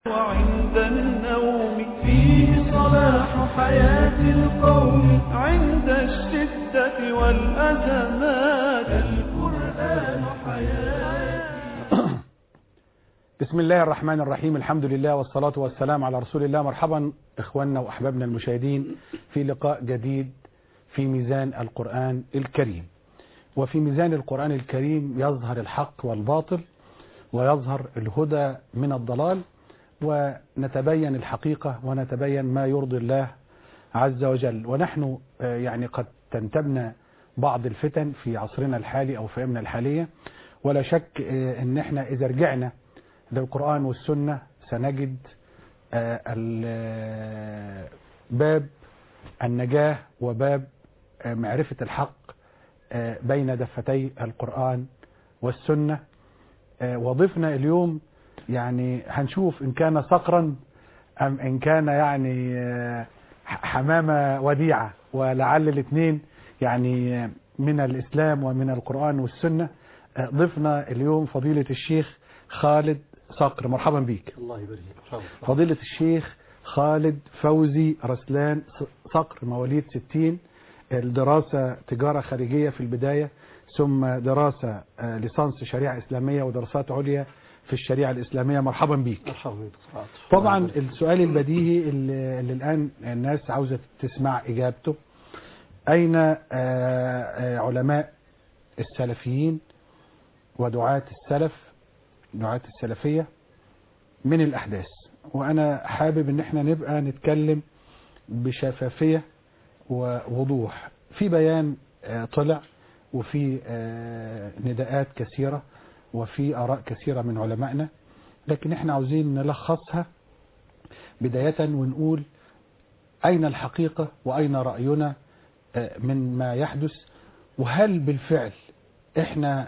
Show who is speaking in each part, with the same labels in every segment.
Speaker 1: وعند النوم فيه صلاح حياة القوم عند الشدة والأزمات القرآن حياة
Speaker 2: بسم الله الرحمن الرحيم الحمد لله والصلاة والسلام على رسول الله مرحبا إخواننا وأحبابنا المشاهدين في لقاء جديد في ميزان القرآن الكريم وفي ميزان القرآن الكريم يظهر الحق والباطل ويظهر الهدى من الضلال ونتبين الحقيقة ونتبين ما يرضي الله عز وجل ونحن آه، يعني قد تنتبنا بعض الفتن في عصرنا الحالي أو في أيامنا الحالية ولا شك آه، أن احنا إذا رجعنا للقرآن والسنة سنجد آه، ال- آه، باب النجاة وباب آه، معرفة الحق آه، بين دفتي القرآن والسنة آه، وضفنا اليوم يعني هنشوف إن كان صقرا أم إن كان يعني آه، ح- حمامة وديعة ولعل الاثنين يعني آه، من الإسلام ومن القرآن والسنة آه، ضفنا اليوم فضيلة الشيخ خالد صقر مرحبا بيك
Speaker 3: الله يبارك فيك
Speaker 2: فضيلة الشيخ خالد فوزي رسلان ص- صقر مواليد 60 الدراسة تجارة خارجية في البداية ثم دراسة آه، ليسانس شريعة إسلامية ودراسات عليا في الشريعة الإسلامية مرحبا بيك
Speaker 3: مرحبا بك دكتور عاطف.
Speaker 2: طبعا
Speaker 3: الله يبارك
Speaker 2: السؤال البديهي اللي, اللي الآن الناس عاوزة تسمع إجابته أين آه، آه، علماء السلفيين ودعاة السلف دعاة السلفية من الأحداث وأنا حابب إن احنا نبقى نتكلم بشفافية ووضوح في بيان آه، طلع وفي آه، نداءات كثيرة وفي آراء كثيرة من علمائنا لكن احنا عاوزين نلخصها بداية ونقول أين الحقيقة وأين رأينا آه، من ما يحدث وهل بالفعل احنا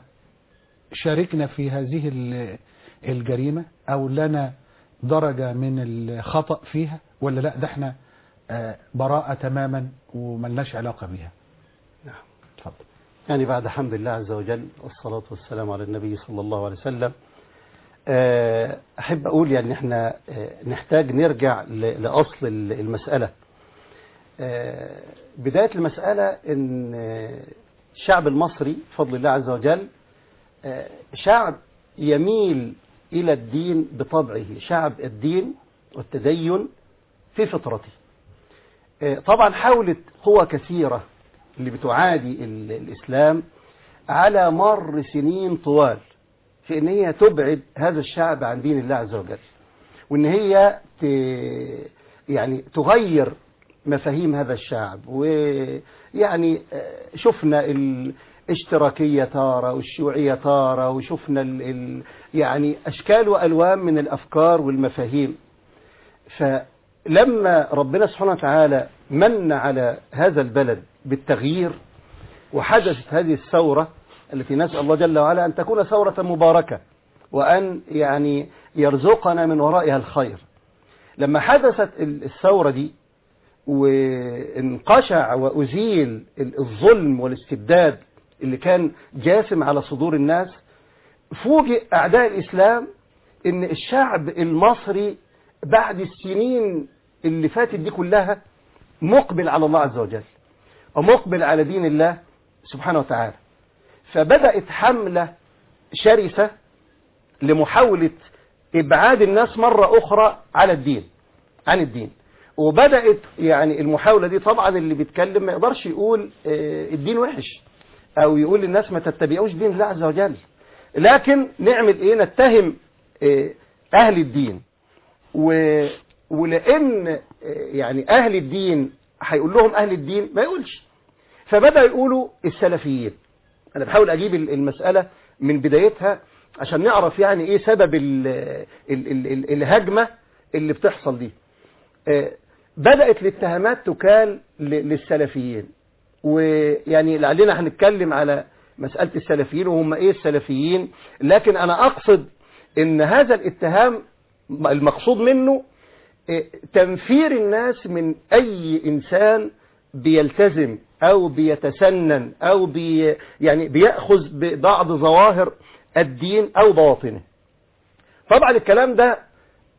Speaker 2: شاركنا في هذه ال- الجريمة أو لنا درجة من الخطأ فيها ولا لا ده احنا آه، براءة تماما وملناش علاقة بيها
Speaker 3: نعم.
Speaker 2: اتفضل
Speaker 3: يعني بعد حمد الله عز وجل والصلاة والسلام على النبي صلى الله عليه وسلم آه، أحب أقول يعني إحنا آه، نحتاج نرجع ل- لأصل ال- المسألة آه، بداية المسألة إن آه، الشعب المصري بفضل الله عز وجل آه، شعب يميل إلى الدين بطبعه شعب الدين والتدين في فطرته آه، طبعا حاولت قوى كثيرة اللي بتعادي ال- الإسلام على مر سنين طوال في ان هي تبعد هذا الشعب عن دين الله عز وجل وان هي ت... يعني تغير مفاهيم هذا الشعب ويعني آه، شفنا الاشتراكية تارة والشيوعية تارة وشفنا ال... ال... يعني أشكال وألوان من الأفكار والمفاهيم فلما ربنا سبحانه وتعالى من على هذا البلد بالتغيير وحدثت هذه الثورة التي نسأل الله جل وعلا أن تكون ثورة مباركة وأن يعني يرزقنا من ورائها الخير لما حدثت ال- الثورة دي وانقشع وأزيل ال- الظلم والاستبداد اللي كان جاسم على صدور الناس فوجئ أعداء الإسلام إن الشعب المصري بعد السنين اللي فاتت دي كلها مقبل على الله عز وجل ومقبل على دين الله سبحانه وتعالى فبدأت حملة شرسة لمحاولة إبعاد الناس مرة أخرى على الدين عن الدين وبدأت يعني المحاولة دي طبعا اللي بيتكلم ما يقدرش يقول آه، الدين وحش أو يقول للناس ما تتبعوش دين الله عز وجل لكن نعمل إيه نتهم آه، أهل الدين و... ولأن آه، يعني أهل الدين هيقول لهم أهل الدين ما يقولش فبدأ يقولوا السلفيين أنا بحاول أجيب ال- المسألة من بدايتها عشان نعرف يعني إيه سبب ال ال ال ال الهجمة اللي بتحصل دي آه، بدأت الاتهامات تكال ل- للسلفيين ويعني لعلنا هنتكلم على مسألة السلفيين وهم إيه السلفيين لكن أنا أقصد إن هذا الاتهام المقصود منه آه، تنفير الناس من أي إنسان بيلتزم أو بيتسنن أو بي يعني بيأخذ ببعض ظواهر الدين أو بواطنه طبعا الكلام ده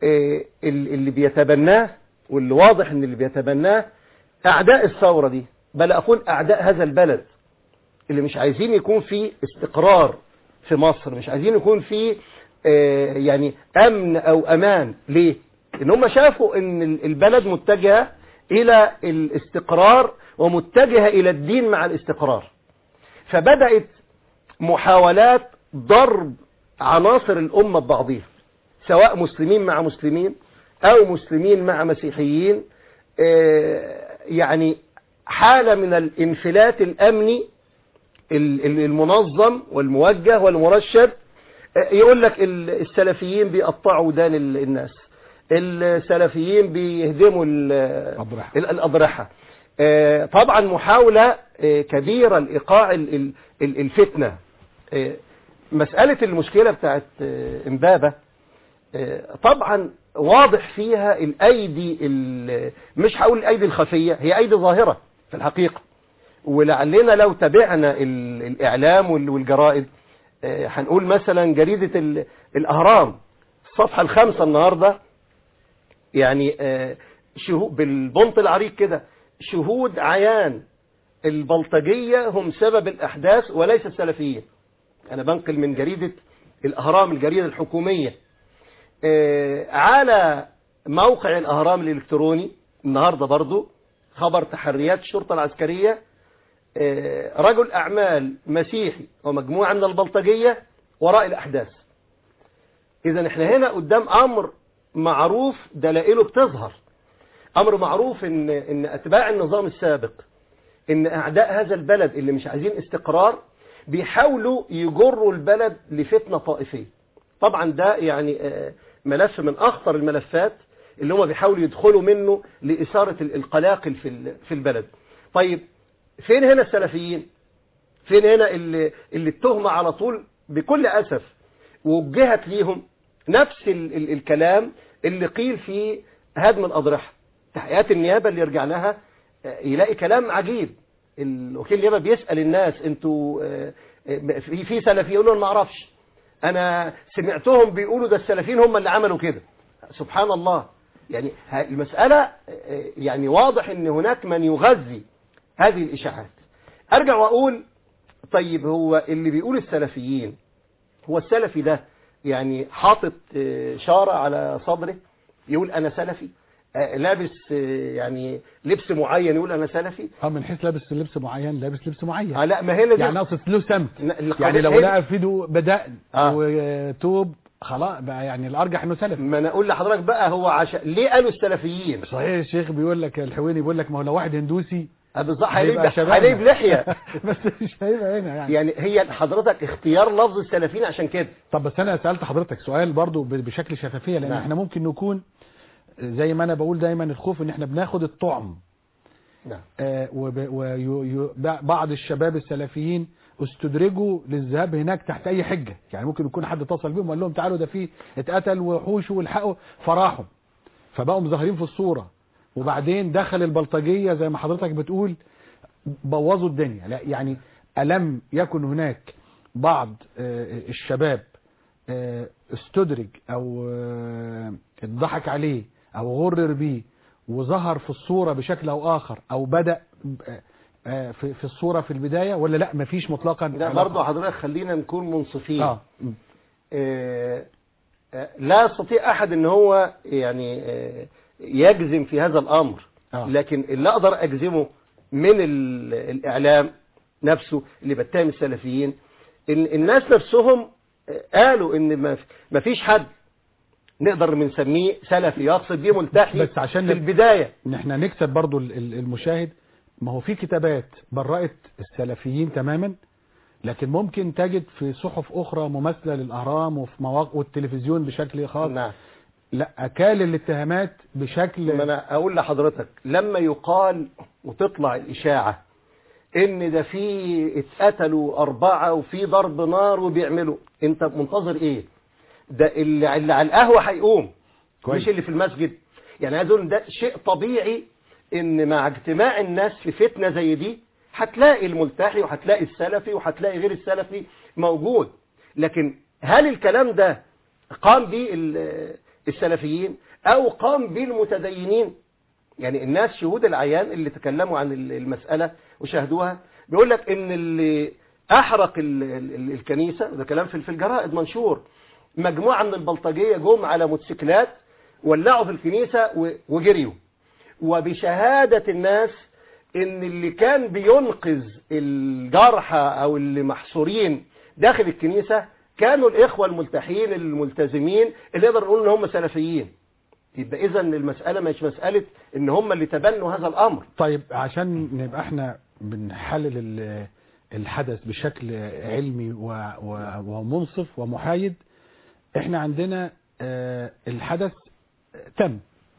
Speaker 3: آه، ال- اللي بيتبناه واللي واضح ان اللي بيتبناه اعداء الثورة دي بل اقول اعداء هذا البلد اللي مش عايزين يكون في استقرار في مصر مش عايزين يكون في آه، يعني امن او امان ليه ان هم شافوا ان ال- البلد متجهة الى الاستقرار ومتجهة الى الدين مع الاستقرار فبدأت محاولات ضرب عناصر الأمة ببعضها سواء مسلمين مع مسلمين أو مسلمين مع مسيحيين آه، يعني حالة من الانفلات الأمني ال- ال- المنظم والموجه والمرشد آه، يقول لك ال- السلفيين بيقطعوا ودان ال- الناس السلفيين بيهدموا ال-
Speaker 2: أضرحة.
Speaker 3: ال- الأضرحة آه، طبعا محاولة آه، كبيرة لإيقاع ال- ال- ال- الفتنة آه، مسألة المشكلة بتاعت آه، إمبابة آه، طبعا واضح فيها الأيدي ال- مش هقول الأيدي الخفية هي أيدي ظاهرة في الحقيقة ولعلنا لو تابعنا ال- الإعلام وال- والجرائد آه، هنقول مثلا جريدة ال- الأهرام الصفحة الخامسة النهاردة يعني آه، شهود بالبنط العريض كده شهود عيان البلطجية هم سبب الأحداث وليس السلفيين أنا بنقل من جريدة الأهرام الجريدة الحكومية آه، على موقع الأهرام الإلكتروني النهاردة برضو خبر تحريات الشرطة العسكرية آه، رجل أعمال مسيحي ومجموعة من البلطجية وراء الأحداث إذا احنا هنا قدام أمر معروف دلائله بتظهر أمر معروف إن, إن أتباع النظام السابق إن أعداء هذا البلد اللي مش عايزين استقرار بيحاولوا يجروا البلد لفتنة طائفية طبعا ده يعني آه، ملف من أخطر الملفات اللي هم بيحاولوا يدخلوا منه لإثارة ال- القلاقل في ال- في البلد طيب فين هنا السلفيين فين هنا اللي, اللي التهمة على طول بكل أسف وجهت ليهم نفس ال ال الكلام اللي قيل في هدم الأضرحة تحقيقات النيابة اللي يرجع لها آه، يلاقي كلام عجيب الوكيل النيابة بيسأل الناس انتوا آه، آه، في في سلفي يقولوا ما اعرفش انا سمعتهم بيقولوا ده السلفيين هم اللي عملوا كده سبحان الله يعني ه- المسألة آه، يعني واضح ان هناك من يغذي هذه الإشاعات أرجع وأقول طيب هو اللي بيقول السلفيين هو السلفي ده يعني حاطط آه، شارة على صدره يقول أنا سلفي آه، لابس آه، يعني لبس معين يقول أنا سلفي
Speaker 2: اه من حيث لابس لبس معين لابس لبس معين
Speaker 3: آه، لا ما هي دي
Speaker 2: يعني اقصد له سمت
Speaker 3: ن- القضية
Speaker 2: يعني لو
Speaker 3: هي-
Speaker 2: لقى في ايده بدأن
Speaker 3: آه.
Speaker 2: وتوب خلاص بقى يعني الارجح انه سلفي
Speaker 3: ما انا اقول لحضرتك بقى هو عشان ليه قالوا السلفيين
Speaker 2: صحيح الشيخ بيقول لك الحويني بيقول لك ما هو لو واحد هندوسي
Speaker 3: آه، بالظبط
Speaker 2: هيبقى
Speaker 3: هيليب
Speaker 2: شبابنا.
Speaker 3: هيليب لحية
Speaker 2: بس مش هيبقى هنا يعني
Speaker 3: يعني هي حضرتك اختيار لفظ السلفيين عشان كده
Speaker 2: طب بس انا سالت حضرتك سؤال برضو ب- بشكل شفافيه لان
Speaker 3: نعم.
Speaker 2: احنا ممكن نكون زي ما انا بقول دايما الخوف ان احنا بناخد الطعم
Speaker 3: نعم
Speaker 2: آه، وب- ويو- يو- بعض الشباب السلفيين استدرجوا للذهاب هناك تحت اي حجه يعني ممكن يكون حد اتصل بيهم وقال لهم تعالوا ده في اتقتل وحوش والحقوا فراحوا فبقوا مظاهرين في الصوره وبعدين دخل البلطجيه زي ما حضرتك بتقول بوظوا الدنيا لا يعني الم يكن هناك بعض آه، الشباب آه، استدرج او آه، اتضحك عليه او غرر بيه وظهر في الصورة بشكل او اخر او بدأ آه، آه، في في الصورة في البداية ولا لا مفيش مطلقا
Speaker 3: لا
Speaker 2: علاقة؟
Speaker 3: برضه حضرتك خلينا نكون منصفين
Speaker 2: اه م.
Speaker 3: آه، آه، لا يستطيع أحد أن هو يعني آه، يجزم في هذا الأمر
Speaker 2: آه.
Speaker 3: لكن اللي أقدر أجزمه من ال- الإعلام نفسه اللي بتهم السلفيين إن الناس نفسهم آه، قالوا إن ما ما فيش حد نقدر بنسميه سلفي يقصد بيه ملتحي
Speaker 2: بس عشان
Speaker 3: في
Speaker 2: نب-
Speaker 3: البداية
Speaker 2: ان احنا نكسب برضو ال- ال- المشاهد ما هو في كتابات برأت السلفيين تماما لكن ممكن تجد في صحف اخرى مماثلة للاهرام وفي مواقع والتلفزيون بشكل خاص
Speaker 3: نعم
Speaker 2: لا اكال الاتهامات بشكل
Speaker 3: ما انا اقول لحضرتك لما يقال وتطلع الاشاعه ان ده في اتقتلوا اربعه وفي ضرب نار وبيعملوا انت منتظر ايه ده اللي, اللي على القهوه هيقوم
Speaker 2: كويس.
Speaker 3: مش اللي في المسجد يعني عايز اقول ده شيء طبيعي ان مع اجتماع الناس في فتنه زي دي هتلاقي الملتحي وهتلاقي السلفي وهتلاقي غير السلفي موجود لكن هل الكلام ده قام به ال- السلفيين أو قام بالمتدينين يعني الناس شهود العيان اللي تكلموا عن ال- المسألة وشاهدوها بيقول لك ان اللي احرق ال ال الكنيسة ده كلام في في الجرائد منشور مجموعة من البلطجية جم على موتوسيكلات ولعوا في الكنيسة و- وجريوا وبشهادة الناس ان اللي كان بينقذ الجرحى او اللي محصورين داخل الكنيسة كانوا الاخوة الملتحين الملتزمين اللي نقدر نقول ان هم سلفيين يبقى اذا المسألة مش مسألة ان هم اللي تبنوا هذا الامر
Speaker 2: طيب عشان نبقى احنا بنحلل ال- الحدث بشكل علمي و- و- ومنصف ومحايد احنا عندنا آه، الحدث تم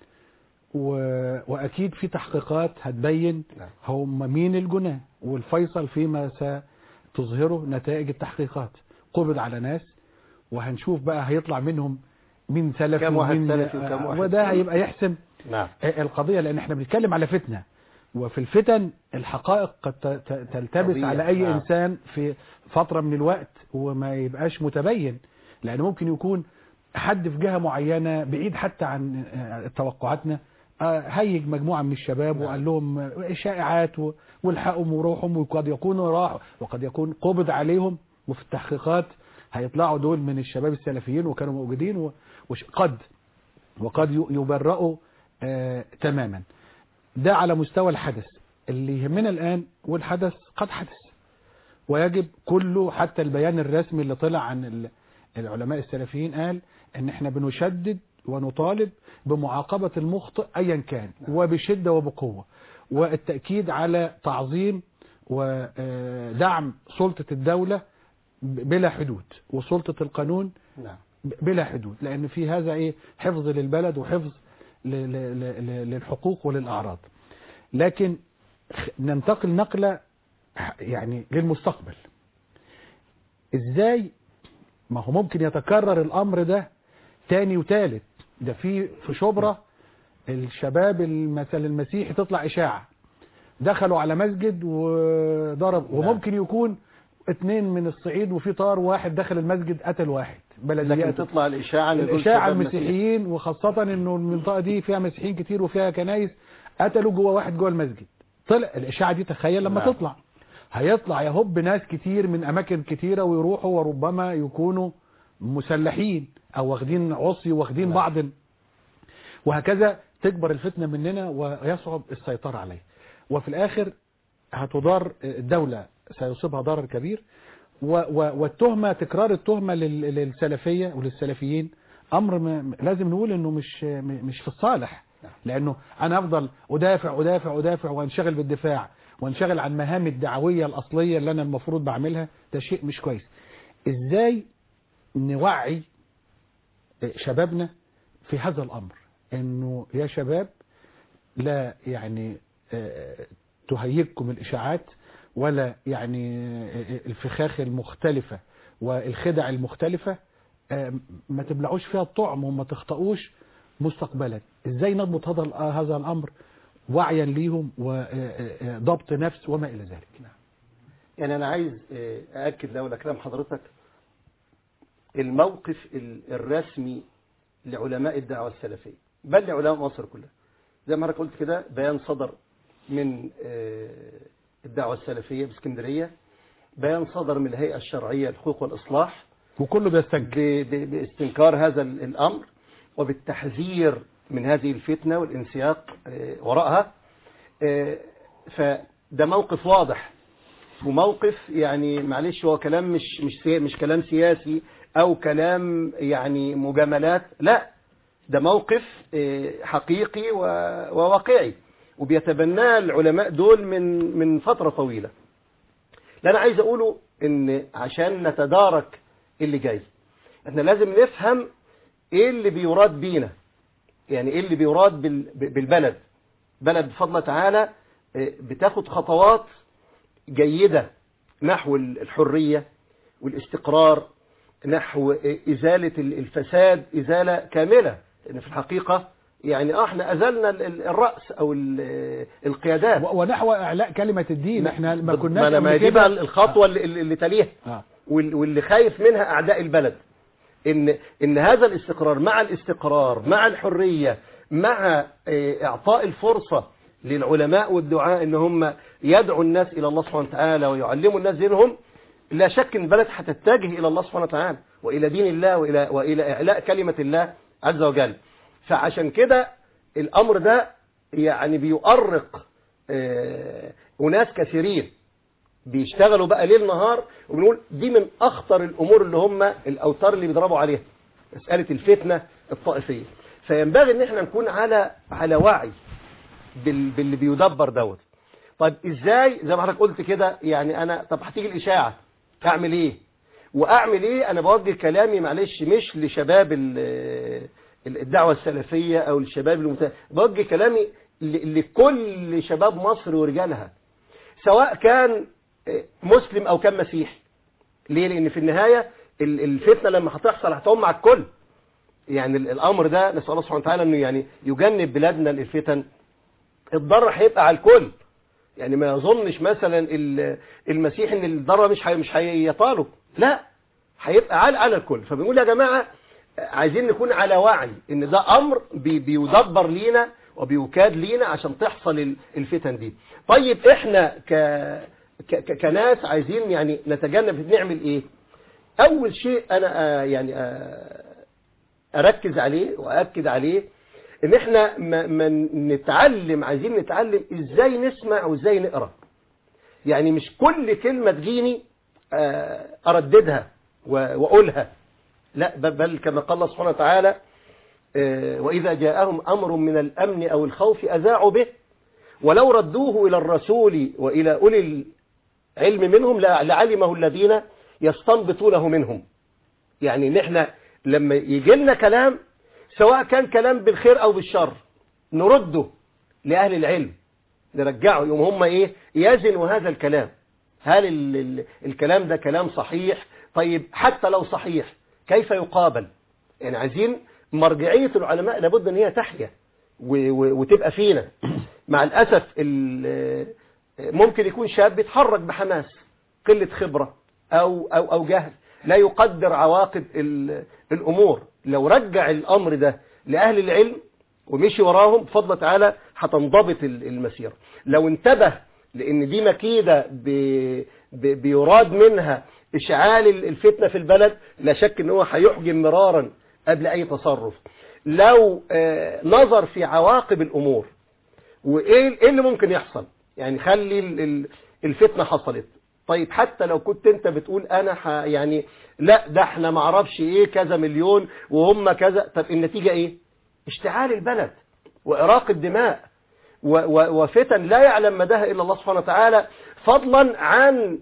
Speaker 2: و- واكيد في تحقيقات هتبين
Speaker 3: نعم.
Speaker 2: هم مين الجناه والفيصل فيما ستظهره نتائج التحقيقات قبض على ناس وهنشوف بقى هيطلع منهم مين سلفي
Speaker 3: كم واحد
Speaker 2: ومين
Speaker 3: سلفي وكم واحد
Speaker 2: وده هيبقى يحسم
Speaker 3: نعم
Speaker 2: القضية لأن احنا بنتكلم على فتنة وفي الفتن الحقائق قد ت- ت- تلتبس
Speaker 3: قضية،
Speaker 2: على أي
Speaker 3: نعم.
Speaker 2: إنسان في فترة من الوقت وما يبقاش متبين لأن ممكن يكون حد في جهة معينة بعيد حتى عن آه، توقعاتنا آه، هيج مجموعة من الشباب
Speaker 3: نعم.
Speaker 2: وقال لهم آه، شائعات و- والحقهم وروحهم وقد يكونوا راحوا وقد يكون قبض عليهم وفي التحقيقات هيطلعوا دول من الشباب السلفيين وكانوا موجودين و- وش- قد وقد ي- يبرئوا آه تماما ده على مستوى الحدث اللي يهمنا الآن والحدث قد حدث ويجب كله حتى البيان الرسمي اللي طلع عن ال- العلماء السلفيين قال ان احنا بنشدد ونطالب بمعاقبة المخطئ ايا كان وبشدة وبقوة والتأكيد على تعظيم ودعم سلطة الدولة ب- بلا حدود وسلطة القانون
Speaker 3: نعم
Speaker 2: بلا حدود لأن في هذا إيه حفظ للبلد وحفظ ل- ل- ل- للحقوق وللأعراض لكن خ- ننتقل نقلة ح- يعني للمستقبل إزاي ما هو ممكن يتكرر الأمر ده تاني وتالت ده في في شبرا الشباب المثل المسيحي تطلع إشاعة دخلوا على مسجد وضرب
Speaker 3: نعم.
Speaker 2: وممكن يكون اتنين من الصعيد وفي طار واحد دخل المسجد قتل واحد
Speaker 3: لكن
Speaker 2: بلديات
Speaker 3: تطلع الإشاعة إن دول
Speaker 2: الإشاعة
Speaker 3: شباب مسيحي.
Speaker 2: المسيحيين وخاصة انه المنطقة دي فيها مسيحيين كتير وفيها كنايس قتلوا جوه واحد جوه المسجد طلع الإشاعة دي تخيل لما
Speaker 3: نعم.
Speaker 2: تطلع هيطلع يهب ناس كتير من أماكن كتيرة ويروحوا وربما يكونوا مسلحين أو واخدين عصي واخدين
Speaker 3: نعم.
Speaker 2: بعض وهكذا تكبر الفتنة مننا ويصعب السيطرة عليه وفي الآخر هتضار الدولة سيصيبها ضرر كبير و- و- والتهمة تكرار التهمة لل- للسلفية وللسلفيين أمر م- لازم نقول إنه مش م- مش في الصالح لأنه أنا أفضل أدافع أدافع أدافع وأنشغل بالدفاع وأنشغل عن مهام الدعوية الأصلية اللي أنا المفروض بعملها ده شيء مش كويس إزاي نوعي شبابنا في هذا الأمر إنه يا شباب لا يعني آه، تهيجكم الإشاعات ولا يعني آه، الفخاخ المختلفة والخدع المختلفة آه، ما تبلعوش فيها الطعم وما تخطئوش مستقبلا ازاي نضبط هذا ال- هذا الأمر وعيا ليهم وضبط نفس وما إلى ذلك
Speaker 3: يعني أنا عايز آه، أأكد لولا كلام حضرتك الموقف ال- الرسمي لعلماء الدعوة السلفية بل لعلماء مصر كلها زي ما أنا قلت كده بيان صدر من آه، الدعوة السلفية باسكندرية بيان صدر من الهيئة الشرعية للحقوق والإصلاح
Speaker 2: وكله بيستنكر
Speaker 3: ب- ب- باستنكار هذا ال- الأمر وبالتحذير من هذه الفتنة والانسياق آه، وراءها آه، فده موقف واضح وموقف يعني معلش هو كلام مش مش سي- مش كلام سياسي او كلام يعني مجاملات لا ده موقف آه، حقيقي و- وواقعي وبيتبناه العلماء دول من من فترة طويلة اللي انا عايز اقوله ان عشان نتدارك اللي جاي احنا لازم نفهم ايه اللي بيراد بينا يعني ايه اللي بيراد بال- بالبلد بلد بفضل الله تعالى آه، بتاخد خطوات جيدة نحو الحرية والاستقرار نحو إزالة الفساد إزالة كاملة لأن في الحقيقة يعني آه احنا أزلنا ال- ال- الرأس أو ال- القيادات
Speaker 2: و- ونحو إعلاء كلمة الدين احنا ما كناش
Speaker 3: ما, ما
Speaker 2: قبل
Speaker 3: دي
Speaker 2: كده-
Speaker 3: بقى الخطوة اللي, اللي تليها
Speaker 2: آه.
Speaker 3: وال- واللي خايف منها أعداء البلد ان ان هذا الاستقرار مع الاستقرار مع الحريه مع آه، اعطاء الفرصه للعلماء والدعاء ان هم يدعوا الناس الى الله سبحانه وتعالى ويعلموا الناس دينهم لا شك ان البلد هتتجه الى الله سبحانه وتعالى والى دين الله والى والى اعلاء كلمه الله عز وجل فعشان كده الامر ده يعني بيؤرق آه، اناس كثيرين بيشتغلوا بقى ليل نهار وبنقول دي من اخطر الامور اللي هم الاوتار اللي بيضربوا عليها مساله الفتنه الطائفيه فينبغي ان احنا نكون على على وعي بال- باللي بيدبر دوت طيب ازاي زي ما حضرتك قلت كده يعني انا طب هتيجي الاشاعه اعمل ايه واعمل ايه انا بوجه كلامي معلش مش لشباب ال- ال- الدعوه السلفيه او الشباب المت... بوجه كلامي ل- لكل شباب مصر ورجالها سواء كان مسلم او كان مسيحي ليه لان في النهايه ال- الفتنه لما هتحصل هتقوم على الكل يعني ال- الامر ده نسال الله سبحانه وتعالى انه يعني يجنب بلادنا الفتن الضرر هيبقى على الكل يعني ما يظنش مثلا ال- المسيح ان الضرر مش هي مش هيطاله لا هيبقى على على الكل فبنقول يا جماعه عايزين نكون على وعي ان ده امر بي- بيدبر لينا وبيكاد لينا عشان تحصل ال- الفتن دي طيب احنا ك ك- ك- كناس عايزين يعني نتجنب نعمل ايه اول شيء انا آه، يعني آه، اركز عليه واكد عليه ان احنا ما ما نتعلم عايزين نتعلم ازاي نسمع وازاي نقرا يعني مش كل كلمه تجيني آه، ارددها و- واقولها لا بل- بل كما قال الله سبحانه وتعالى آه، واذا جاءهم امر من الامن او الخوف اذاعوا به ولو ردوه الى الرسول والى اولي العلم منهم لع- لعلمه الذين يستنبطونه منهم يعني ان احنا لما يجي لنا كلام سواء كان كلام بالخير او بالشر نرده لاهل العلم نرجعه يوم هم ايه يزنوا هذا الكلام هل ال ال الكلام ده كلام صحيح طيب حتى لو صحيح كيف يقابل يعني عايزين مرجعية العلماء لابد ان هي تحيا و- و- وتبقى فينا مع الأسف ال- ممكن يكون شاب بيتحرك بحماس قلة خبرة أو, أو, أو جهل لا يقدر عواقب ال- الأمور لو رجع الأمر ده لأهل العلم ومشي وراهم بفضل تعالى هتنضبط ال- المسيرة لو انتبه لأن دي مكيدة ب- ب- بيراد منها إشعال ال- الفتنة في البلد لا شك ان هو هيحجم مرارا قبل أي تصرف لو آه، نظر في عواقب الأمور وايه ايه اللي ممكن يحصل يعني خلي ال- ال- الفتنه حصلت طيب حتى لو كنت انت بتقول انا ح يعني لا ده احنا ما اعرفش ايه كذا مليون وهم كذا طب النتيجه ايه اشتعال البلد واراق الدماء و- و- وفتن لا يعلم مداها الا الله سبحانه وتعالى فضلا عن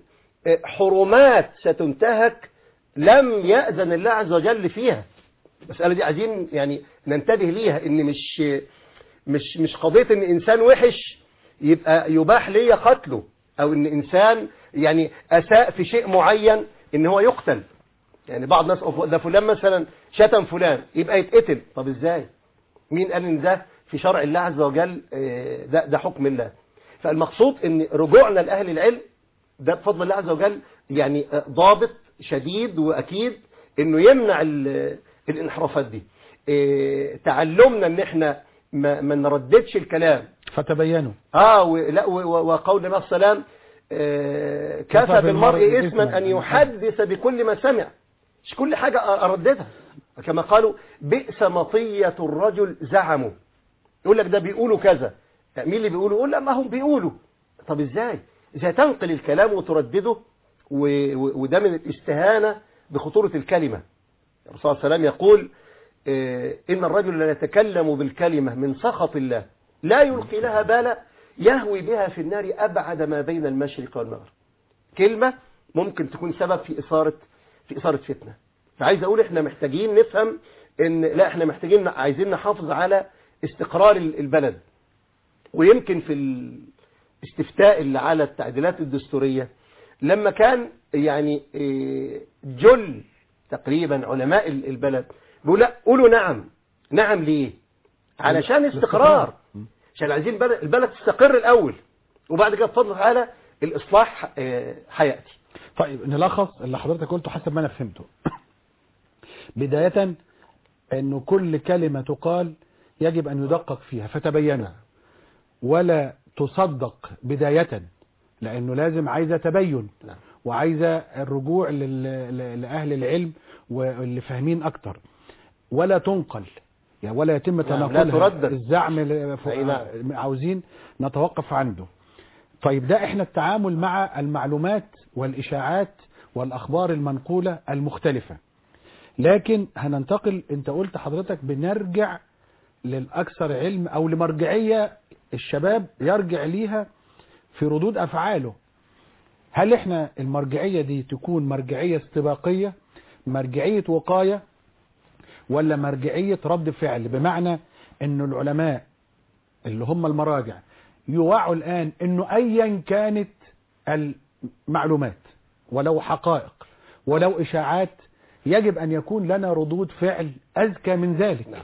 Speaker 3: حرمات ستنتهك لم يأذن الله عز وجل فيها المسألة دي عايزين يعني ننتبه ليها ان مش مش مش قضية ان انسان وحش يبقى يباح ليا قتله او ان انسان يعني اساء في شيء معين ان هو يقتل يعني بعض الناس أوف- ده فلان مثلا شتم فلان يبقى يتقتل طب ازاي مين قال ان ده في شرع الله عز وجل آه، ده ده حكم الله فالمقصود ان رجوعنا لاهل العلم ده بفضل الله عز وجل يعني آه، ضابط شديد واكيد انه يمنع ال- الانحرافات دي آه، تعلمنا ان احنا ما, ما نرددش الكلام
Speaker 2: فتبينوا
Speaker 3: اه و- لا و- و- وقول النبي صلى الله عليه وسلم آه،
Speaker 2: كفى
Speaker 3: كفى
Speaker 2: بالمرء
Speaker 3: بالمرء
Speaker 2: إثماً
Speaker 3: اثما ان يحدث بكل ما سمع مش كل حاجة ارددها كما قالوا بئس مطية الرجل زعموا يقول لك ده بيقولوا كذا مين اللي بيقولوا يقول لا ما هم بيقولوا طب ازاي ازاي تنقل الكلام وتردده و- و- وده من الاستهانة بخطورة الكلمة الرسول صلى الله عليه وسلم يقول آه، إن الرجل لا يتكلم بالكلمة من سخط الله لا يلقي لها بالا يهوي بها في النار أبعد ما بين المشرق والمغرب كلمة ممكن تكون سبب في إثارة في إثارة فتنة فعايز أقول إحنا محتاجين نفهم إن لا إحنا محتاجين عايزين نحافظ على استقرار ال- البلد ويمكن في الاستفتاء اللي على التعديلات الدستورية لما كان يعني إيه، جل تقريبا علماء ال- البلد بيقول لا قولوا نعم نعم ليه علشان استقرار عشان عايزين البلد, البلد تستقر الأول وبعد كده بفضل تعالى الإصلاح آه، هيأتي
Speaker 2: طيب نلخص اللي حضرتك قلته حسب ما انا فهمته بداية أنه كل كلمة تقال يجب أن يدقق فيها فتبينوا ولا تصدق بداية لأنه لازم عايزة تبين
Speaker 3: نعم.
Speaker 2: وعايزة الرجوع لل- ل- لأهل العلم واللي فاهمين أكتر ولا تنقل يعني ولا يتم
Speaker 3: نعم، لا
Speaker 2: تناقلها
Speaker 3: تردد.
Speaker 2: الزعم ل- ف-
Speaker 3: أي نعم.
Speaker 2: عاوزين نتوقف عنده طيب ده احنا التعامل مع المعلومات والإشاعات والأخبار المنقولة المختلفة لكن هننتقل انت قلت حضرتك بنرجع للأكثر علم أو لمرجعية الشباب يرجع ليها في ردود أفعاله هل احنا المرجعية دي تكون مرجعية استباقية مرجعية وقاية ولا مرجعية رد فعل بمعنى انه العلماء اللي هم المراجع يوعوا الآن انه ايا كانت المعلومات ولو حقائق ولو اشاعات يجب ان يكون لنا ردود فعل اذكى من ذلك
Speaker 3: نعم.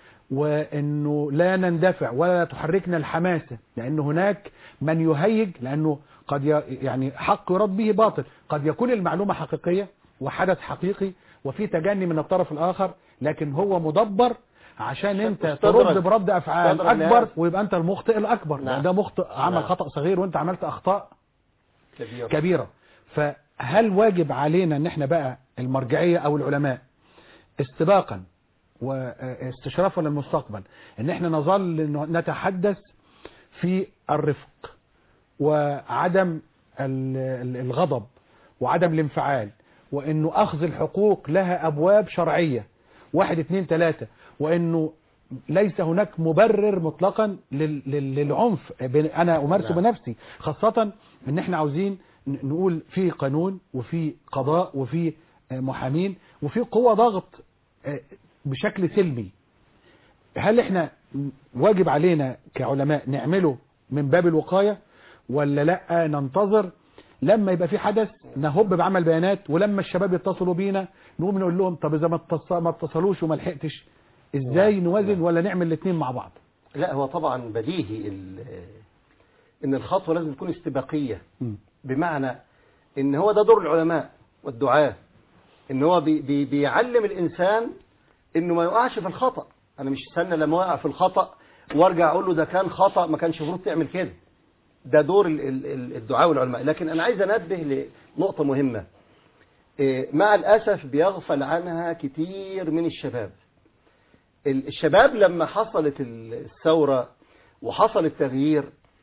Speaker 2: وانه لا نندفع ولا تحركنا الحماسة لان هناك من يهيج لانه قد ي- يعني حق يرد به باطل قد يكون المعلومة حقيقية وحدث حقيقي وفي تجني من الطرف الاخر لكن هو مدبر عشان انت
Speaker 3: تستدرج.
Speaker 2: ترد برد افعال
Speaker 3: تستدرج
Speaker 2: اكبر
Speaker 3: الناس.
Speaker 2: ويبقى انت المخطئ الاكبر
Speaker 3: نعم.
Speaker 2: يعني ده مخطئ عمل
Speaker 3: نعم.
Speaker 2: خطأ صغير وانت عملت اخطاء
Speaker 3: كبير
Speaker 2: كبيرة فهل واجب علينا ان احنا بقى المرجعية او العلماء استباقا واستشرافا للمستقبل ان احنا نظل نتحدث في الرفق وعدم ال- ال- الغضب وعدم الانفعال وانه اخذ الحقوق لها ابواب شرعية واحد اتنين تلاتة وانه ليس هناك مبرر مطلقا لل- لل- للعنف بن- انا امارسه
Speaker 3: نعم.
Speaker 2: بنفسي خاصة ان احنا عاوزين ن- نقول في قانون وفي قضاء وفي آه، محامين وفي قوة ضغط آه، بشكل سلمي هل احنا واجب علينا كعلماء نعمله من باب الوقاية ولا لا ننتظر لما يبقى في حدث نهب بعمل بيانات ولما الشباب يتصلوا بينا نقوم نقول لهم طب اذا ما اتص- ما اتصلوش وما لحقتش ازاي
Speaker 3: نعم.
Speaker 2: نوازن
Speaker 3: نعم.
Speaker 2: ولا نعمل الاثنين مع بعض
Speaker 3: لا هو طبعا بديهي ال- ان الخطوة لازم تكون استباقية
Speaker 2: مم.
Speaker 3: بمعنى ان هو ده دور العلماء والدعاة ان هو بي بي بيعلم الانسان انه ما يقعش في الخطأ انا مش استنى لما يقع في الخطأ وارجع اقول له ده كان خطأ ما كانش المفروض تعمل كده ده دور ال- ال- ال- الدعاء والعلماء لكن انا عايز انبه لنقطة مهمة إيه، مع الاسف بيغفل عنها كتير من الشباب ال- الشباب لما حصلت الثورة وحصل التغيير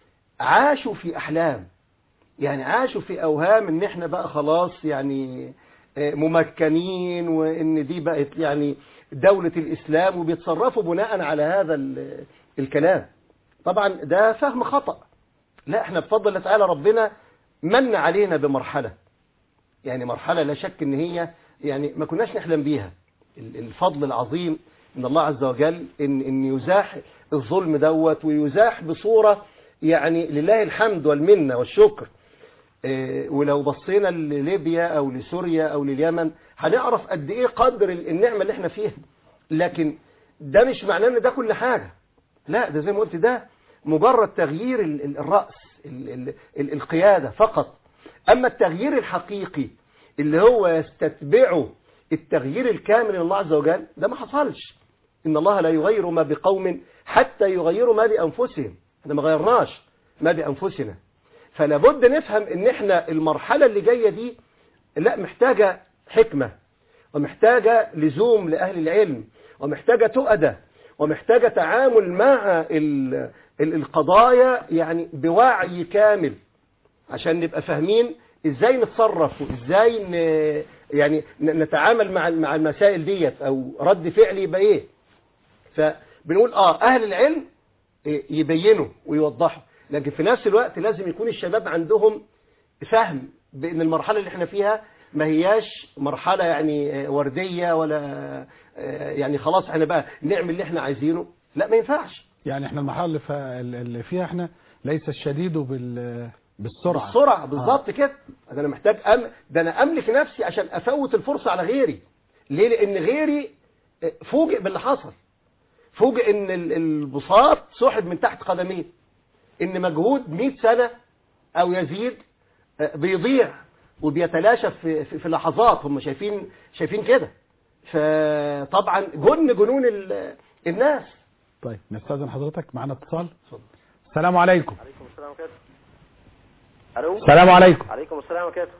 Speaker 3: عاشوا في أحلام يعني عاشوا في أوهام إن إحنا بقى خلاص يعني آه، ممكنين وإن دي بقت يعني دولة الإسلام وبيتصرفوا بناء على هذا ال- الكلام طبعا ده فهم خطأ لا إحنا بفضل الله تعالى ربنا من علينا بمرحلة يعني مرحلة لا شك إن هي يعني ما كناش نحلم بيها ال- الفضل العظيم من الله عز وجل إن, إن يزاح الظلم دوت ويزاح بصورة يعني لله الحمد والمنة والشكر إيه، ولو بصينا لليبيا أو لسوريا أو لليمن هنعرف قد إيه قدر ال- النعمة اللي احنا فيها لكن ده مش معناه إن ده كل حاجة لا ده زي ما قلت ده مجرد تغيير ال- ال- الرأس ال- ال- ال- القيادة فقط أما التغيير الحقيقي اللي هو يستتبعه التغيير الكامل من الله عز وجل ده ما حصلش إن الله لا يغير ما بقوم حتى يغيروا ما بأنفسهم احنا ما غيرناش ما بأنفسنا فلا بد نفهم ان احنا المرحلة اللي جاية دي لا محتاجة حكمة ومحتاجة لزوم لأهل العلم ومحتاجة تؤدة ومحتاجة تعامل مع ال- ال- القضايا يعني بوعي كامل عشان نبقى فاهمين ازاي نتصرف وازاي ن... يعني ن- نتعامل مع مع المسائل ديت او رد فعل يبقى ايه فبنقول اه اهل العلم إيه، يبينوا ويوضحوا لكن في نفس الوقت لازم يكون الشباب عندهم فهم بان المرحله اللي احنا فيها ما هياش مرحله يعني آه، ورديه ولا آه، يعني خلاص احنا بقى نعمل اللي احنا عايزينه لا ما ينفعش
Speaker 2: يعني احنا المرحله اللي, فا- اللي فيها احنا ليس الشديد بال بالسرعه
Speaker 3: بالسرعه بالظبط كده ده انا محتاج أم... ده انا املك نفسي عشان افوت الفرصه على غيري ليه لان غيري آه، فوجئ باللي حصل فوجئ ان ال- البساط سحب من تحت قدميه ان مجهود 100 سنه او يزيد آه، بيضيع وبيتلاشى في, في, في لحظات هم شايفين شايفين كده فطبعا جن جنون ال- الناس
Speaker 2: طيب نستاذن حضرتك معنا اتصال السلام عليكم
Speaker 4: عليكم السلام وبركاته الو
Speaker 2: السلام عليكم
Speaker 4: عليكم السلام وبركاته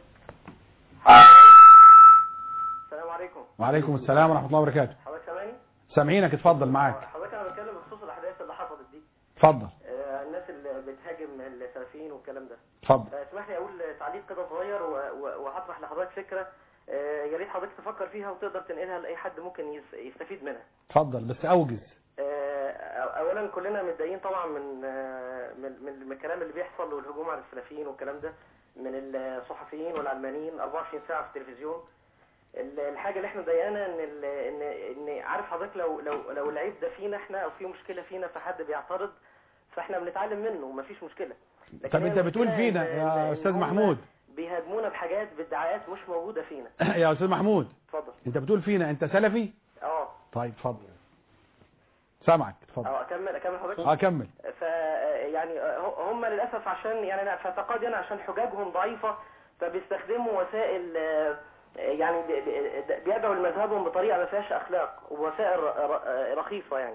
Speaker 4: السلام عليكم
Speaker 2: وعليكم السلام ورحمه الله وبركاته
Speaker 4: حضرتك سامعني
Speaker 2: سامعينك اتفضل معاك
Speaker 4: حضرتك انا بتكلم بخصوص الاحداث اللي حصلت دي
Speaker 2: اتفضل
Speaker 4: آه، الناس اللي بتهاجم السلفيين والكلام ده
Speaker 2: اتفضل
Speaker 4: آه، اسمح لي اقول تعليق كده صغير و- و- وهطرح لحضرتك فكره آه، يا ريت حضرتك تفكر فيها وتقدر تنقلها لاي حد ممكن يس- يستفيد منها
Speaker 2: اتفضل بس اوجز
Speaker 4: آه، اولا كلنا متضايقين طبعا من آه، من من من الكلام اللي بيحصل والهجوم على السلفيين والكلام ده من الصحفيين والعلمانيين 24 ساعه في التلفزيون ال- الحاجه اللي احنا مضايقانا ان ال- ان ان عارف حضرتك لو لو لو العيب ده فينا احنا او في مشكله فينا فحد بيعترض فاحنا بنتعلم منه ومفيش مشكله لكن
Speaker 2: طب
Speaker 4: هي
Speaker 2: انت بتقول
Speaker 4: المشكلة
Speaker 2: فينا
Speaker 4: إن-
Speaker 2: يا
Speaker 4: إن
Speaker 2: استاذ
Speaker 4: هم
Speaker 2: محمود
Speaker 4: بيهاجمونا بحاجات بادعاءات مش موجوده فينا
Speaker 2: يا استاذ محمود
Speaker 4: اتفضل
Speaker 2: انت بتقول فينا انت سلفي
Speaker 4: اه
Speaker 2: طيب اتفضل سامعك اتفضل
Speaker 4: اه اكمل اكمل حضرتك
Speaker 2: اه كمل
Speaker 4: ف يعني هم للاسف عشان يعني انا في اعتقادي انا عشان حجاجهم ضعيفه فبيستخدموا وسائل آه، يعني بي- بي- بيدعوا لمذهبهم بطريقه ما فيهاش اخلاق ووسائل ر- ر- رخيصه يعني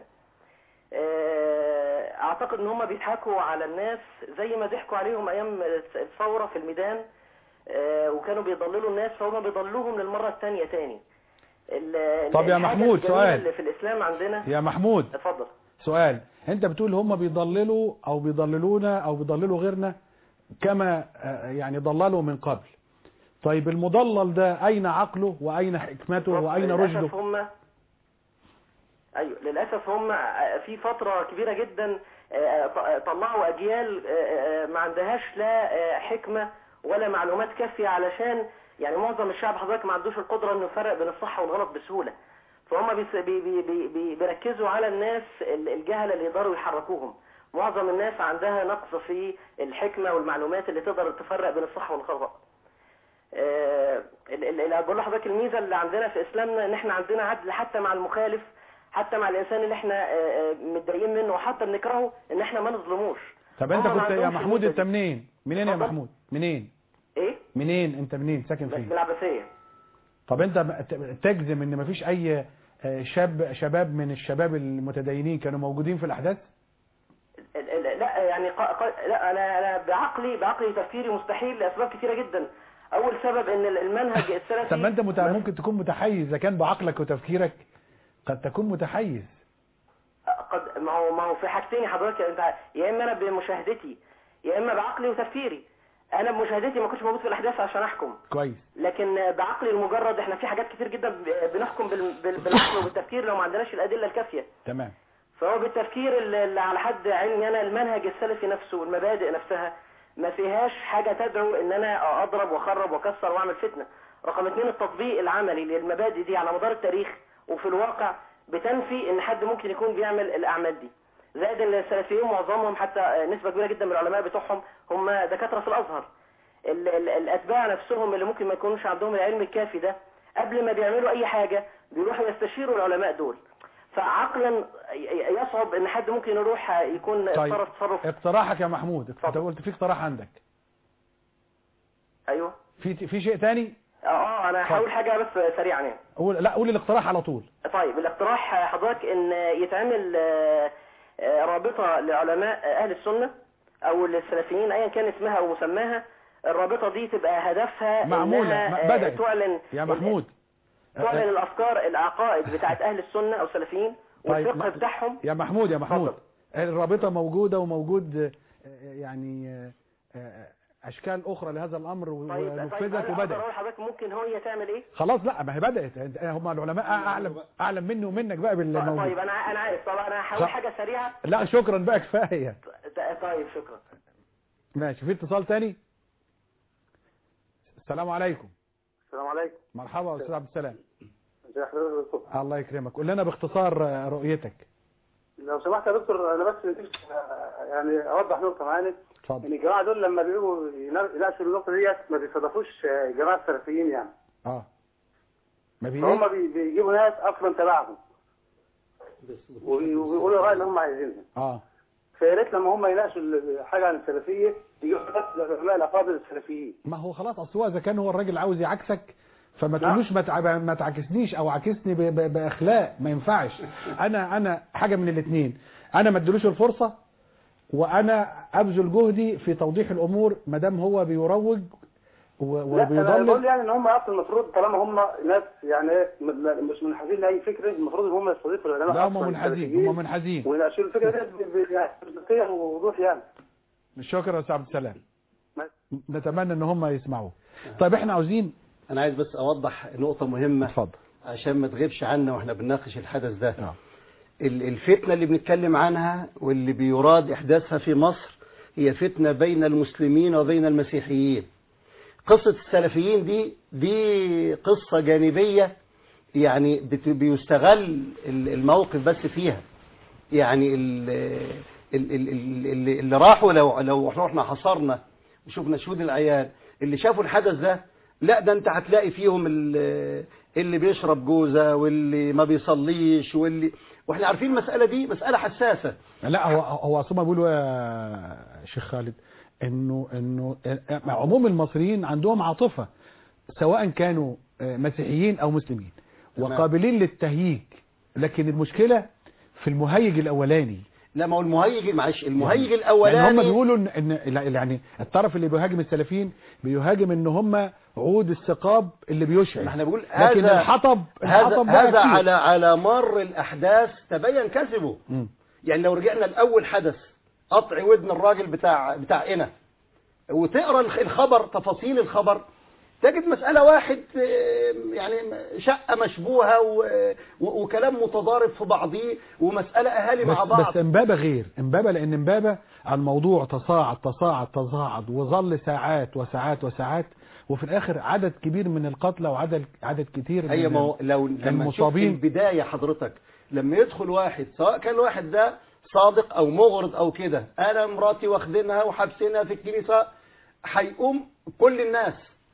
Speaker 4: آه، اعتقد ان هم بيضحكوا على الناس زي ما ضحكوا عليهم ايام الثوره في الميدان آه، وكانوا بيضللوا الناس فهم بيضلوهم للمره الثانيه تاني ال-
Speaker 2: طب يا
Speaker 4: الحاجة
Speaker 2: محمود،
Speaker 4: الجميلة
Speaker 2: سؤال.
Speaker 4: اللي في الاسلام عندنا
Speaker 2: يا محمود
Speaker 4: اتفضل
Speaker 2: سؤال انت بتقول هم بيضللوا او بيضللونا او بيضللوا غيرنا كما آه، يعني ضللوا من قبل طيب المضلل ده اين عقله واين حكمته واين
Speaker 4: للأسف
Speaker 2: رشده
Speaker 4: هم ايوه للاسف هم في فتره كبيره جدا آه، ط- طلعوا اجيال آه، آه، ما عندهاش لا آه، حكمه ولا معلومات كافيه علشان يعني معظم الشعب حضرتك ما عندوش القدره انه يفرق بين الصح والغلط بسهوله فهم بيس- بي بي بي بي بيركزوا على الناس ال- الجهله اللي يقدروا يحركوهم معظم الناس عندها نقص في الحكمه والمعلومات اللي تقدر تفرق بين الصح والخطا آه، ال- ال- ال- بقول لحضرتك الميزه اللي عندنا في اسلامنا ان احنا عندنا عدل حتى مع المخالف حتى مع الانسان اللي احنا آه، آه، متضايقين منه وحتى بنكرهه ان احنا ما نظلموش
Speaker 2: طب انت
Speaker 4: هم ما
Speaker 2: كنت يا
Speaker 4: عندهمش
Speaker 2: محمود
Speaker 4: الميزة
Speaker 2: انت
Speaker 4: دي.
Speaker 2: منين منين يا
Speaker 4: اتفضل.
Speaker 2: محمود منين
Speaker 4: ايه
Speaker 2: منين انت منين ساكن
Speaker 4: من
Speaker 2: فين
Speaker 4: العباسيه
Speaker 2: طب انت م- ت- تجزم ان مفيش اي آه، شاب شباب من الشباب المتدينين كانوا موجودين في الاحداث
Speaker 4: ال- ال- لا يعني ق... ق... لا انا انا بعقلي بعقلي تفكيري مستحيل لاسباب كثيره جدا اول سبب ان ال- المنهج السلفي
Speaker 2: طب ما انت مت...
Speaker 4: ما-
Speaker 2: ممكن تكون متحيز اذا كان بعقلك وتفكيرك قد تكون متحيز
Speaker 4: قد ما هو ما هو في حاجتين يا حضرتك انت يا اما انا بمشاهدتي يا اما بعقلي وتفكيري انا بمشاهدتي ما كنتش موجود في الاحداث عشان احكم
Speaker 2: كويس
Speaker 4: لكن بعقلي المجرد احنا في حاجات كتير جدا ب- بنحكم بال- بال- بالعقل وبالتفكير لو ما عندناش الادله الكافيه
Speaker 2: تمام
Speaker 4: فهو بالتفكير اللي اللي على حد علمي انا المنهج السلفي نفسه والمبادئ نفسها ما فيهاش حاجه تدعو ان انا اضرب واخرب واكسر واعمل فتنه رقم اتنين التطبيق العملي للمبادئ دي على مدار التاريخ وفي الواقع بتنفي ان حد ممكن يكون بيعمل الاعمال دي زائد ان السلفيين معظمهم حتى نسبه كبيره جدا من العلماء بتوعهم هم دكاتره في الازهر ال- ال- الاتباع نفسهم اللي ممكن ما يكونوش عندهم العلم الكافي ده قبل ما بيعملوا اي حاجه بيروحوا يستشيروا العلماء دول فعقلا ي- يصعب ان حد ممكن يروح يكون
Speaker 2: طيب
Speaker 4: تصرف تصرف
Speaker 2: اقتراحك يا محمود انت
Speaker 4: اتفضل.
Speaker 2: قلت في اقتراح عندك
Speaker 4: ايوه
Speaker 2: في في شيء تاني
Speaker 4: اه اه انا هقول حاجه بس سريعا يعني
Speaker 2: قول لا قول الاقتراح على طول
Speaker 4: طيب الاقتراح حضرتك ان يتعمل آه، آه، رابطه لعلماء اهل السنه او للسلفيين ايا كان اسمها او مسماها الرابطه دي تبقى هدفها
Speaker 2: معمولة،
Speaker 4: إنها،
Speaker 2: ما-
Speaker 4: آه،
Speaker 2: بدأت.
Speaker 4: تعلن
Speaker 2: يا محمود
Speaker 4: تعلن الافكار العقائد بتاعت اهل السنه او السلفيين
Speaker 2: طيب،
Speaker 4: والفقه
Speaker 2: ما-
Speaker 4: بتاعهم
Speaker 2: يا محمود يا محمود
Speaker 4: اتفضل.
Speaker 2: الرابطة موجودة وموجود آه، آه، يعني آه، آه، أشكال أخرى لهذا الأمر و-
Speaker 4: طيب طيب
Speaker 2: ونفذت
Speaker 4: أنا أقدر
Speaker 2: وبدأت
Speaker 4: اقول لحضرتك ممكن هي تعمل ايه
Speaker 2: خلاص لا ما هي بدأت أنت- هم العلماء أعلم أعلم مني ومنك بقى باللي
Speaker 4: طيب
Speaker 2: موجود
Speaker 4: انا انا عارف طبعا انا هقول
Speaker 2: خ-
Speaker 4: حاجه سريعه
Speaker 2: لا شكرا بقى كفاية
Speaker 4: ط- طيب شكرا
Speaker 2: ماشي في اتصال تاني السلام عليكم
Speaker 5: السلام عليكم
Speaker 2: مرحبا أستاذ عبد السلام
Speaker 5: ازي حضرتك يا دكتور
Speaker 2: الله يكرمك قول لنا باختصار آه، رؤيتك
Speaker 5: لو سمحت يا دكتور انا بس نفسي آه، يعني اوضح نقطه معانا ان
Speaker 2: اتفضل
Speaker 5: الجماعه دول لما بيجوا ينا- يناقشوا النقطه ديت ما بيستضافوش آه، جماعه سلفيين يعني
Speaker 2: اه ما في
Speaker 5: فهم
Speaker 2: إيه؟
Speaker 5: بي- بيجيبوا ناس اصلا تبعهم وبي- وبيقولوا الراي اللي هم عايزينها
Speaker 2: اه
Speaker 5: فيا ريت لما هم يناقشوا ال- حاجه عن السلفيه يجيبوا ناس العلماء الافاضل السلفيين
Speaker 2: ما هو خلاص اصل هو اذا كان هو الراجل عاوز يعكسك فما
Speaker 5: نعم.
Speaker 2: تقولوش ما تع- ما تعكسنيش او عكسني ب- ب- باخلاق ما ينفعش انا انا حاجه من الاثنين انا ما ادلوش الفرصه وانا ابذل جهدي في توضيح الامور ما دام هو بيروج و-
Speaker 5: لا انا بقول
Speaker 2: وبيضلل
Speaker 5: يعني ان هم اصلا المفروض طالما هم ناس يعني ايه م- مش منحازين لاي فكر المفروض ان هم يستضيفوا العلماء
Speaker 2: لا هم
Speaker 5: أصلاً
Speaker 2: منحازين
Speaker 5: السلفيين
Speaker 2: هم منحازين
Speaker 5: ويناقشوا الفكره دي ب- ب- يعني بصدقيه ووضوح يعني
Speaker 2: مش شكرا يا استاذ عبد السلام
Speaker 5: ماشي.
Speaker 2: نتمنى ان هم يسمعوه طيب احنا عاوزين
Speaker 3: انا عايز بس اوضح نقطة مهمة
Speaker 2: اتفضل
Speaker 3: عشان ما تغيبش عنا واحنا بنناقش الحدث ده
Speaker 2: آه.
Speaker 3: ال- الفتنة اللي بنتكلم عنها واللي بيراد إحداثها في مصر هي فتنة بين المسلمين وبين المسيحيين قصة السلفيين دي دي قصة جانبية يعني بت- بيستغل ال- الموقف بس فيها يعني ال- ال- ال- ال- اللي اللي راحوا لو لو رحنا حصرنا وشفنا شهود العيان اللي شافوا الحدث ده لا ده انت هتلاقي فيهم ال- اللي بيشرب جوزة واللي ما بيصليش واللي واحنا عارفين المسألة دي مسألة حساسة
Speaker 2: لا هو هو اصلا بيقولوا يا شيخ خالد انه انه عموم المصريين عندهم عاطفه سواء كانوا مسيحيين او مسلمين
Speaker 3: تمام.
Speaker 2: وقابلين للتهييج لكن المشكله في المهيج الاولاني
Speaker 3: لا ما هو المهيج معلش المهيج
Speaker 2: يعني
Speaker 3: الاولاني
Speaker 2: هم بيقولوا ان إن- لا- يعني الطرف اللي بيهاجم السلفيين بيهاجم ان هم عود الثقاب اللي بيشعل
Speaker 3: ما احنا بنقول
Speaker 2: لكن
Speaker 3: هذا-
Speaker 2: الحطب
Speaker 3: هذا
Speaker 2: الحطب بقى
Speaker 3: هذا
Speaker 2: كتير.
Speaker 3: على على مر الاحداث تبين كذبه
Speaker 2: مم.
Speaker 3: يعني لو رجعنا لاول حدث قطع ودن الراجل بتاع بتاع إنا وتقرا الخ- الخبر تفاصيل الخبر تجد مسألة واحد آه، يعني شقة مشبوهة و- و- وكلام متضارب في بعضيه ومسألة أهالي مع
Speaker 2: بس,
Speaker 3: بعض
Speaker 2: بس امبابة غير امبابة لان امبابة الموضوع تصاعد تصاعد تصاعد وظل ساعات وساعات وساعات وفي الاخر عدد كبير من القتلى وعدد عدد كتير من
Speaker 3: ايوه ما هو لو لما نشوف
Speaker 2: المصابين.
Speaker 3: البدايه حضرتك لما يدخل واحد سواء كان الواحد ده صادق او مغرض او كده انا مراتي واخدينها وحابسينها في الكنيسه هيقوم كل الناس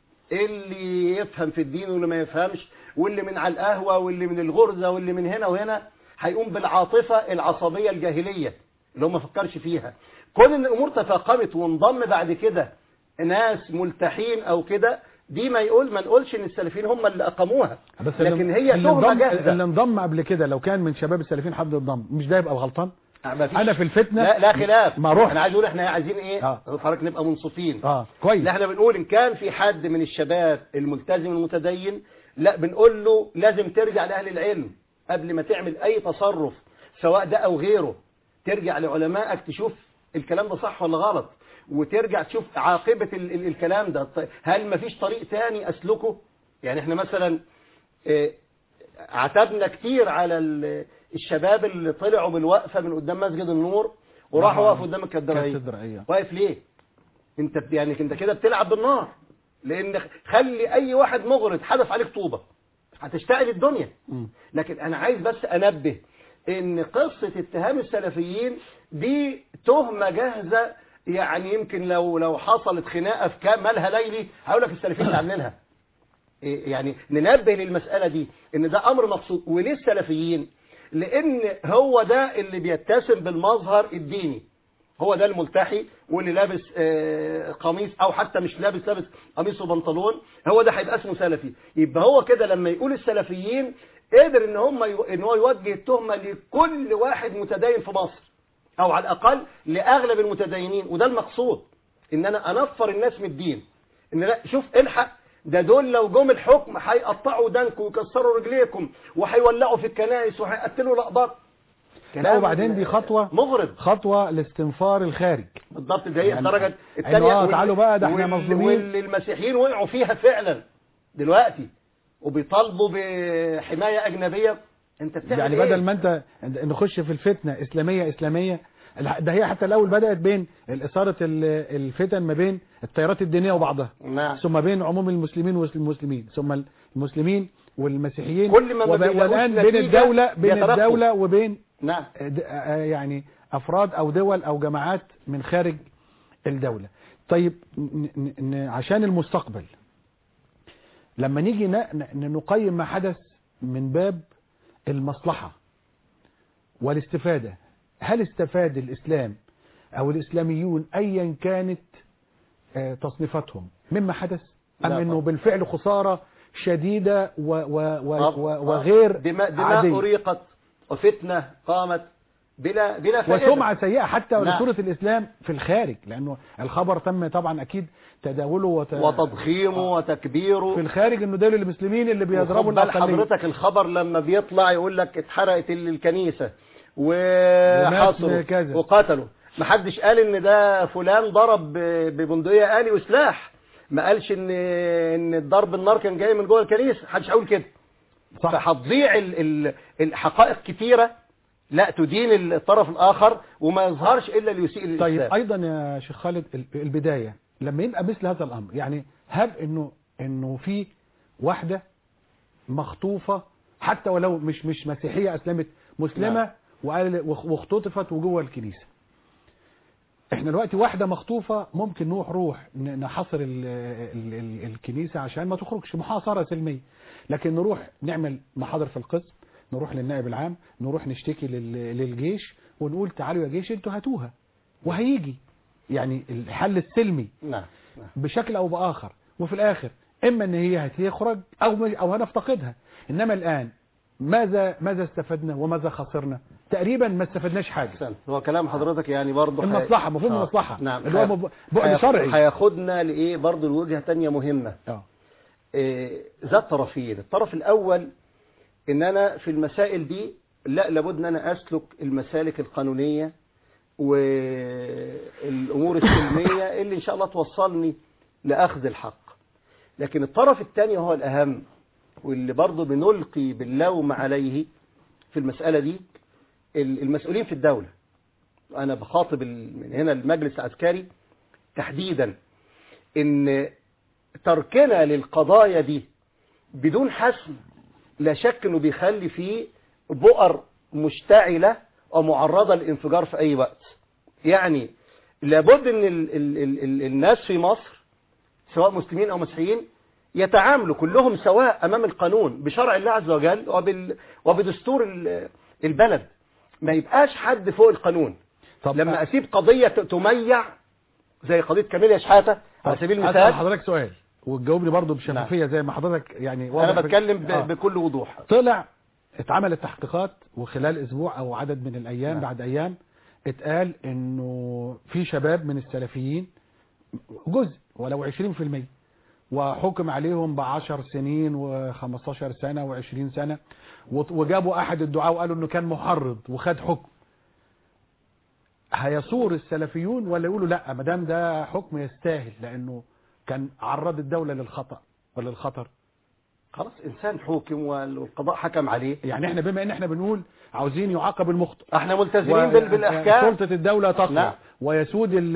Speaker 3: اللي يفهم في الدين واللي ما يفهمش واللي من على القهوه واللي من الغرزه واللي من هنا وهنا هيقوم بالعاطفه العصبيه الجاهليه اللي هو ما فكرش فيها كون ان الامور تفاقمت وانضم بعد كده ناس ملتحين او كده دي ما يقول ما نقولش ان السلفيين هم اللي اقاموها
Speaker 2: بس
Speaker 3: لكن
Speaker 2: اللي
Speaker 3: هي
Speaker 2: اللي
Speaker 3: تهمه
Speaker 2: انضم
Speaker 3: جاهزه
Speaker 2: اللي انضم قبل كده لو كان من شباب السلفيين حد انضم مش ده يبقى غلطان
Speaker 3: ما فيش-
Speaker 2: انا في الفتنه
Speaker 3: لا لا خلاف
Speaker 2: ما روح
Speaker 3: احنا عايز اقول احنا عايزين ايه
Speaker 2: آه.
Speaker 3: حضرتك نبقى منصفين
Speaker 2: اه كويس
Speaker 3: لا احنا بنقول ان كان في حد من الشباب الملتزم المتدين لا بنقول له لازم ترجع لاهل العلم قبل ما تعمل اي تصرف سواء ده او غيره ترجع لعلمائك تشوف الكلام ده صح ولا غلط وترجع تشوف عاقبة ال ال الكلام ده ط- هل مفيش طريق تاني اسلكه يعني احنا مثلا اه، عتبنا كتير على ال- الشباب اللي طلعوا بالوقفة من قدام مسجد النور وراحوا
Speaker 2: آه.
Speaker 3: وقفوا قدام الكدرائية
Speaker 2: كاتدرائية.
Speaker 3: واقف ليه انت بت- يعني انت كده بتلعب بالنار لان خلي اي واحد مغرض حدف عليك طوبة هتشتعل الدنيا
Speaker 2: مم.
Speaker 3: لكن انا عايز بس انبه ان قصة اتهام السلفيين دي تهمة جاهزة يعني يمكن لو لو حصلت خناقة في كام مالها ليلي هقول لك السلفيين اللي عاملينها إيه يعني ننبه للمسألة دي ان ده امر مقصود وليه السلفيين لان هو ده اللي بيتسم بالمظهر الديني هو ده الملتحي واللي لابس آه، قميص او حتى مش لابس لابس قميص وبنطلون هو ده هيبقى اسمه سلفي يبقى هو كده لما يقول السلفيين قدر ان هم يو... ان هو يوجه التهمه لكل واحد متدين في مصر او على الاقل لاغلب المتدينين وده المقصود ان انا انفر الناس من الدين ان لا شوف الحق ده دول لو جم الحكم هيقطعوا ودانكم ويكسروا رجليكم وهيولعوا في الكنائس وهيقتلوا الاقباط
Speaker 2: لا
Speaker 3: كلام
Speaker 2: وبعدين دي خطوة
Speaker 3: مغرض
Speaker 2: خطوة لاستنفار الخارج
Speaker 3: بالضبط ده هي
Speaker 2: يعني
Speaker 3: الدرجه
Speaker 2: إنه
Speaker 3: الثانيه
Speaker 2: آه تعالوا بقى ده إحنا مظلومين.
Speaker 3: واللي المسيحيين وقعوا فيها فعلا دلوقتي وبيطالبوا بحمايه اجنبيه انت بتعمل
Speaker 2: يعني
Speaker 3: إيه؟
Speaker 2: بدل ما انت نخش في الفتنة اسلامية اسلامية الح- ده هي حتى الاول بدأت بين إثارة ال- الفتن ما بين التيارات الدينية وبعضها
Speaker 3: نعم
Speaker 2: ثم بين عموم المسلمين والمسلمين ثم المسلمين والمسيحيين
Speaker 3: كل ما ما
Speaker 2: وب-
Speaker 3: بيلاقوش
Speaker 2: والآن بين
Speaker 3: نتيجة
Speaker 2: الدولة بين
Speaker 3: بيترقوا.
Speaker 2: الدولة وبين
Speaker 3: نعم
Speaker 2: د- آه يعني أفراد أو دول أو جماعات من خارج الدولة طيب ن- ن- ن- عشان المستقبل لما نيجي ن- ن- نقيم ما حدث من باب المصلحة والاستفادة هل استفاد الإسلام أو الإسلاميون أيا كانت آه، تصنيفاتهم مما حدث أم
Speaker 3: لا
Speaker 2: أنه
Speaker 3: طبعا.
Speaker 2: بالفعل خسارة شديدة و و و
Speaker 3: آه،
Speaker 2: و
Speaker 3: آه.
Speaker 2: وغير
Speaker 3: دماء, دماء
Speaker 2: عادية
Speaker 3: أريقت وفتنة قامت بلا بلا فائدة
Speaker 2: وسمعة سيئة حتى
Speaker 3: نعم.
Speaker 2: لصورة الإسلام في الخارج لأنه الخبر تم طبعا أكيد تداوله وت...
Speaker 3: وتضخيمه وتكبيره
Speaker 2: في الخارج انه دول المسلمين اللي بيضربوا
Speaker 3: وخد بال
Speaker 2: الأقلية
Speaker 3: حضرتك الخبر لما بيطلع يقول لك اتحرقت ال- الكنيسة
Speaker 2: وناس
Speaker 3: وحصروا
Speaker 2: كذا.
Speaker 3: وقتلوا ما حدش قال ان ده فلان ضرب ب- ببندقية آلي وسلاح ما قالش ان ان الضرب النار كان جاي من جوه الكنيسة محدش هيقول كده
Speaker 2: صح
Speaker 3: فهتضيع ال- ال- الحقائق كتيرة لا تدين الطرف الآخر وما يظهرش إلا ليسيء للإسلام
Speaker 2: طيب ايضا يا شيخ خالد ال- البدايه لما يبقى مثل هذا الامر يعني هب انه انه في واحده مخطوفه حتى ولو مش مش مسيحيه اسلمت مسلمه
Speaker 3: نعم.
Speaker 2: وقال واخ- واختطفت وجوه الكنيسه احنا دلوقتي واحده مخطوفه ممكن نروح روح ن- نحاصر ال ال ال الكنيسه عشان ما تخرجش محاصره سلميه لكن نروح نعمل محاضر في القسم نروح للنائب العام نروح نشتكي لل- للجيش ونقول تعالوا يا جيش انتوا هاتوها وهيجي يعني الحل السلمي
Speaker 3: نعم نعم.
Speaker 2: بشكل او باخر وفي الاخر اما ان هي هتخرج او مش- او هنفتقدها انما الان ماذا ماذا استفدنا وماذا خسرنا تقريبا ما استفدناش حاجه
Speaker 3: أحسنت هو كلام حضرتك يعني برضه
Speaker 2: المصلحه مفهوم
Speaker 3: آه.
Speaker 2: المصلحه
Speaker 3: نعم
Speaker 2: اللي هو
Speaker 3: هي-
Speaker 2: مب- بعد
Speaker 3: هياخ-
Speaker 2: شرعي
Speaker 3: هياخدنا لإيه برضه لوجهة تانية مهمة
Speaker 2: اه
Speaker 3: إيه، ذات طرفين الطرف الأول إن أنا في المسائل دي لا لابد أن أنا أسلك المسالك القانونية والأمور السلمية اللي إن شاء الله توصلني لأخذ الحق لكن الطرف الثاني هو الأهم واللي برضه بنلقي باللوم عليه في المسألة دي ال- المسؤولين في الدولة أنا بخاطب ال- من هنا المجلس العسكري تحديدا إن تركنا للقضايا دي بدون حسم لا شك انه بيخلي فيه بؤر مشتعلة ومعرضة للانفجار في اي وقت يعني لابد ان ال ال ال ال الناس في مصر سواء مسلمين او مسيحيين يتعاملوا كلهم سواء امام القانون بشرع الله عز وجل وبال وبدستور ال- البلد ما يبقاش حد فوق القانون
Speaker 2: طب
Speaker 3: لما اسيب قضية ت- تميع زي قضية كاميليا شحاتة على سبيل
Speaker 2: أسأل
Speaker 3: المثال
Speaker 2: حضرتك سؤال وتجاوبني برضه بشفافيه زي ما حضرتك يعني
Speaker 3: انا
Speaker 2: واضح في-
Speaker 3: بتكلم ب-
Speaker 2: آه.
Speaker 3: بكل وضوح
Speaker 2: طلع اتعملت تحقيقات وخلال اسبوع او عدد من الايام
Speaker 3: نعم.
Speaker 2: بعد ايام اتقال انه في شباب من السلفيين جزء ولو 20% وحكم عليهم بعشر سنين و15 سنة و20 سنة وط- وجابوا احد الدعاء وقالوا انه كان محرض وخد حكم هيصور السلفيون ولا يقولوا لا ما دام ده حكم يستاهل لانه كان عرض الدولة للخطأ ولا الخطر
Speaker 3: خلاص انسان حوكم والقضاء حكم عليه
Speaker 2: يعني احنا بما ان احنا بنقول عاوزين يعاقب المخطئ
Speaker 3: احنا ملتزمين بال- بالاحكام
Speaker 2: سلطة الدولة تقوى
Speaker 3: نعم.
Speaker 2: ويسود ال-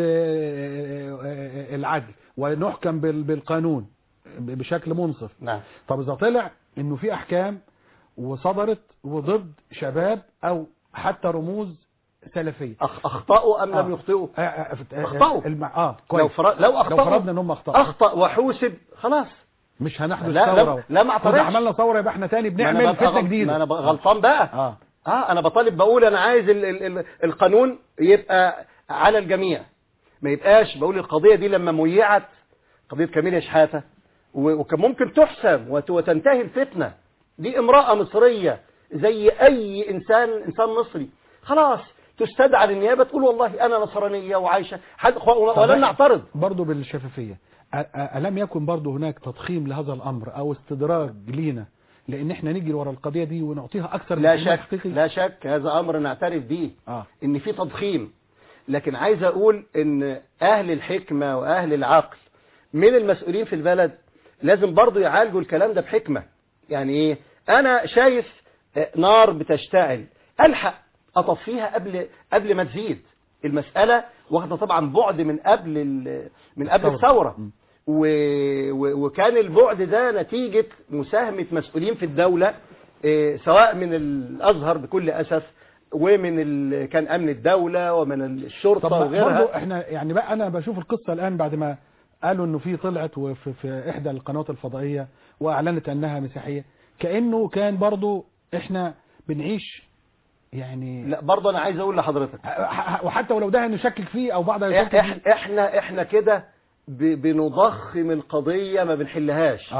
Speaker 2: العدل ونحكم بال- بالقانون بشكل منصف
Speaker 3: نعم
Speaker 2: طب اذا طلع انه في احكام وصدرت وضد شباب او حتى رموز سلفية
Speaker 3: أخ- اخطاوا ام
Speaker 2: آه.
Speaker 3: لم يخطئوا
Speaker 2: آه، آه، آه،
Speaker 3: أخطأوا.
Speaker 2: الم- اه كويس
Speaker 3: لو فر... لو اخطاوا
Speaker 2: لو فرضنا انهم اخطأوا
Speaker 3: اخطا وحوسب خلاص
Speaker 2: مش هنحدث
Speaker 3: لا- لا-
Speaker 2: ثورة
Speaker 3: لا ما
Speaker 2: إذا
Speaker 3: اعترضش.
Speaker 2: عملنا ثورة يبقى احنا تاني
Speaker 3: ما أنا
Speaker 2: بنعمل
Speaker 3: ببقى
Speaker 2: فتنة
Speaker 3: غل-
Speaker 2: جديدة
Speaker 3: ما انا بقى غلطان بقى
Speaker 2: اه
Speaker 3: اه انا بطالب بقول انا عايز ال ال ال القانون يبقى على الجميع ما يبقاش بقول القضية دي لما ميعت قضية كاميليا شحاتة و- وكان ممكن تحسم وت- وتنتهي الفتنة دي امرأة مصرية زي اي انسان انسان مصري خلاص تستدعى للنيابة تقول والله انا نصرانية وعايشة حد ولن نعترض
Speaker 2: برضه بالشفافية أ- أ- ألم يكن برضه هناك تضخيم لهذا الأمر أو استدراج لينا لأن احنا نجري ورا القضية دي ونعطيها أكثر
Speaker 3: لا
Speaker 2: من حجمها
Speaker 3: شك
Speaker 2: الحقيقي
Speaker 3: لا شك هذا امر نعترف به
Speaker 2: آه.
Speaker 3: ان في تضخيم لكن عايز اقول ان اهل الحكمة واهل العقل من المسؤولين في البلد لازم برضو يعالجوا الكلام ده بحكمة يعني ايه انا شايف آه، نار بتشتعل الحق اطفيها قبل قبل ما تزيد المسألة واخدة طبعا بعد من قبل ال- من قبل
Speaker 2: الثورة.
Speaker 3: الثورة
Speaker 2: م.
Speaker 3: و... و... وكان البعد ده نتيجة مساهمة مسؤولين في الدولة إيه، سواء من الأزهر بكل أسف ومن ال... كان أمن الدولة ومن الشرطة
Speaker 2: طب
Speaker 3: وغيرها
Speaker 2: برضه احنا يعني بقى أنا بشوف القصة الآن بعد ما قالوا إنه في طلعت وفي في إحدى القنوات الفضائية وأعلنت أنها مسيحية كأنه كان برضه احنا بنعيش يعني
Speaker 3: لا برضه أنا عايز أقول لحضرتك
Speaker 2: ح- ح- وحتى ولو ده نشكك فيه أو بعض يشكك
Speaker 3: إح...
Speaker 2: فيه
Speaker 3: إحنا إحنا كده ب... بنضخم القضية ما بنحلهاش
Speaker 2: اه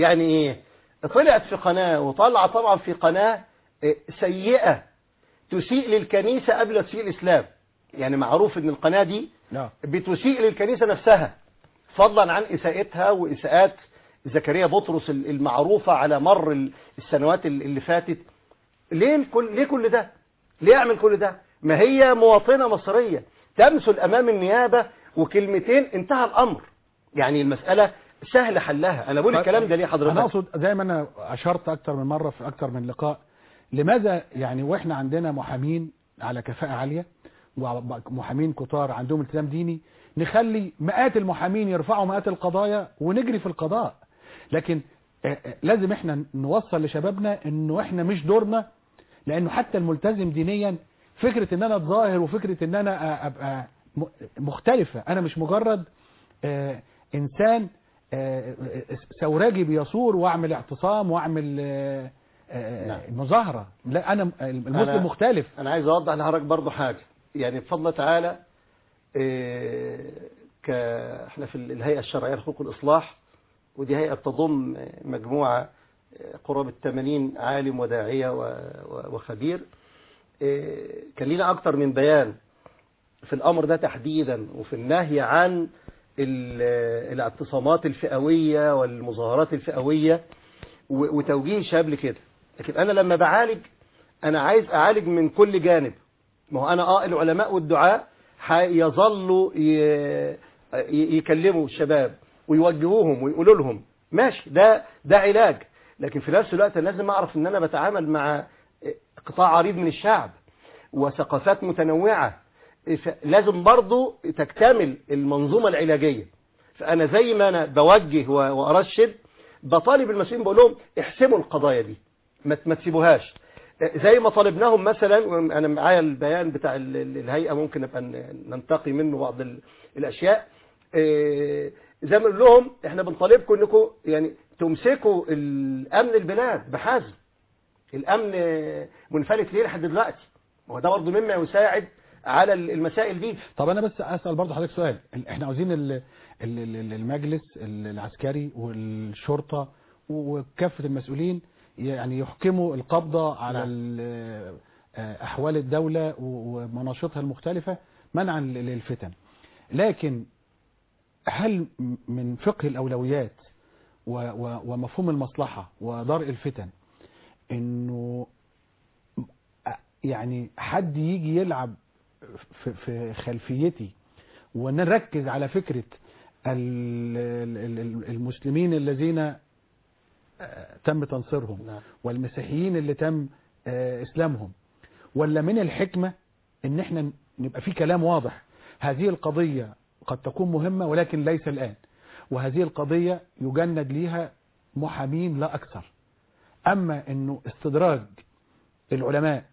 Speaker 3: يعني ايه طلعت في قناة وطلع طبعا في قناة إيه، سيئة تسيء للكنيسة قبل تسيء الإسلام يعني معروف ان القناة دي
Speaker 2: نعم
Speaker 3: بتسيء للكنيسة نفسها فضلا عن إساءتها وإساءات زكريا بطرس المعروفة على مر ال- السنوات ال- اللي فاتت ليه الكل ليه كل ده ليه اعمل كل ده ما هي مواطنة مصرية تمثل أمام النيابة وكلمتين انتهى الأمر يعني المسألة سهل حلها أنا بقول الكلام ده ليه
Speaker 2: انا
Speaker 3: حضرتك
Speaker 2: اقصد زي ما انا اشرت اكتر من مره في اكتر من لقاء لماذا يعني واحنا عندنا محامين على كفاءه عاليه ومحامين كتار عندهم التزام ديني نخلي مئات المحامين يرفعوا مئات القضايا ونجري في القضاء لكن آه، آه، لازم احنا نوصل لشبابنا انه احنا مش دورنا لانه حتى الملتزم دينيا فكره ان انا اتظاهر وفكره ان انا آه، ابقى م- مختلفه انا مش مجرد آه، انسان آه، آه، ثوراجي بيصور واعمل اعتصام واعمل آه، آه،
Speaker 3: نعم.
Speaker 2: مظاهره لا انا المسلم
Speaker 3: أنا-
Speaker 2: مختلف
Speaker 3: أنا عايز أوضح لحضرتك برضو حاجة يعني بفضل الله تعالى إيه، ك احنا في الهيئة الشرعية لحقوق الإصلاح ودي هيئة تضم مجموعة إيه، قرابة 80 عالم وداعية و- و- وخبير إيه، كان لنا أكتر من بيان في الأمر ده تحديدا وفي النهي عن ال- الاعتصامات الفئوية والمظاهرات الفئوية و- وتوجيه الشباب لكده لكن أنا لما بعالج أنا عايز أعالج من كل جانب ما هو أنا آه العلماء والدعاء يظلوا ي- ي- يكلموا الشباب ويوجهوهم ويقولوا لهم ماشي ده ده علاج لكن في نفس الوقت أنا لازم أعرف إن أنا بتعامل مع قطاع عريض من الشعب وثقافات متنوعة لازم برضو تكتمل المنظومة العلاجية فأنا زي ما أنا بوجه و- وأرشد بطالب المسؤولين بقول لهم احسموا القضايا دي ما ما تسيبوهاش زي ما طالبناهم مثلا انا معايا البيان بتاع ال- ال- الهيئه ممكن نبقى ن- ننتقي منه بعض ال- الاشياء إيه، زي ما نقول لهم احنا بنطالبكم انكم يعني تمسكوا الامن البلاد بحزم الامن منفلت ليه لحد دلوقتي هو ده برضه مما يساعد على ال- المسائل دي
Speaker 2: طب انا بس اسال برضه حضرتك سؤال ال- احنا عاوزين ال- ال- ال- المجلس ال- العسكري والشرطه وكافه المسؤولين يعني يحكموا القبضه على
Speaker 3: نعم.
Speaker 2: ال- آه، احوال الدوله و- ومناشطها المختلفه منعا لل- للفتن لكن هل م- من فقه الاولويات و- و- ومفهوم المصلحه ودرء الفتن انه يعني حد يجي يلعب في- في خلفيتي ونركز على فكرة ال- ال- ال- المسلمين الذين آه، تم تنصيرهم
Speaker 3: نعم.
Speaker 2: والمسيحيين اللي تم آه، اسلامهم ولا من الحكمة ان احنا نبقى في كلام واضح هذه القضية قد تكون مهمة ولكن ليس الآن وهذه القضية يجند ليها محامين لا أكثر أما أنه استدراج العلماء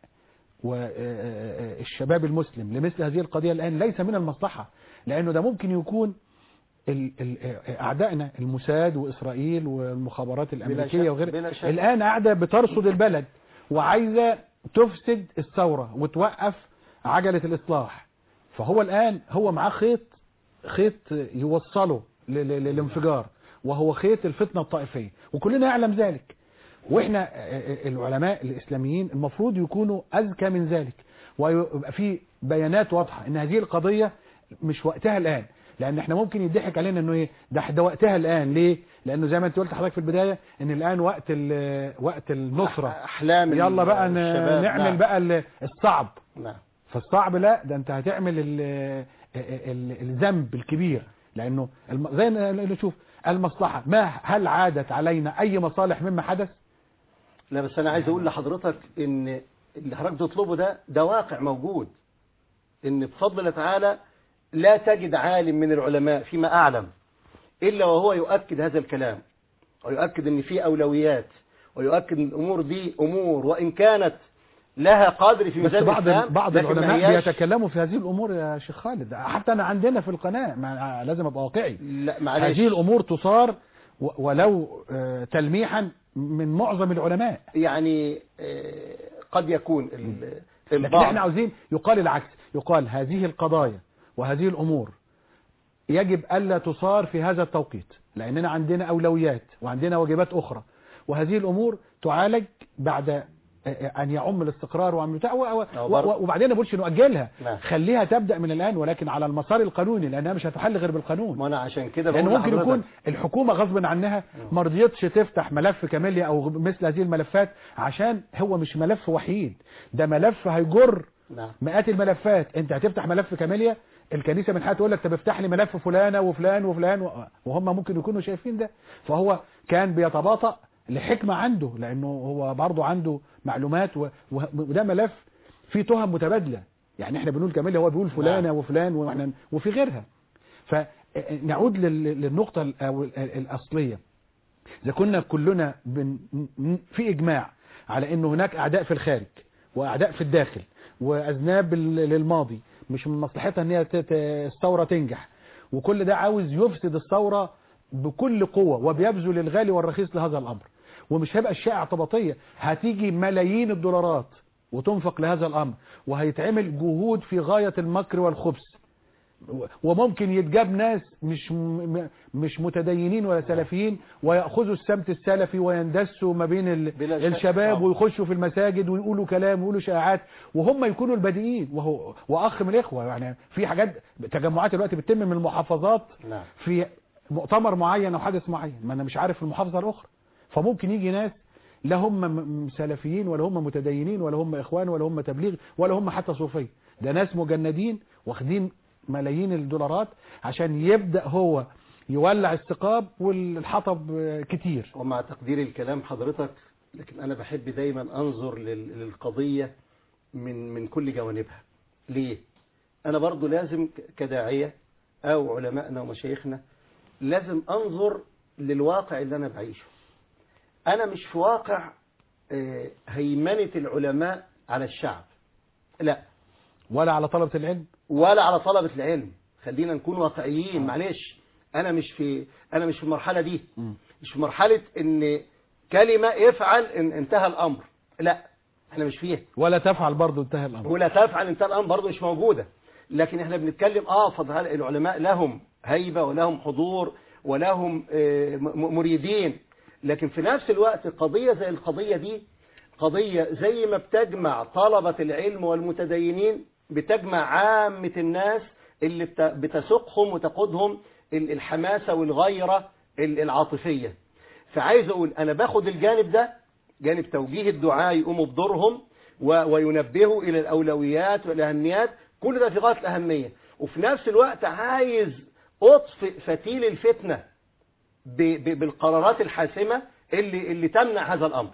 Speaker 2: والشباب المسلم لمثل هذه القضية الآن ليس من المصلحة لأنه ده ممكن يكون ال- ال- أعدائنا الموساد وإسرائيل والمخابرات الأمريكية
Speaker 3: شك-
Speaker 2: وغيرها
Speaker 3: بلا شك.
Speaker 2: الآن قاعدة بترصد البلد وعايزة تفسد الثورة وتوقف عجلة الإصلاح فهو الآن هو معاه خيط خيط يوصله ل- ل- للانفجار وهو خيط الفتنة الطائفية وكلنا يعلم ذلك واحنا العلماء الاسلاميين المفروض يكونوا اذكى من ذلك ويبقى في بيانات واضحه ان هذه القضيه مش وقتها الان لان احنا ممكن يضحك علينا انه ايه ده ده وقتها الان ليه لانه زي ما انت قلت حضرتك في البدايه ان الان وقت ال- وقت النصره
Speaker 3: احلام
Speaker 2: يلا بقى ن-
Speaker 3: الشباب.
Speaker 2: نعمل
Speaker 3: نعم.
Speaker 2: بقى ال- الصعب
Speaker 3: نعم
Speaker 2: فالصعب لا ده انت هتعمل ال- ال- الذنب الكبير لانه الم- زي ما نشوف المصلحه ما هل عادت علينا اي مصالح مما حدث
Speaker 3: لا بس انا عايز اقول لحضرتك ان اللي حضرتك تطلبه ده ده واقع موجود ان بفضل الله تعالى لا تجد عالم من العلماء فيما اعلم الا وهو يؤكد هذا الكلام ويؤكد ان في اولويات ويؤكد ان الامور دي امور وان كانت لها قدر في
Speaker 2: بس
Speaker 3: ميزان
Speaker 2: بعض
Speaker 3: الإسلام،
Speaker 2: بعض
Speaker 3: لكن ما
Speaker 2: العلماء
Speaker 3: هياش-
Speaker 2: بيتكلموا في هذه الامور يا شيخ خالد حتى انا عندنا في القناه ما لازم ابقى واقعي
Speaker 3: لا معلش
Speaker 2: هذه الامور تصار و- ولو آه، تلميحا من معظم العلماء
Speaker 3: يعني آه، قد يكون ال-
Speaker 2: لكن
Speaker 3: البعض
Speaker 2: احنا عاوزين يقال العكس يقال هذه القضايا وهذه الامور يجب ألا تصار في هذا التوقيت لأننا عندنا أولويات وعندنا واجبات أخرى وهذه الأمور تعالج بعد أن يعم الاستقرار وعم بتاع و- و-
Speaker 3: أو برضه.
Speaker 2: و- وبعدين ما بقولش نؤجلها
Speaker 3: نعم.
Speaker 2: خليها تبدأ من الآن ولكن على المسار القانوني لأنها مش هتحل غير بالقانون
Speaker 3: ما انا عشان كده
Speaker 2: لأن
Speaker 3: بقول
Speaker 2: ممكن
Speaker 3: لحضرتك
Speaker 2: يكون الحكومة غصب عنها ما رضيتش تفتح ملف كاميليا أو مثل هذه الملفات عشان هو مش ملف وحيد ده ملف هيجر
Speaker 3: نعم
Speaker 2: مئات الملفات انت هتفتح ملف كاميليا الكنيسة من حقها تقول لك طب افتح لي ملف فلانة وفلان وفلان و- وهم ممكن يكونوا شايفين ده فهو كان بيتباطأ لحكمة عنده لأنه هو برضه عنده معلومات و- و- وده ملف فيه تهم متبادلة يعني احنا بنقول كاميليا هو بيقول فلانة وفلان واحنا وفي غيرها فنعود لل- للنقطة ال- أو ال- الأصلية إذا كنا كلنا بن م- في إجماع على أنه هناك أعداء في الخارج وأعداء في الداخل وأذناب لل- للماضي مش من مصلحتها أن هي ت- ت- الثورة تنجح وكل ده عاوز يفسد الثورة بكل قوة وبيبذل الغالي والرخيص لهذا الأمر ومش هيبقى الشائع اعتباطية هتيجي ملايين الدولارات وتنفق لهذا الأمر وهيتعمل جهود في غاية المكر والخبث وممكن يتجاب ناس مش م- مش متدينين ولا سلفيين ويأخذوا السمت السلفي ويندسوا ما بين ال-
Speaker 3: بلا شك.
Speaker 2: الشباب
Speaker 3: طبعا.
Speaker 2: ويخشوا في المساجد ويقولوا كلام ويقولوا شائعات وهم يكونوا البادئين وهو واخ من الاخوه يعني في حاجات تجمعات دلوقتي بتتم من المحافظات
Speaker 3: نعم
Speaker 2: في مؤتمر معين او حدث معين ما انا مش عارف المحافظه الاخرى فممكن يجي ناس لا هم م- م- سلفيين ولا هم متدينين ولا هم اخوان ولا هم تبليغ ولا هم حتى صوفيه ده ناس مجندين واخدين ملايين الدولارات عشان يبدا هو يولع الثقاب والحطب آه، كتير
Speaker 3: ومع تقدير الكلام حضرتك لكن أنا بحب دايما أنظر لل- للقضية من من كل جوانبها ليه؟ أنا برضو لازم ك- كداعية أو علمائنا ومشايخنا لازم أنظر للواقع اللي أنا بعيشه أنا مش في واقع آه، هيمنة العلماء على الشعب لا
Speaker 2: ولا على طلبه العلم
Speaker 3: ولا على طلبة العلم خلينا نكون واقعيين معلش انا مش في انا مش في المرحله دي مش في مرحله ان كلمه افعل ان انتهى الامر لا احنا مش فيها
Speaker 2: ولا تفعل برضه انتهى الامر
Speaker 3: ولا تفعل انتهى الامر برضه مش موجوده لكن احنا بنتكلم اه فضل العلماء لهم هيبه ولهم حضور ولهم آه، م- مريدين لكن في نفس الوقت قضيه زي القضيه دي قضيه زي ما بتجمع طلبه العلم والمتدينين بتجمع عامه الناس اللي بت- بتسوقهم وتقودهم ال- الحماسه والغيره ال- العاطفيه فعايز اقول انا باخد الجانب ده جانب توجيه الدعاء يقوموا بدورهم و- وينبهوا الى الاولويات والاهميات كل ده في غايه الاهميه وفي نفس الوقت عايز اطفئ فتيل الفتنه ب- ب- بالقرارات الحاسمه اللي اللي تمنع هذا الامر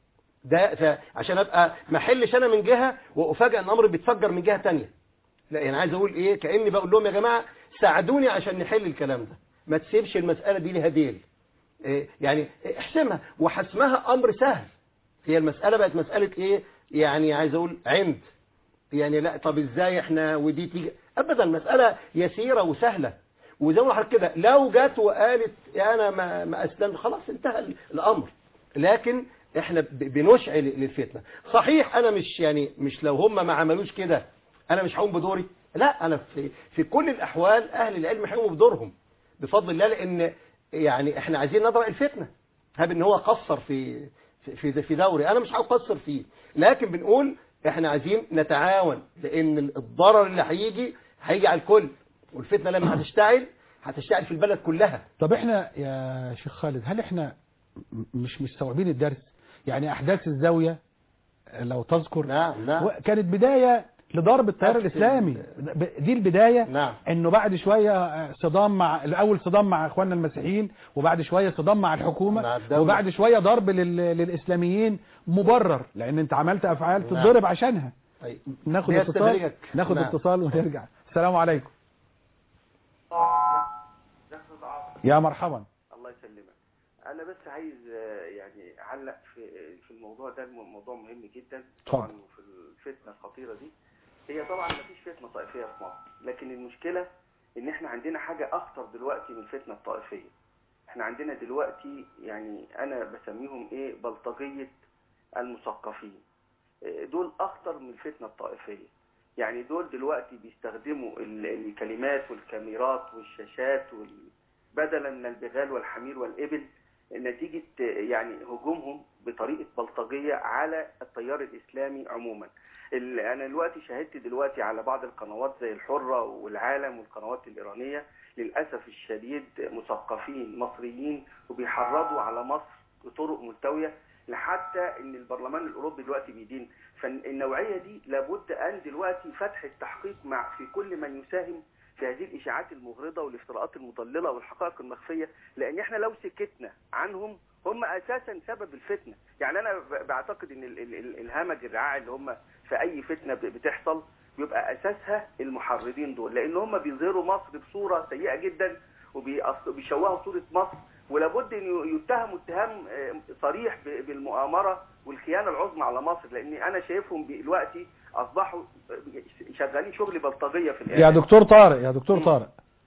Speaker 3: ده ف- عشان ابقى ما احلش انا من جهه وافاجئ ان الامر بيتفجر من جهه تانية لا يعني عايز اقول ايه كاني بقول لهم يا جماعه ساعدوني عشان نحل الكلام ده ما تسيبش المساله دي ليها ديل إيه يعني احسمها وحسمها امر سهل هي المساله بقت مساله ايه يعني عايز اقول عند يعني لا طب ازاي احنا ودي تيجي ابدا مساله يسيره وسهله وزي ما حضرتك كده لو جت وقالت انا ما ما اسلمت خلاص انتهى الامر لكن احنا ب- بنشعل للفتنه صحيح انا مش يعني مش لو هم ما عملوش كده انا مش هقوم بدوري لا انا في في كل الاحوال اهل العلم هيقوموا بدورهم بفضل الله لان يعني احنا عايزين نضرب الفتنه هاب ان هو قصر في في في- في دوري انا مش هقصر فيه لكن بنقول احنا عايزين نتعاون لان الضرر اللي هيجي هيجي على الكل والفتنه لما هتشتعل هتشتعل في البلد كلها
Speaker 2: طب احنا يا شيخ خالد هل احنا م- مش مستوعبين الدرس يعني احداث الزاوية لو تذكر
Speaker 3: نعم نعم
Speaker 2: و- كانت بداية لضرب التيار
Speaker 3: نفس
Speaker 2: الاسلامي
Speaker 3: ال-
Speaker 2: ب- دي البداية
Speaker 3: نعم
Speaker 2: انه بعد شوية صدام مع الاول صدام مع اخواننا المسيحيين وبعد شوية صدام مع الحكومة
Speaker 3: مع الدولة.
Speaker 2: وبعد شوية ضرب لل... للاسلاميين مبرر لان انت عملت افعال
Speaker 3: نعم.
Speaker 2: تتضرب عشانها
Speaker 3: طيب
Speaker 2: ناخد اتصال
Speaker 3: بيستدرجك.
Speaker 2: ناخد
Speaker 3: نعم.
Speaker 2: اتصال ونرجع السلام عليكم يا مرحبا
Speaker 6: الله يسلمك انا بس عايز آه، يعني اعلق في في الموضوع ده الم- موضوع مهم جدا طبعا
Speaker 2: اتفضل.
Speaker 6: وفي الفتنه الخطيره دي هي طبعا ما فيش فتنه طائفيه في مصر لكن المشكله ان احنا عندنا حاجه اخطر دلوقتي من الفتنه الطائفيه احنا عندنا دلوقتي يعني انا بسميهم ايه بلطجيه المثقفين آه، دول اخطر من الفتنه الطائفيه يعني دول دلوقتي بيستخدموا ال- الكلمات والكاميرات والشاشات وال... بدلا من البغال والحمير والإبل نتيجة يعني هجومهم بطريقة بلطجية على التيار الإسلامي عموما ال- أنا دلوقتي شاهدت دلوقتي على بعض القنوات زي الحرة والعالم والقنوات الإيرانية للأسف الشديد مثقفين مصريين وبيحرضوا على مصر بطرق ملتوية لحتى ان البرلمان الاوروبي دلوقتي بيدين فالنوعيه دي لابد ان دلوقتي فتح التحقيق مع في كل من يساهم في هذه الاشاعات المغرضه والافتراءات المضلله والحقائق المخفيه لان احنا لو سكتنا عنهم هم اساسا سبب الفتنه يعني انا ب- بعتقد ان ال- ال- ال- الهمج الرعاع اللي هم في اي فتنه ب- بتحصل بيبقى اساسها المحرضين دول لان هم بيظهروا مصر بصوره سيئه جدا وبيشوهوا صوره مصر ولابد ان يتهموا اتهام آه، صريح ب- بالمؤامره والخيانه العظمى على مصر لان انا شايفهم دلوقتي اصبحوا آه، شغالين شغل بلطجيه في
Speaker 2: يا
Speaker 6: الاعلام
Speaker 2: دكتور طارق يا دكتور طارق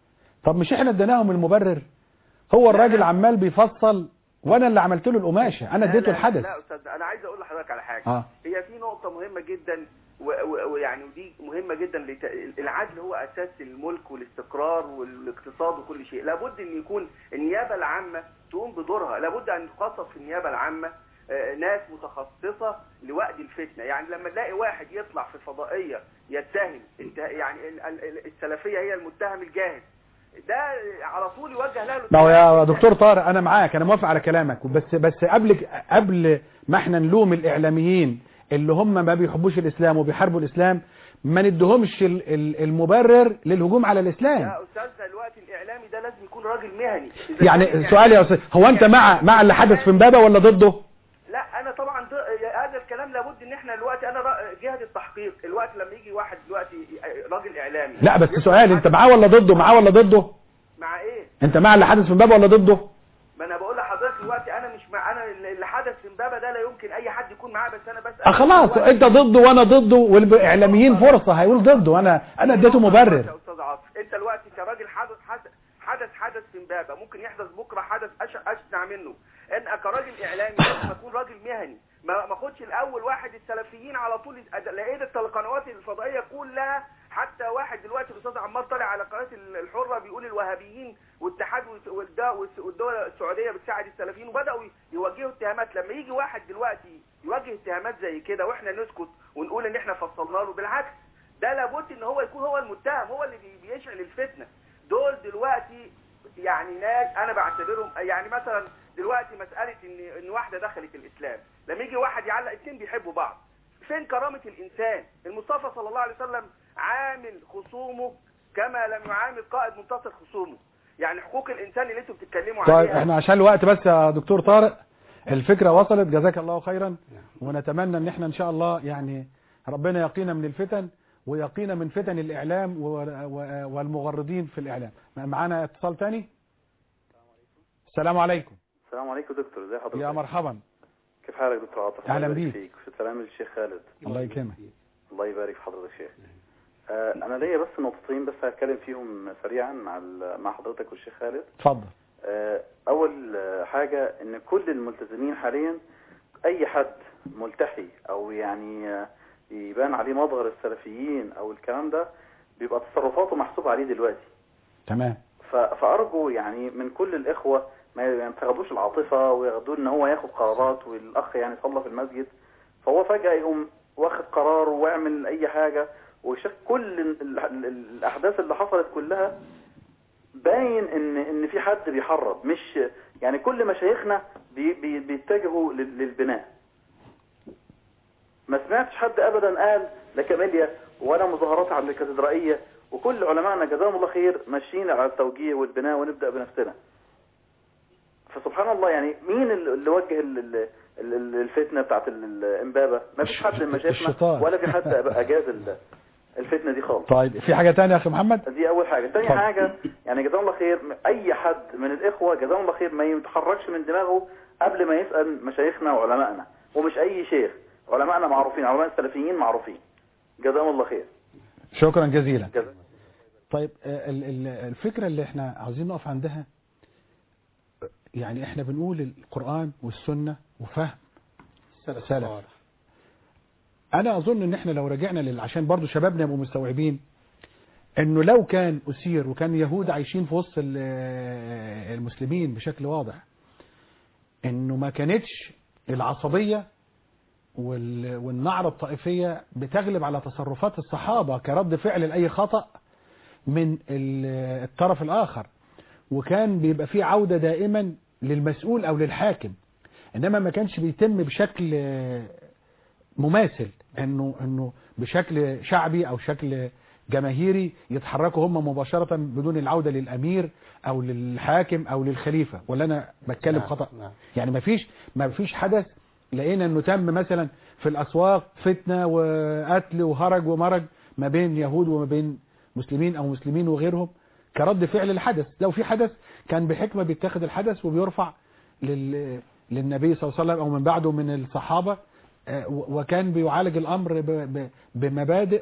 Speaker 2: طب مش احنا اديناهم المبرر هو الراجل عمال بيفصل وانا اللي عملت له القماشه انا
Speaker 6: لا-
Speaker 2: اديته
Speaker 6: لا-
Speaker 2: الحدث
Speaker 6: لا استاذ انا عايز اقول لحضرتك على حاجه
Speaker 2: اه
Speaker 6: هي في نقطة مهمة جدا و- و- ويعني ودي مهمة جدا لت... العدل هو أساس الملك والاستقرار والاقتصاد وكل شيء لابد أن يكون النيابة العامة تقوم بدورها لابد أن يخصص في النيابة العامة آه، ناس متخصصة لوقت الفتنة يعني لما نلاقي واحد يطلع في فضائية يتهم انت يعني ال- ال- السلفية هي المتهم الجاهز ده على طول يوجه له
Speaker 2: ما هو يا دكتور طارق انا معاك انا موافق على كلامك بس بس قبل قبل ما احنا نلوم الاعلاميين اللي هم ما بيحبوش الاسلام وبيحاربوا الاسلام ما ندهمش ال- ال- المبرر للهجوم على الاسلام
Speaker 6: يا استاذنا الوقت الاعلامي ده لازم يكون راجل مهني إذا كان
Speaker 2: يعني
Speaker 6: الإعلامي-
Speaker 2: سؤال يا استاذ هو انت مع مع اللي حدث في امبابه ولا ضده
Speaker 6: لا انا طبعا ض- هذا الكلام لابد ان احنا دلوقتي انا رأ- جهه التحقيق الوقت لما يجي واحد دلوقتي راجل اعلامي
Speaker 2: لا بس
Speaker 6: يطلع
Speaker 2: سؤال انت
Speaker 6: حد-
Speaker 2: معاه ولا ضده معاه ولا ضده
Speaker 6: مع ايه
Speaker 2: انت مع اللي حدث في امبابه ولا ضده
Speaker 6: ما انا بقول لحضرتك دلوقتي انا مش مع انا اللي حدث في امبابه ده لا يمكن اي حد يكون معاه بس انا بسال
Speaker 2: اه خلاص
Speaker 6: دلوقتي-
Speaker 2: انت ضده وانا ضده والاعلاميين فرصه هيقول ضده انا انا اديته
Speaker 6: يا
Speaker 2: مبرر
Speaker 6: استاذ عاطف انت دلوقتي كراجل حدث حدث حدث حدث في امبابه ممكن يحدث بكره حدث أش- اشنع منه انا كراجل اعلامي لازم اكون راجل مهني ما ما اخدش الاول واحد السلفيين على طول أد- لقيت القنوات الفضائيه كلها حتى واحد دلوقتي الاستاذ عمار طالع على قناه ال- الحره بيقول الوهابيين والاتحاد والس- والد- والس- والدوله السعوديه بتساعد السلفيين وبداوا يوجهوا اتهامات لما يجي واحد دلوقتي يوجه اتهامات زي كده واحنا نسكت ونقول ان احنا فصلنا له بالعكس ده لابد ان هو يكون هو المتهم هو اللي بي- بيشعل الفتنه دول دلوقتي يعني ناس انا بعتبرهم يعني مثلا دلوقتي مساله ان ان واحده دخلت الاسلام لما يجي واحد يعلق اتنين بيحبوا بعض فين كرامه الانسان المصطفى صلى الله عليه وسلم عامل خصومه كما لم يعامل قائد منتصر خصومه يعني حقوق الانسان اللي انتوا بتتكلموا
Speaker 2: طيب
Speaker 6: عليها
Speaker 2: احنا عشان الوقت بس يا دكتور طارق الفكرة وصلت جزاك الله خيرا ونتمنى ان احنا ان شاء الله يعني ربنا يقينا من الفتن ويقينا من فتن الاعلام و- و- والمغردين في الاعلام معانا اتصال تاني السلام عليكم
Speaker 7: السلام عليكم دكتور ازي حضرتك
Speaker 2: يا مرحبا
Speaker 7: كيف حالك دكتور عاطف
Speaker 2: أهلا
Speaker 7: الله يبارك
Speaker 2: بيك.
Speaker 7: فيك في سلام الشيخ خالد
Speaker 2: الله يكرمك
Speaker 7: الله يبارك في حضرتك شيخ آه انا ليا بس نقطتين بس هتكلم فيهم سريعا مع ال- مع حضرتك والشيخ خالد
Speaker 2: اتفضل
Speaker 7: آه اول آه، حاجه ان كل الملتزمين حاليا اي حد ملتحي او يعني آه، يبان عليه مظهر السلفيين او الكلام ده بيبقى تصرفاته محسوب عليه دلوقتي
Speaker 2: تمام
Speaker 7: ف- فارجو يعني من كل الاخوه ما يعني ما تاخدوش العاطفه وياخدوا ان هو ياخد قرارات والاخ يعني صلى في المسجد فهو فجاه يقوم واخد قرار ويعمل اي حاجه وشاف كل ال- ال- ال- الاحداث اللي حصلت كلها باين ان ان في حد بيحرض مش يعني كل مشايخنا بي بي بيتجهوا لل- للبناء ما سمعتش حد ابدا قال لا كاميليا ولا مظاهرات على الكاتدرائيه وكل علمائنا جزاهم الله خير ماشيين على التوجيه والبناء ونبدا بنفسنا فسبحان الله يعني مين اللي اللي وجه ال- ال- ال- الفتنه بتاعت ال- الامبابه ما فيش حد من مشايخنا
Speaker 2: الشيطان.
Speaker 7: ولا في حد اجاز ال- الفتنه دي خالص
Speaker 2: طيب في حاجة تانية يا اخي محمد
Speaker 7: دي اول حاجه تاني
Speaker 2: اتفضل.
Speaker 7: حاجه يعني جزاهم الله خير اي حد من الاخوه جزاهم الله خير ما يتحركش من دماغه قبل ما يسال مشايخنا وعلمائنا ومش اي شيخ علمائنا معروفين علماء السلفيين معروفين جزاهم الله خير
Speaker 2: شكرا جزيلا
Speaker 7: جزا.
Speaker 2: طيب آه، ال- ال- الفكرة اللي احنا عاوزين نقف عندها يعني احنا بنقول القرآن والسنة وفهم السلف انا اظن ان احنا لو رجعنا لل... عشان برضو شبابنا يبقوا مستوعبين انه لو كان اسير وكان يهود عايشين في وسط ال- المسلمين بشكل واضح انه ما كانتش العصبية وال- والنعرة الطائفية بتغلب على تصرفات الصحابة كرد فعل لأي خطأ من ال- الطرف الآخر وكان بيبقى فيه عودة دائما للمسؤول أو للحاكم إنما ما كانش بيتم بشكل آه، مماثل انه انه بشكل شعبي او شكل جماهيري يتحركوا هم مباشرة بدون العودة للامير او للحاكم او للخليفة ولا انا بتكلم
Speaker 3: نعم،
Speaker 2: خطأ
Speaker 3: نعم.
Speaker 2: يعني ما فيش ما فيش حدث لقينا انه تم مثلا في الاسواق فتنة وقتل وهرج ومرج ما بين يهود وما بين مسلمين او مسلمين وغيرهم كرد فعل الحدث لو في حدث كان بحكمة بيتخذ الحدث وبيرفع لل للنبي صلى الله عليه وسلم او من بعده من الصحابة آه، و- وكان بيعالج الامر ب- ب- بمبادئ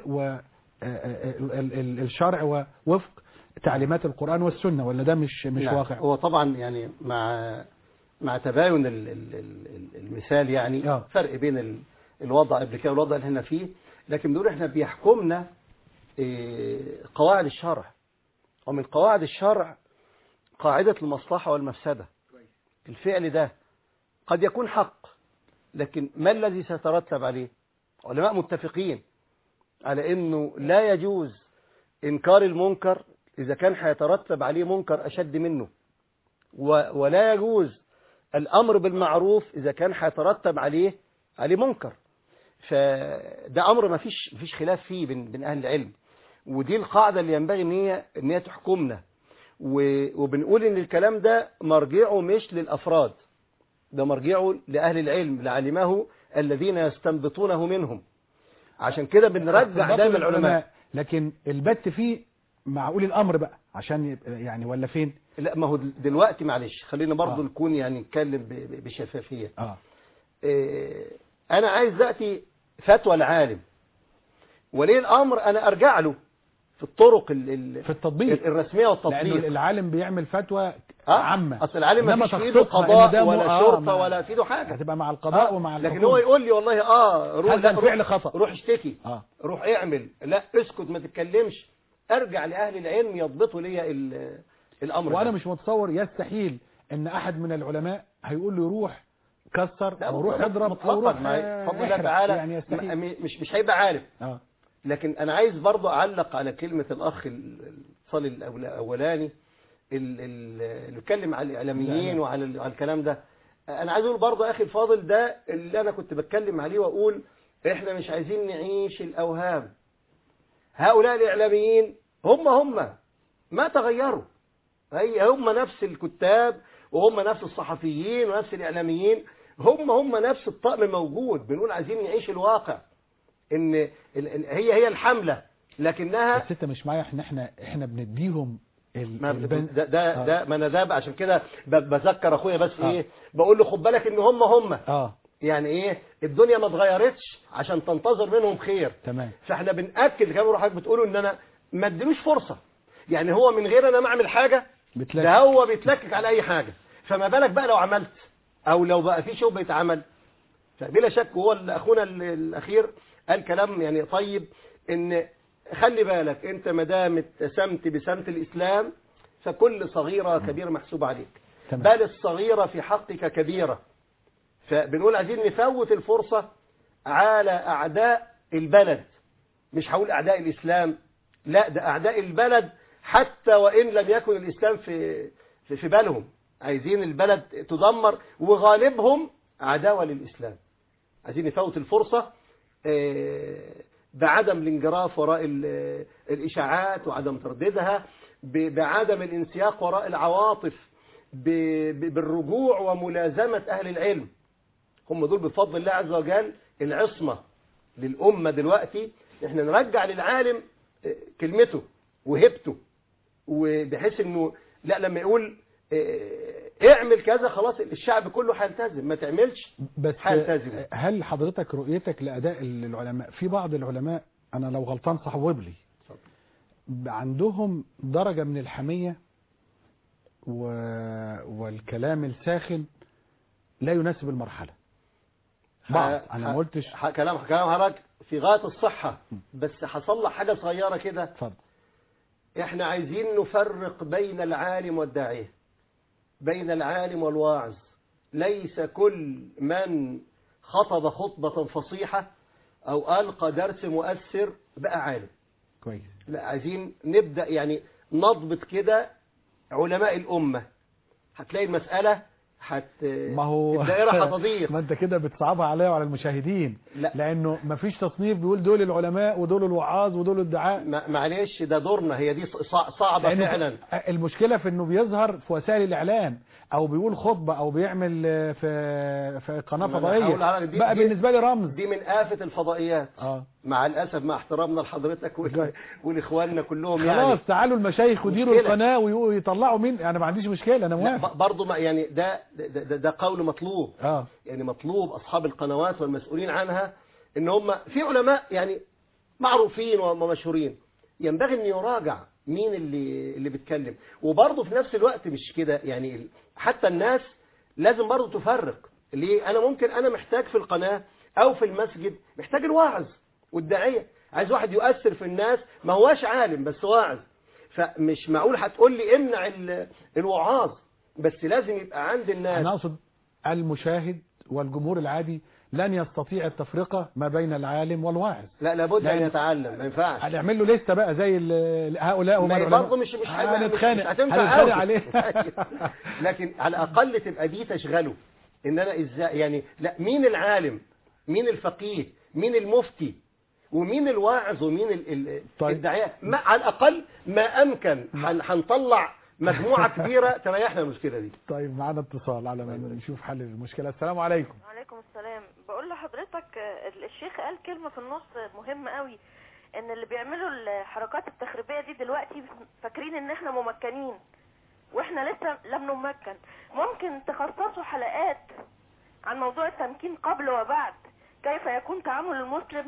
Speaker 2: والشرع ووفق تعليمات القرآن والسنة ولا ده مش مش
Speaker 3: نعم.
Speaker 2: واقع
Speaker 3: هو طبعا يعني مع مع تباين ال- ال- ال- المثال يعني
Speaker 2: آه.
Speaker 3: فرق بين ال- الوضع قبل كده والوضع اللي احنا فيه لكن بنقول احنا بيحكمنا إيه، قواعد الشرع ومن قواعد الشرع قاعدة المصلحة والمفسدة الفعل ده قد يكون حق لكن ما الذي سيترتب عليه علماء متفقين على انه لا يجوز انكار المنكر اذا كان هيترتب عليه منكر اشد منه و- ولا يجوز الامر بالمعروف اذا كان هيترتب عليه عليه منكر فده امر ما فيش فيش خلاف فيه بين بين اهل العلم ودي القاعده اللي ينبغي ان هي ان هي تحكمنا و- وبنقول ان الكلام ده مرجعه مش للافراد ده مرجعه لاهل العلم لعلمه الذين يستنبطونه منهم عشان كده بنرجع
Speaker 2: استنباط
Speaker 3: دايما العلماء
Speaker 2: لكن البت فيه مع اولي الامر بقى عشان يبقى- يعني ولا فين
Speaker 3: لا ما هو دلوقتي معلش خلينا برضو
Speaker 2: آه.
Speaker 3: نكون يعني نتكلم ب- ب- بشفافيه
Speaker 2: اه
Speaker 3: إيه، انا عايز دلوقتي فتوى العالم وليه الامر انا ارجع له في الطرق ال- ال-
Speaker 2: في التطبيق
Speaker 3: الرسميه
Speaker 2: لانه
Speaker 3: والتطبيق
Speaker 2: العالم بيعمل فتوى
Speaker 3: آه،
Speaker 2: عامه
Speaker 3: اصل العالم ما
Speaker 2: إنما
Speaker 3: فيش في ايده
Speaker 2: تخطيطها إن
Speaker 3: قضاء
Speaker 2: ده مو-
Speaker 3: ولا
Speaker 2: آه،
Speaker 3: شرطه
Speaker 2: ما-
Speaker 3: ولا في ايده حاجه
Speaker 2: هتبقى مع القضاء
Speaker 3: آه،
Speaker 2: ومع
Speaker 3: لكن
Speaker 2: الحكومة.
Speaker 3: هو يقول لي والله اه روح
Speaker 2: هذا
Speaker 3: لا،
Speaker 2: الفعل
Speaker 3: روح-
Speaker 2: خطأ.
Speaker 3: روح اشتكي
Speaker 2: اه
Speaker 3: روح اعمل لا اسكت ما تتكلمش ارجع لاهل العلم يضبطوا لي ال- الامر
Speaker 2: وانا
Speaker 3: ده.
Speaker 2: مش متصور يستحيل ان احد من العلماء هيقول له روح كسر
Speaker 3: لا،
Speaker 2: او روح
Speaker 3: مطلقاً-
Speaker 2: اضرب او
Speaker 3: مطلقاً،
Speaker 2: روح
Speaker 3: ما
Speaker 2: آه،
Speaker 3: بفضل الله
Speaker 2: احرق.
Speaker 3: تعالى
Speaker 2: يعني يستحيل
Speaker 3: م- مش مش هيبقى عارف
Speaker 2: اه
Speaker 3: لكن انا عايز برضو اعلق على كلمة الاخ الاتصال الأول- الاولاني ال- ال- اللي اتكلم على الاعلاميين وعلى ال- على الكلام ده انا عايز اقول برضو اخي الفاضل ده اللي انا كنت بتكلم عليه واقول احنا مش عايزين نعيش الاوهام هؤلاء الاعلاميين هم هم ما تغيروا هي هم نفس الكتاب وهم نفس الصحفيين ونفس الاعلاميين هم هم نفس الطقم موجود بنقول عايزين نعيش الواقع ان ال- ال- هي هي الحمله لكنها
Speaker 2: بس انت مش معايا احنا احنا احنا بنديهم ال-
Speaker 3: ما
Speaker 2: البن...
Speaker 3: ده ده,
Speaker 2: آه.
Speaker 3: ده ما انا ده بقى عشان كده ب- بذكر اخويا بس
Speaker 2: آه.
Speaker 3: ايه بقول له خد بالك ان هم هم
Speaker 2: اه
Speaker 3: يعني ايه الدنيا ما اتغيرتش عشان تنتظر منهم خير
Speaker 2: تمام
Speaker 3: فاحنا بناكد كما روح حضرتك بتقولوا ان انا ما اديلوش فرصه يعني هو من غير انا ما اعمل حاجه
Speaker 2: بتلاقي
Speaker 3: ده هو بيتلكك على اي حاجه فما بالك بقى لو عملت او لو بقى في شغل بيتعمل فبلا شك هو ال- اخونا ال- الاخير قال كلام يعني طيب ان خلي بالك انت ما دام اتسمت بسمت الاسلام فكل صغيره كبيره محسوبه عليك
Speaker 2: تمام.
Speaker 3: بل الصغيره في حقك كبيره فبنقول عايزين نفوت الفرصه على اعداء البلد مش هقول اعداء الاسلام لا ده اعداء البلد حتى وان لم يكن الاسلام في في, في بالهم عايزين البلد تدمر وغالبهم عداوه للاسلام عايزين نفوت الفرصه آه، بعدم الانجراف وراء ال- الاشاعات وعدم ترديدها ب- بعدم الانسياق وراء العواطف ب- ب- بالرجوع وملازمه اهل العلم هم دول بفضل الله عز وجل العصمة للأمة دلوقتي احنا نرجع للعالم اه، كلمته وهبته وبحيث انه لا لما يقول اه، اعمل كذا خلاص الشعب كله هيلتزم ما تعملش
Speaker 2: بس
Speaker 3: هيلتزم
Speaker 2: هل حضرتك رؤيتك لأداء العلماء في بعض العلماء أنا لو غلطان صحوب لي عندهم درجة من الحمية و... والكلام الساخن لا يناسب المرحلة بعض
Speaker 3: ح-
Speaker 2: أنا ما قلتش
Speaker 3: ح- كلام كلام حضرتك في غاية الصحة بس هصلح حاجة صغيرة كده
Speaker 2: اتفضل
Speaker 3: احنا عايزين نفرق بين العالم والداعية بين العالم والواعظ ليس كل من خطب خطبة فصيحة أو ألقى درس مؤثر بقى عالم
Speaker 2: كويس
Speaker 3: لا عايزين نبدأ يعني نضبط كده علماء الأمة هتلاقي المسألة هت
Speaker 2: ما هو
Speaker 3: الدائرة هتضيق
Speaker 2: ما انت كده بتصعبها عليا وعلى المشاهدين
Speaker 3: لا.
Speaker 2: لانه ما فيش تصنيف بيقول دول العلماء ودول الوعاظ ودول الدعاء
Speaker 3: ما- معلش ده دورنا هي دي صع- صعبة
Speaker 2: لأنه
Speaker 3: فعلا
Speaker 2: المشكلة في انه بيظهر في وسائل الاعلام او بيقول خطبة او بيعمل آه، في في قناة
Speaker 3: ما أنا هقول
Speaker 2: فضائية
Speaker 3: لحضرتك دي-
Speaker 2: بقى
Speaker 3: دي-
Speaker 2: بالنسبة لي رمز
Speaker 3: دي من آفة الفضائيات
Speaker 2: اه
Speaker 3: مع الأسف مع احترامنا لحضرتك وال- ولإخواننا كلهم
Speaker 2: خلاص
Speaker 3: يعني
Speaker 2: تعالوا المشايخ وديروا
Speaker 3: مشكلة.
Speaker 2: القناة ويطلعوا مين انا ما عنديش مشكلة انا
Speaker 3: لا
Speaker 2: موافق
Speaker 3: ب- برضه ما يعني ده ده, ده, ده قول مطلوب
Speaker 2: اه
Speaker 3: يعني مطلوب أصحاب القنوات والمسؤولين عنها إن هم في علماء يعني معروفين ومشهورين ينبغي أن يراجع مين اللي اللي بيتكلم وبرضه في نفس الوقت مش كده يعني ال- حتى الناس لازم برضه تفرق ليه أنا ممكن أنا محتاج في القناة أو في المسجد محتاج الواعظ والداعية عايز واحد يؤثر في الناس ما هواش عالم بس واعظ فمش معقول هتقول لي امنع ال- الوعاظ بس لازم يبقى عند الناس
Speaker 2: انا اقصد المشاهد والجمهور العادي لن يستطيع التفرقة ما بين العالم والواعظ
Speaker 3: لا لابد ان
Speaker 2: لأن-
Speaker 3: يتعلم ما ينفعش
Speaker 2: هنعمل له لسه بقى زي ال- هؤلاء هم
Speaker 3: ما هي
Speaker 2: العلماء.
Speaker 3: برضه مش مش
Speaker 2: هنتخانق
Speaker 3: مش هتنفع
Speaker 2: هنتخانق
Speaker 3: أوي.
Speaker 2: عليه
Speaker 3: لكن على الاقل تبقى دي تشغله ان انا ازاي يعني لا مين العالم مين الفقيه مين المفتي ومين الواعظ ومين ال- ال-
Speaker 2: طيب.
Speaker 3: الداعيه ما على الاقل ما امكن هن- هنطلع مجموعه كبيره تريحنا من المشكله دي
Speaker 2: طيب معانا اتصال على ما نشوف حل المشكلة السلام عليكم
Speaker 8: وعليكم السلام بقول لحضرتك آه، الشيخ قال كلمة في النص مهمة قوي ان اللي بيعملوا الحركات التخريبية دي دلوقتي فاكرين ان احنا ممكنين واحنا لسه لم نمكن ممكن تخصصوا حلقات عن موضوع التمكين قبل وبعد كيف يكون تعامل المسلم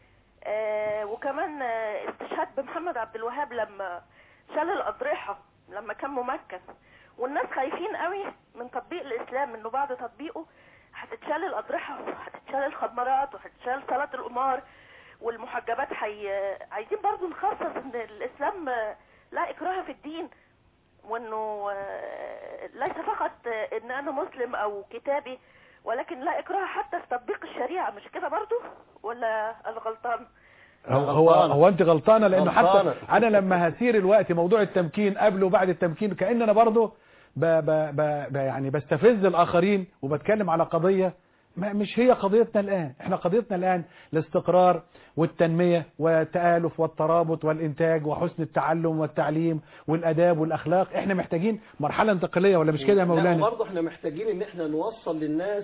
Speaker 8: آه وكمان آه استشهاد بمحمد عبد الوهاب لما شال الأضرحة لما كان ممكن والناس خايفين قوي من تطبيق الإسلام انه بعد تطبيقه هتتشال الأضرحة وهتتشال الخمرات وهتتشال صلاة القمار والمحجبات حي... عايزين برضو نخصص ان الإسلام آه، لا إكراه في الدين وانه آه، ليس فقط آه، ان انا مسلم او كتابي ولكن لا اكراه حتى في تطبيق الشريعة مش كده برضو ولا انا غلطان
Speaker 2: هو هو,
Speaker 3: غلطانة.
Speaker 2: هو انت غلطانة لانه حتى
Speaker 3: غلطانة.
Speaker 2: انا لما هسير الوقت موضوع التمكين قبل وبعد التمكين كأن انا برضه ب ب ب ب يعني بستفز الاخرين وبتكلم على قضية ما مش هي قضيتنا الان احنا قضيتنا الان الاستقرار والتنمية والتآلف والترابط والانتاج وحسن التعلم والتعليم والاداب والاخلاق احنا محتاجين مرحلة انتقالية ولا مش كده يا مولانا
Speaker 3: برضه احنا محتاجين ان احنا نوصل للناس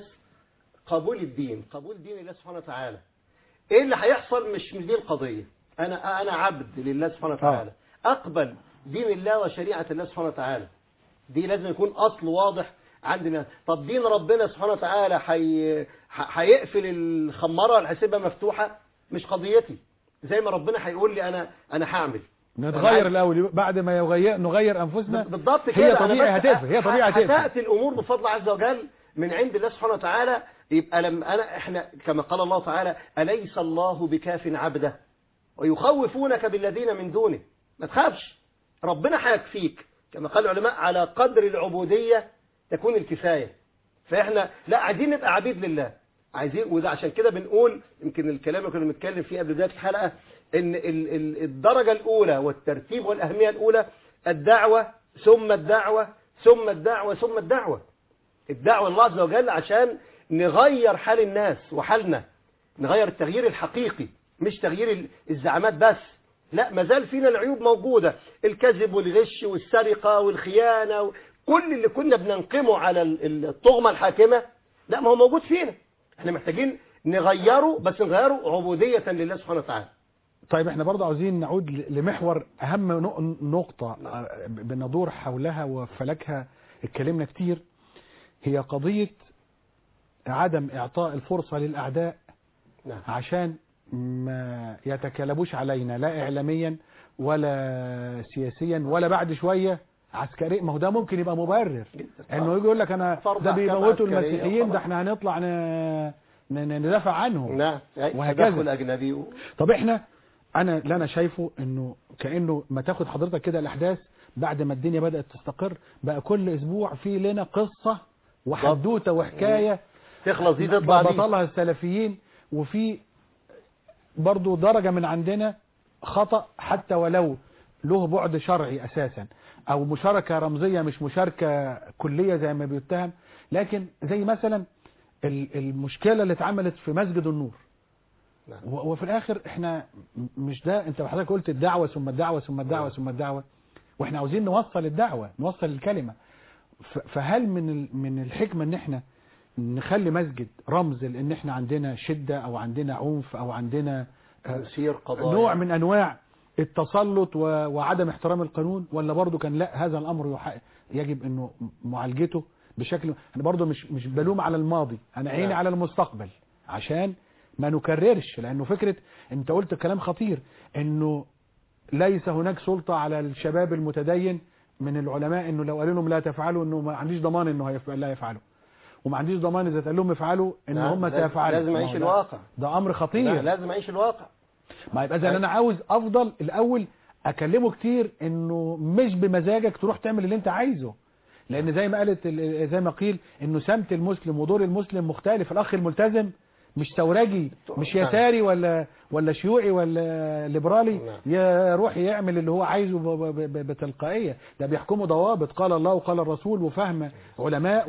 Speaker 3: قبول الدين قبول دين الله سبحانه وتعالى ايه اللي هيحصل مش من دي القضية انا انا عبد لله سبحانه وتعالى اقبل دين الله وشريعة الله سبحانه وتعالى دي لازم يكون اصل واضح عند الناس طب دين ربنا سبحانه وتعالى حي... ح- هيقفل الخمارة اللي هيسيبها مفتوحة مش قضيتي زي ما ربنا هيقول لي انا انا هعمل
Speaker 2: نتغير الاول بعد ما يغير نغير انفسنا
Speaker 3: بالضبط كده
Speaker 2: هي
Speaker 3: أنا
Speaker 2: طبيعي
Speaker 3: بس
Speaker 2: هتقفل هي طبيعي هتقفل
Speaker 3: هتأتي الأمور بفضل عز وجل من عند الله سبحانه وتعالى يبقى لما أنا إحنا كما قال الله تعالى أليس الله بكاف عبده ويخوفونك بالذين من دونه ما تخافش ربنا هيكفيك كما قال العلماء على قدر العبودية تكون الكفاية فإحنا لا عايزين نبقى عبيد لله عايزين وده عشان كده بنقول يمكن الكلام اللي كنا بنتكلم فيه قبل بداية الحلقة ان ال- ال- الدرجة الأولى والترتيب والأهمية الأولى الدعوة ثم الدعوة ثم الدعوة ثم الدعوة الدعوة الله عز وجل عشان نغير حال الناس وحالنا نغير التغيير الحقيقي مش تغيير ال- الزعامات بس لا ما زال فينا العيوب موجودة الكذب والغش والسرقة والخيانة و- كل اللي كنا بننقمه على ال- ال- الطغمة الحاكمة لا ما هو موجود فينا احنا محتاجين نغيره بس نغيره عبودية لله سبحانه وتعالى
Speaker 2: طيب احنا برضه عاوزين نعود ل- لمحور اهم نق- نقطة آه، بندور حولها وفلكها اتكلمنا كتير هي قضية عدم اعطاء الفرصة للاعداء
Speaker 3: نعم
Speaker 2: عشان ما يتكلبوش علينا لا اعلاميا ولا سياسيا ولا بعد شوية عسكري ما هو ده ممكن يبقى مبرر انه يجي يقول لك انا
Speaker 3: فرض
Speaker 2: ده
Speaker 3: أحكام
Speaker 2: بيموتوا
Speaker 3: عسكرية
Speaker 2: المسيحيين ده
Speaker 3: وخلاص.
Speaker 2: احنا هنطلع ن... ن- ن- ندافع عنهم
Speaker 3: نعم
Speaker 2: وهكذا.
Speaker 3: تدخل أجنبي و...
Speaker 2: طب احنا انا اللي انا شايفه انه كانه ما تاخد حضرتك كده الاحداث بعد ما الدنيا بدات تستقر بقى كل اسبوع في لنا قصه وحدوته وحكايه
Speaker 3: تخلص دي تطلع دي
Speaker 2: بطلها السلفيين وفي برضو درجه من عندنا خطا حتى ولو له بعد شرعي اساسا او مشاركه رمزيه مش مشاركه كليه زي ما بيتهم لكن زي مثلا ال- المشكله اللي اتعملت في مسجد النور
Speaker 3: نعم.
Speaker 2: و- وفي الاخر احنا م- مش ده انت حضرتك قلت الدعوه ثم الدعوه ثم الدعوه ثم الدعوه واحنا عاوزين نوصل الدعوه نوصل الكلمه ف- فهل من ال- من الحكمه ان احنا نخلي مسجد رمز لان احنا عندنا شده او عندنا عنف او عندنا آه،
Speaker 3: تسير قضايا
Speaker 2: نوع من انواع التسلط و- وعدم احترام القانون ولا برضو كان لا هذا الامر يح- يجب انه معالجته بشكل انا برضو مش مش بلوم على الماضي انا عيني
Speaker 3: نعم.
Speaker 2: على المستقبل عشان ما نكررش لانه فكره انت قلت كلام خطير انه ليس هناك سلطه على الشباب المتدين من العلماء انه لو قالوا لهم لا تفعلوا انه ما عنديش ضمان انه هيف... لا يفعلوا وما عنديش ضمان اذا قال لهم افعلوا ان
Speaker 3: نعم،
Speaker 2: هم
Speaker 3: لازم-
Speaker 2: سيفعلوا
Speaker 3: لازم
Speaker 2: ما هو
Speaker 3: أعيش
Speaker 2: ده-
Speaker 3: الواقع.
Speaker 2: ده امر خطير
Speaker 3: لا لازم أعيش الواقع
Speaker 2: ما يبقى اذا انا عاوز افضل الاول اكلمه كتير انه مش بمزاجك تروح تعمل اللي انت عايزه لان زي ما قالت ال- زي ما قيل انه سمت المسلم ودور المسلم مختلف الاخ الملتزم مش ثورجي مش
Speaker 3: نعم.
Speaker 2: يساري ولا ولا شيوعي ولا ليبرالي
Speaker 3: نعم.
Speaker 2: يروح يعمل اللي هو عايزه ب- ب- ب- بتلقائيه ده بيحكمه ضوابط قال الله وقال الرسول وفهم علماء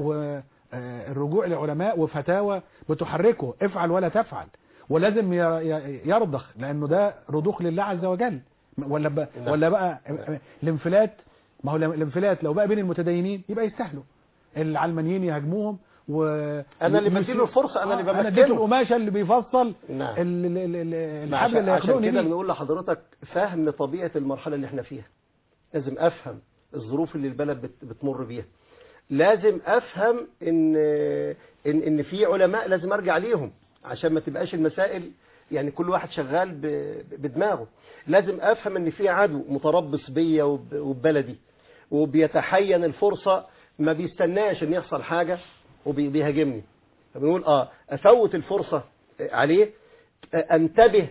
Speaker 2: والرجوع لعلماء وفتاوى بتحركه افعل ولا تفعل ولازم ي- ي- يرضخ لانه ده رضوخ لله عز وجل ولا ب...
Speaker 3: نعم.
Speaker 2: ولا بقى الانفلات ما هو الانفلات لو بقى بين المتدينين يبقى يستاهلوا العلمانيين يهاجموهم و
Speaker 3: أنا اللي بديله الفرصة أنا اللي
Speaker 2: انا اديته
Speaker 3: بمكنه
Speaker 2: القماشه اللي بيفصل
Speaker 3: نعم.
Speaker 2: ال- ال- ال- ال- الحبل
Speaker 3: عشان,
Speaker 2: اللي
Speaker 3: عشان
Speaker 2: ياخدوني
Speaker 3: كده
Speaker 2: بيه
Speaker 3: بنقول لحضرتك فهم طبيعة المرحلة اللي احنا فيها لازم أفهم الظروف اللي البلد بت- بتمر بيها لازم أفهم إن إن إن في علماء لازم أرجع ليهم عشان ما تبقاش المسائل يعني كل واحد شغال ب- بدماغه لازم أفهم إن في عدو متربص بيا وب- وببلدي وبيتحين الفرصة ما بيستناش إن يحصل حاجة وبيهاجمني فبنقول اه افوت الفرصة عليه انتبه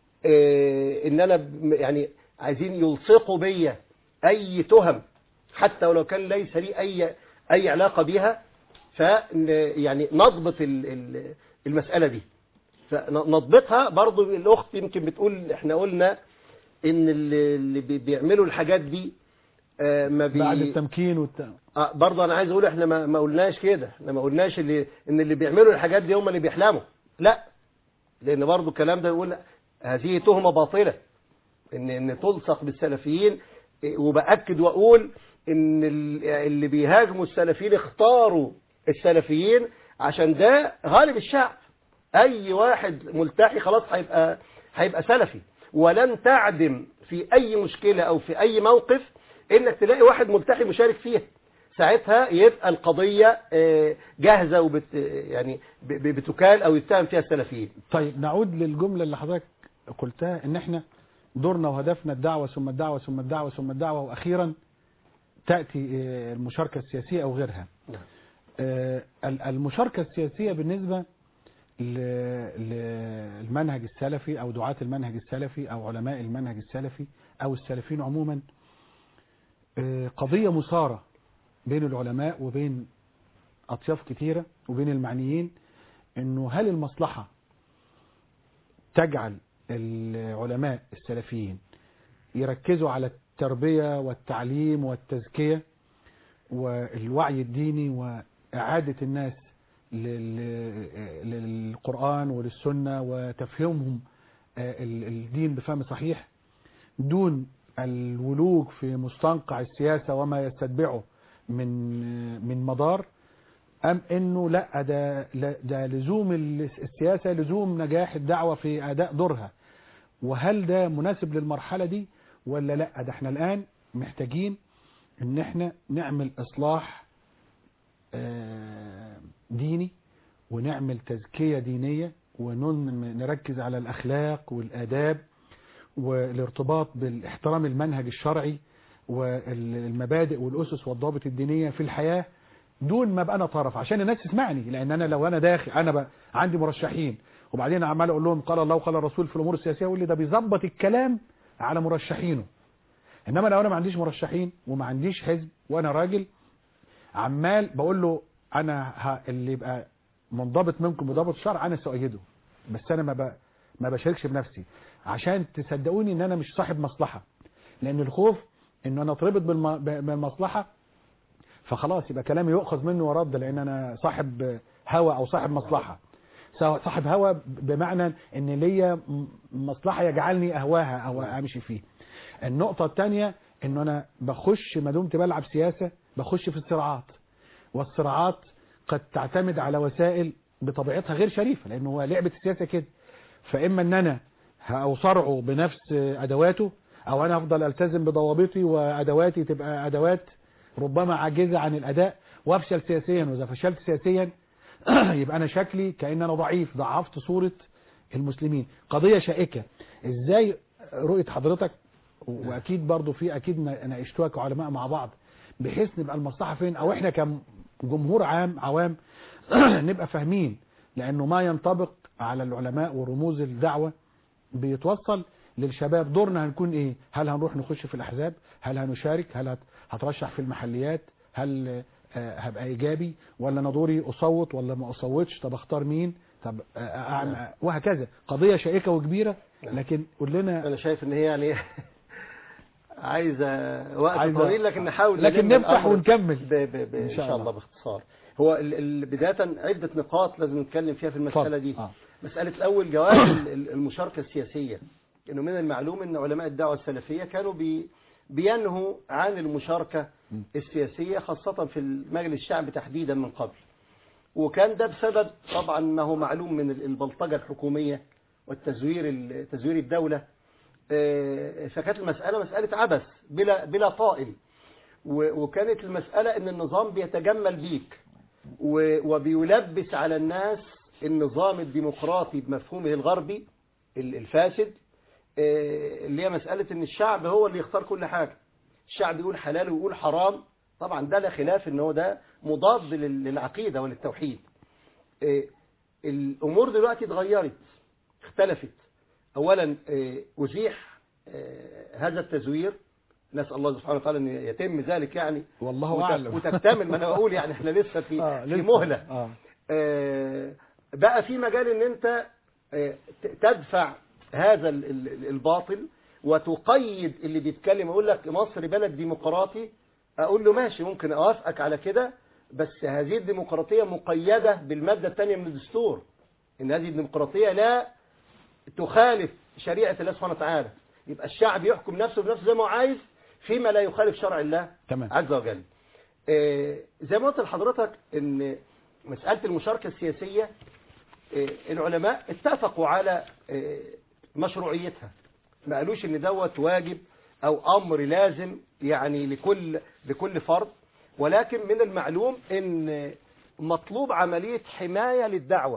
Speaker 3: آه، ان انا ب- يعني عايزين يلصقوا بيا اي تهم حتى ولو كان ليس لي اي اي علاقة بيها ف يعني نضبط ال- ال- المسألة دي فنضبطها برضو الاخت يمكن بتقول احنا قلنا ان اللي اللي بي- بيعملوا الحاجات دي آه، ما بي
Speaker 2: بعد التمكين والت...
Speaker 3: آه، برضه انا عايز اقول احنا ما, ما قلناش كده احنا ما قلناش اللي ان اللي بيعملوا الحاجات دي هم اللي بيحلموا لا لان برضه الكلام ده يقول هذه تهمه باطله ان ان تلصق بالسلفيين إيه، وباكد واقول ان ال- اللي بيهاجموا السلفيين اختاروا السلفيين عشان ده غالب الشعب اي واحد ملتحي خلاص هيبقى هيبقى سلفي ولن تعدم في اي مشكله او في اي موقف انك تلاقي واحد ملتحي مشارك فيها ساعتها يبقى القضيه آه، جاهزه وبت يعني ب- ب- بتكال او يتهم فيها السلفيين
Speaker 2: طيب نعود للجملة اللي حضرتك قلتها ان احنا دورنا وهدفنا الدعوة ثم الدعوة ثم الدعوة ثم الدعوة واخيرا تأتي آه، المشاركة السياسية او غيرها
Speaker 3: نعم.
Speaker 2: آه، ال- المشاركة السياسية بالنسبة ل- للمنهج السلفي او دعاة المنهج السلفي او علماء المنهج السلفي او السلفيين عموما آه، قضية مثارة بين العلماء وبين اطياف كتيرة وبين المعنيين انه هل المصلحة تجعل العلماء السلفيين يركزوا على التربية والتعليم والتزكية والوعي الديني وإعادة الناس لل- للقرآن وللسنة وتفهمهم آه، ال- الدين بفهم صحيح دون الولوج في مستنقع السياسة وما يستتبعه من من مدار أم إنه لا ده لا- ده لزوم السياسة لزوم نجاح الدعوة في أداء دورها وهل ده مناسب للمرحلة دي ولا لا ده احنا الآن محتاجين إن احنا نعمل إصلاح آه، ديني ونعمل تزكية دينية ونركز على الأخلاق والآداب والارتباط بالاحترام المنهج الشرعي والمبادئ والأسس والضوابط الدينية في الحياة دون ما ابقى انا طرف عشان الناس تسمعني لان انا لو انا داخل انا بقى عندي مرشحين وبعدين عمال اقول لهم قال الله وقال الرسول في الامور السياسيه يقول لي ده بيظبط الكلام على مرشحينه انما لو انا ما عنديش مرشحين وما عنديش حزب وانا راجل عمال بقول له انا ه... اللي يبقى منضبط منكم بضبط الشرع انا سأيده بس انا ما ب... ما بشاركش بنفسي عشان تصدقوني ان انا مش صاحب مصلحه لان الخوف ان انا اتربط بالم... بالمصلحه فخلاص يبقى كلامي يؤخذ منه ورد لان انا صاحب هوى او صاحب مصلحه سواء صاحب هوى بمعنى ان ليا م- مصلحه يجعلني اهواها او امشي فيه النقطه الثانيه ان انا بخش ما دمت بلعب سياسه بخش في الصراعات والصراعات قد تعتمد على وسائل بطبيعتها غير شريفه لانه هو لعبه السياسه كده فاما ان انا هأصرعه بنفس ادواته او انا افضل التزم بضوابطي وادواتي تبقى ادوات ربما عاجزه عن الاداء وافشل سياسيا واذا فشلت سياسيا يبقى انا شكلي كان انا ضعيف ضعفت صوره المسلمين قضيه شائكه ازاي رؤيه حضرتك واكيد برضو في اكيد ناقشتوها كعلماء مع بعض بحيث نبقى المصلحه فين او احنا كجمهور عام عوام نبقى فاهمين لانه ما ينطبق على العلماء ورموز الدعوه بيتوصل للشباب دورنا هنكون ايه هل هنروح نخش في الاحزاب هل هنشارك هل هت- هترشح في المحليات هل آه، هبقى ايجابي ولا انا دوري اصوت ولا ما اصوتش طب اختار مين طب آه، أعمل وهكذا قضيه شائكه وكبيره لكن قول لنا
Speaker 3: انا شايف ان هي يعني عايزه وقت
Speaker 2: عايزة-
Speaker 3: طويل لكن نحاول
Speaker 2: لكن
Speaker 3: نلم
Speaker 2: نفتح
Speaker 3: الأمر
Speaker 2: ونكمل.
Speaker 3: ب ب ب ان شاء الله باختصار هو ال- ال- بدايه عده نقاط لازم نتكلم فيها في المساله
Speaker 2: اتفضل.
Speaker 3: دي
Speaker 2: آه.
Speaker 3: مساله الاول جواز ال- ال- المشاركه السياسيه انه من المعلوم ان علماء الدعوه السلفيه كانوا بي بينهوا عن المشاركه السياسيه خاصه في المجلس الشعبي تحديدا من قبل وكان ده بسبب طبعا ما هو معلوم من ال- البلطجه الحكوميه والتزوير ال- تزوير الدوله آه، فكانت المساله مساله عبث بلا بلا طائل و- وكانت المساله ان النظام بيتجمل بيك و- وبيلبس على الناس النظام الديمقراطي بمفهومه الغربي ال- الفاسد آه، اللي هي مسألة ان الشعب هو اللي يختار كل حاجة الشعب يقول حلال ويقول حرام طبعا ده لا خلاف ان هو ده مضاد لل- للعقيدة وللتوحيد آه، الامور دلوقتي اتغيرت اختلفت اولا آه، ازيح آه، هذا التزوير نسأل الله سبحانه وتعالى ان يتم ذلك يعني
Speaker 2: والله
Speaker 3: وت-
Speaker 2: اعلم
Speaker 3: وتكتمل ما انا بقول يعني احنا لسه في
Speaker 2: آه،
Speaker 3: في
Speaker 2: لسه.
Speaker 3: مهلة
Speaker 2: آه.
Speaker 3: آه، بقى في مجال ان انت آه، ت- تدفع هذا ال- ال- الباطل وتقيد اللي بيتكلم يقول لك مصر بلد ديمقراطي اقول له ماشي ممكن اوافقك على كده بس هذه الديمقراطية مقيدة بالمادة الثانية من الدستور ان هذه الديمقراطية لا تخالف شريعة الله سبحانه وتعالى يبقى الشعب يحكم نفسه بنفسه زي ما هو عايز فيما لا يخالف شرع الله
Speaker 2: تمام.
Speaker 3: عز وجل آه، زي ما قلت لحضرتك ان مسألة المشاركة السياسية آه، العلماء اتفقوا على آه، مشروعيتها ما قالوش ان دوت واجب او امر لازم يعني لكل لكل فرد ولكن من المعلوم ان مطلوب عملية حماية للدعوة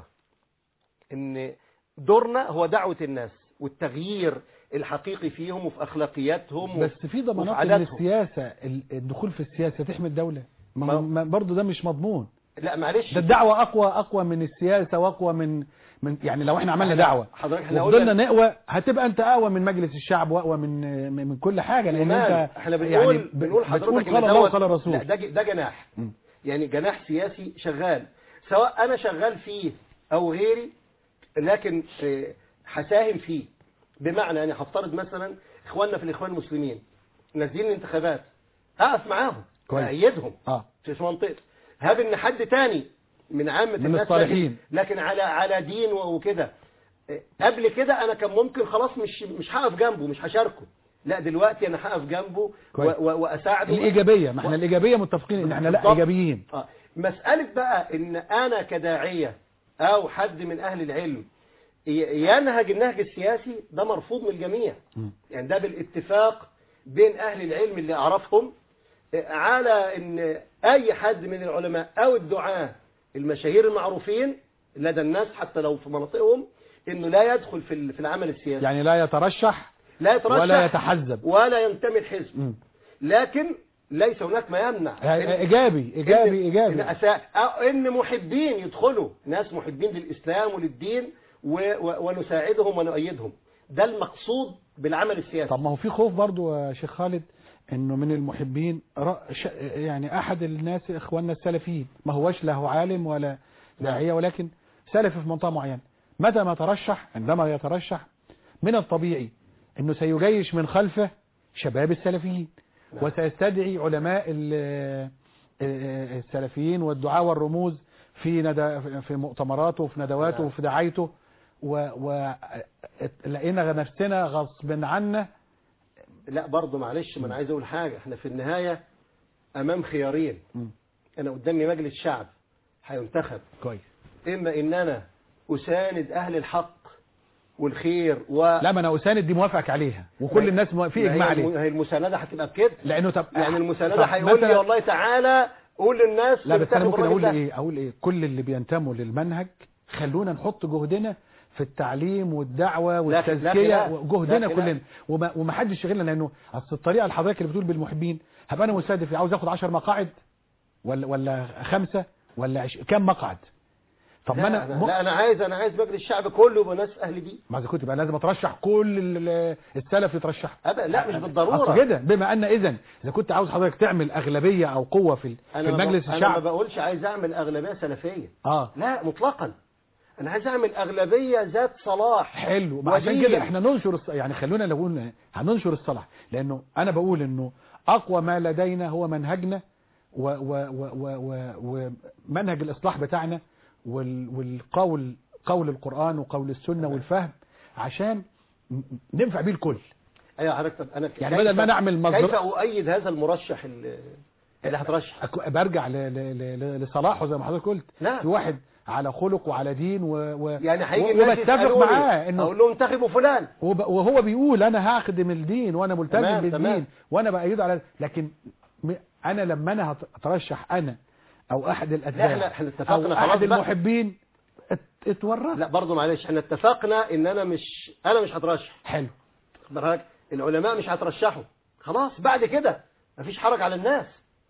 Speaker 3: ان دورنا هو دعوة الناس والتغيير الحقيقي فيهم وفي اخلاقياتهم
Speaker 2: بس في ضمانات
Speaker 3: وفي
Speaker 2: ان
Speaker 3: عاداتهم.
Speaker 2: السياسه ال- الدخول في السياسه تحمي الدوله ما
Speaker 3: ما-
Speaker 2: ما برضه ده مش مضمون
Speaker 3: لا معلش
Speaker 2: ده الدعوه اقوى اقوى من السياسه واقوى من من يعني لو احنا عملنا
Speaker 3: إحنا-
Speaker 2: دعوه
Speaker 3: حضرتك احنا
Speaker 2: وفضلنا
Speaker 3: قلنا
Speaker 2: نقوى هتبقى انت اقوى من مجلس الشعب واقوى من من من كل حاجه لان
Speaker 3: ومال.
Speaker 2: انت
Speaker 3: احنا بنقول
Speaker 2: يعني
Speaker 3: يعني بنقول حضرتك
Speaker 2: بتقول
Speaker 3: إن
Speaker 2: قال الله
Speaker 3: دوت-
Speaker 2: وقال الرسول
Speaker 3: لا ده ج- ده جناح
Speaker 2: مم.
Speaker 3: يعني جناح سياسي شغال سواء انا شغال فيه او غيري لكن آه، هساهم فيه بمعنى يعني هفترض مثلا اخواننا في الاخوان المسلمين نازلين الانتخابات اقف معاهم
Speaker 2: كويس.
Speaker 3: ايدهم
Speaker 2: اه
Speaker 3: في منطقه هاب ان حد تاني من عامه
Speaker 2: من
Speaker 3: الناس
Speaker 2: الصالحين.
Speaker 3: لكن, لكن على على دين و- وكده إيه، قبل كده انا كان ممكن خلاص مش مش هقف جنبه مش هشاركه لا دلوقتي انا هقف جنبه و-
Speaker 2: كويس.
Speaker 3: و- واساعده
Speaker 2: الايجابيه ما احنا
Speaker 3: و-
Speaker 2: الايجابيه متفقين ان احنا لا
Speaker 3: بالضبط.
Speaker 2: ايجابيين
Speaker 3: آه. مسألة بقى ان انا كداعية او حد من اهل العلم ي- ينهج النهج السياسي ده مرفوض من الجميع
Speaker 2: مم.
Speaker 3: يعني ده بالاتفاق بين اهل العلم اللي اعرفهم آه، على ان اي حد من العلماء او الدعاة المشاهير المعروفين لدى الناس حتى لو في مناطقهم انه لا يدخل في ال- في العمل السياسي
Speaker 2: يعني لا يترشح
Speaker 3: لا يترشح
Speaker 2: ولا يتحزب
Speaker 3: ولا ينتمي الحزب
Speaker 2: مم.
Speaker 3: لكن ليس هناك ما يمنع
Speaker 2: آه، ايجابي ايجابي
Speaker 3: إن
Speaker 2: ايجابي
Speaker 3: أساء أو إن محبين يدخلوا ناس محبين للإسلام وللدين و... و... ونساعدهم ونؤيدهم ده المقصود بالعمل السياسي
Speaker 2: طب ما هو في خوف برضو يا شيخ خالد انه من المحبين رأ- ش- يعني احد الناس اخواننا السلفيين ما هوش له عالم ولا داعيه ولكن سلفي في منطقه معينه متى ما ترشح عندما يترشح من الطبيعي انه سيجيش من خلفه شباب السلفيين وسيستدعي علماء ال- السلفيين والدعاء والرموز في ندى في مؤتمراته وفي ندواته وفي دعايته ولقينا نفسنا غصب عنا
Speaker 3: لا برضه معلش ما أنا عايز أقول حاجة إحنا في النهاية أمام خيارين
Speaker 2: مم.
Speaker 3: أنا قدامي مجلس شعب هينتخب
Speaker 2: كويس
Speaker 3: إما إن أنا أساند أهل الحق والخير و
Speaker 2: لا ما انا اساند دي موافقك عليها وكل الناس مو- في
Speaker 3: ما هي
Speaker 2: اجماع
Speaker 3: الم-
Speaker 2: عليه
Speaker 3: هي المساندة هتبقى بكده
Speaker 2: لانه طب
Speaker 3: يعني المساندة
Speaker 2: طب
Speaker 3: هيقول لي
Speaker 2: مثلاً-
Speaker 3: والله تعالى قول للناس
Speaker 2: لا بس انا
Speaker 3: انتخبوا
Speaker 2: ممكن
Speaker 3: الراجل
Speaker 2: اقول
Speaker 3: ده.
Speaker 2: ايه اقول ايه كل اللي بينتموا للمنهج خلونا نحط جهدنا في التعليم والدعوة
Speaker 3: لا خلاف.
Speaker 2: والتزكية
Speaker 3: لا
Speaker 2: وجهدنا
Speaker 3: خلاف.
Speaker 2: كلنا وما, وما حدش يشغلنا لانه اصل الطريقة اللي حضرتك اللي بتقول بالمحبين هبقى انا مستهدف عاوز اخد 10 مقاعد ولا ولا خمسة ولا عش... كم مقعد طب ما
Speaker 3: لا
Speaker 2: انا
Speaker 3: أنا,
Speaker 2: م...
Speaker 3: لا انا عايز انا عايز مجلس الشعب كله يبقى ناس اهل دين
Speaker 2: ما إذا كنت يبقى لازم اترشح كل ال- السلف يترشح
Speaker 3: أبدا لا مش
Speaker 2: أصل
Speaker 3: بالضروره
Speaker 2: كده بما ان اذا اذا كنت عاوز حضرتك تعمل اغلبيه او قوه في ال- في
Speaker 3: انا ما
Speaker 2: المجلس
Speaker 3: بق- انا ما
Speaker 2: الشعب
Speaker 3: بقولش عايز اعمل اغلبيه سلفيه
Speaker 2: اه
Speaker 3: لا مطلقا انا عايز اعمل اغلبيه ذات صلاح
Speaker 2: حلو ما عشان
Speaker 3: ودين.
Speaker 2: كده احنا ننشر الص... يعني خلونا نقول هننشر الصلاح لانه انا بقول انه اقوى ما لدينا هو منهجنا و... و... و... و... و... ومنهج الاصلاح بتاعنا وال... والقول قول القرآن وقول السنة والفهم عشان ن- ننفع بيه الكل
Speaker 3: ايوه حضرتك طب انا
Speaker 2: يعني
Speaker 3: كيف-
Speaker 2: بدل ما نعمل مصدر-
Speaker 3: كيف اؤيد هذا المرشح اللي اللي هترشح
Speaker 2: أك- برجع ل... ل... ل... لصلاحه زي ما حضرتك قلت
Speaker 3: لا.
Speaker 2: في واحد على خلق وعلى دين و... و...
Speaker 3: يعني هيجي
Speaker 2: و...
Speaker 3: الناس
Speaker 2: وبتفق
Speaker 3: يسألوني،
Speaker 2: معاه انه
Speaker 3: اقول لهم انتخبوا فلان
Speaker 2: وب- وهو بيقول انا هخدم الدين وانا ملتزم
Speaker 3: تمام،
Speaker 2: بالدين
Speaker 3: تمام.
Speaker 2: وانا بايده على لكن م- انا لما انا هت- اترشح انا او احد
Speaker 3: لا
Speaker 2: الاتباع
Speaker 3: احنا احنا
Speaker 2: او
Speaker 3: اتفقنا خلاص
Speaker 2: احد
Speaker 3: بقى.
Speaker 2: المحبين ات- اتورط
Speaker 3: لا برضه معلش احنا اتفقنا ان انا مش انا مش هترشح
Speaker 2: حلو
Speaker 3: خد بالك؟ العلماء مش هترشحوا خلاص بعد كده مفيش حرج على الناس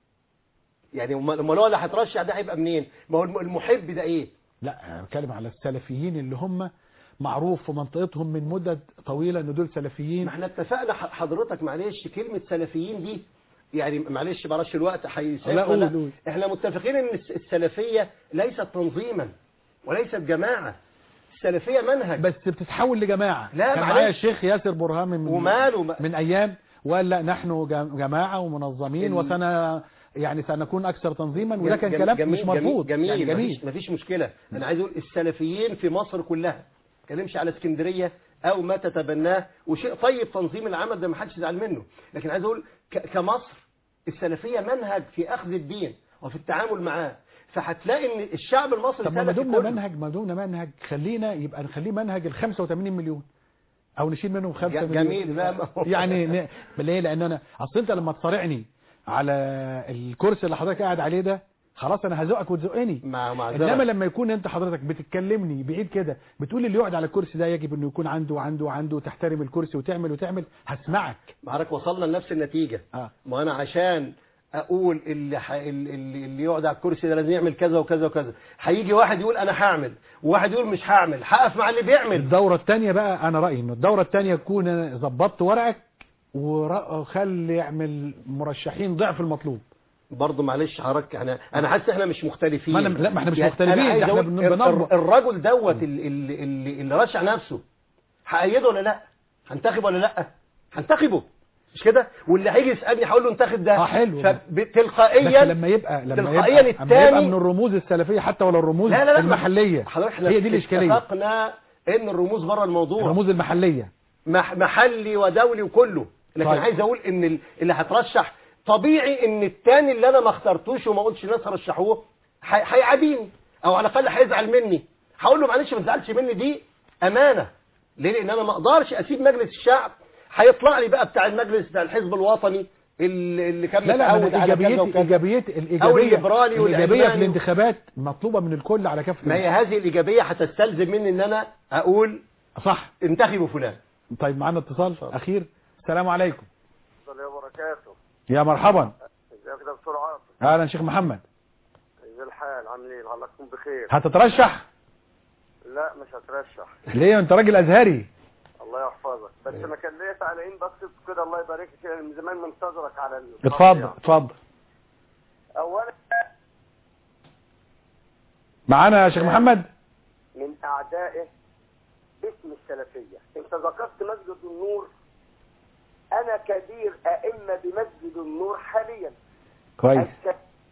Speaker 3: يعني امال أمال هو اللي هيترشح ده هيبقى منين ما هو الم- المحب ده ايه
Speaker 2: لا أنا بتكلم على السلفيين اللي هم معروف في منطقتهم من مدة طويلة ان دول سلفيين
Speaker 3: ما احنا اتفقنا ح- حضرتك معلش كلمة سلفيين دي يعني معلش معرفش الوقت
Speaker 2: لا،
Speaker 3: هيسعفنا
Speaker 2: قول،
Speaker 3: لا
Speaker 2: قول.
Speaker 3: احنا متفقين ان الس- السلفية ليست تنظيما وليست جماعة السلفية منهج
Speaker 2: بس بتتحول لجماعة
Speaker 3: لا،
Speaker 2: كان
Speaker 3: معلش.
Speaker 2: معايا الشيخ ياسر برهان من
Speaker 3: وماله ما-
Speaker 2: من ايام وقال لا نحن جم- جماعة ومنظمين
Speaker 3: ال-
Speaker 2: وسن يعني سنكون اكثر تنظيما وده
Speaker 3: جم-
Speaker 2: كان
Speaker 3: جم-
Speaker 2: كلام
Speaker 3: جميل
Speaker 2: مش مرفوض
Speaker 3: جميل,
Speaker 2: يعني
Speaker 3: جميل,
Speaker 2: جميل
Speaker 3: مفيش, مفيش مشكلة أنا عايز أقول السلفيين في مصر كلها ما اتكلمش على اسكندرية أو ما تتبناه وشيء طيب تنظيم العمل ده ما حدش يزعل منه لكن عايز أقول ك- كمصر السلفية منهج في أخذ الدين وفي التعامل معاه فهتلاقي ان الشعب المصري
Speaker 2: طب ما ما
Speaker 3: سلفي
Speaker 2: دمنا
Speaker 3: كله.
Speaker 2: منهج ما دمنا منهج خلينا يبقى نخليه منهج ال 85 مليون او نشيل منهم 5
Speaker 3: ج-
Speaker 2: مليون
Speaker 3: جميل، لا، ما هو-
Speaker 2: يعني ن... ليه لان انا اصل انت لما تصارعني على الكرسي اللي حضرتك قاعد عليه ده خلاص انا هزقك وتزقني
Speaker 3: مع مع
Speaker 2: انما لما يكون انت حضرتك بتتكلمني بعيد كده بتقول اللي يقعد على الكرسي ده يجب انه يكون عنده وعنده وعنده وتحترم الكرسي وتعمل وتعمل هسمعك
Speaker 3: معرك وصلنا لنفس النتيجة
Speaker 2: اه
Speaker 3: ما انا عشان اقول اللي ح... اللي, اللي يقعد على الكرسي ده لازم يعمل كذا وكذا وكذا هيجي واحد يقول انا هعمل وواحد يقول مش هعمل هقف مع اللي بيعمل
Speaker 2: الدورة الثانية بقى انا رأيي انه الدورة الثانية تكون أنا ظبطت ورقك وخلي يعمل مرشحين ضعف المطلوب
Speaker 3: برضه معلش حضرتك انا انا حاسس احنا مش مختلفين
Speaker 2: ما أنا- لا، ما احنا مش
Speaker 3: يعني
Speaker 2: مختلفين،
Speaker 3: أنا عايز
Speaker 2: ده احنا
Speaker 3: أقول
Speaker 2: بن-
Speaker 3: الر-
Speaker 2: بنضبط.
Speaker 3: الرجل دوت اللي, اللي, اللي, اللي رشح نفسه هأيده ولا لا هنتخب ولا لا هنتخبه مش كده واللي هيجي يسالني هقول له انتخب ده
Speaker 2: اه حلو بس
Speaker 3: فتلقائيا
Speaker 2: لما يبقى لما
Speaker 3: تلقائيا
Speaker 2: يبقى, لما يبقى
Speaker 3: التاني-
Speaker 2: من الرموز السلفية حتى ولا الرموز
Speaker 3: لا لا لا
Speaker 2: المحلية
Speaker 3: حضرتك احنا
Speaker 2: هي دي الإشكالية
Speaker 3: اتفقنا ان الرموز بره الموضوع
Speaker 2: الرموز المحلية
Speaker 3: مح محلي ودولي وكله لكن
Speaker 2: طيب.
Speaker 3: عايز اقول ان ال- اللي هترشح طبيعي ان التاني اللي انا ما اخترتوش وما قلتش الناس رشحوه هي- هيعاديني او على الاقل هيزعل مني هقول له معلش ما تزعلش مني دي امانه ليه لان انا ما اقدرش اسيب مجلس الشعب هيطلع لي بقى بتاع المجلس بتاع الحزب الوطني اللي اللي كان
Speaker 2: لا لا
Speaker 3: متعود
Speaker 2: من
Speaker 3: على كذا
Speaker 2: ايجابيات
Speaker 3: وكذا
Speaker 2: ايجابيات
Speaker 3: أو
Speaker 2: الايجابيه
Speaker 3: الليبرالي
Speaker 2: الايجابيه في
Speaker 3: والعلماني.
Speaker 2: الانتخابات مطلوبه من الكل على كافه
Speaker 3: ما هي هذه الايجابيه هتستلزم مني ان انا اقول
Speaker 2: صح
Speaker 3: انتخبوا فلان
Speaker 2: طيب معانا اتصال اخير السلام عليكم
Speaker 9: الله وبركاته
Speaker 2: يا مرحبا اهلا شيخ محمد
Speaker 9: ازي الحال عامل ايه الله يكون بخير
Speaker 2: هتترشح
Speaker 9: لا مش هترشح
Speaker 2: ليه انت راجل ازهري
Speaker 9: الله يحفظك بس انا كان ليا تعليقين بس كده الله يبارك فيك أنا من زمان منتظرك على ال-
Speaker 2: اتفضل اتفضل
Speaker 9: اولا
Speaker 2: معانا يا شيخ محمد
Speaker 9: من اعدائه اسم السلفيه انت ذكرت مسجد النور انا كبير ائمه بمسجد النور حاليا
Speaker 2: كويس
Speaker 9: الس-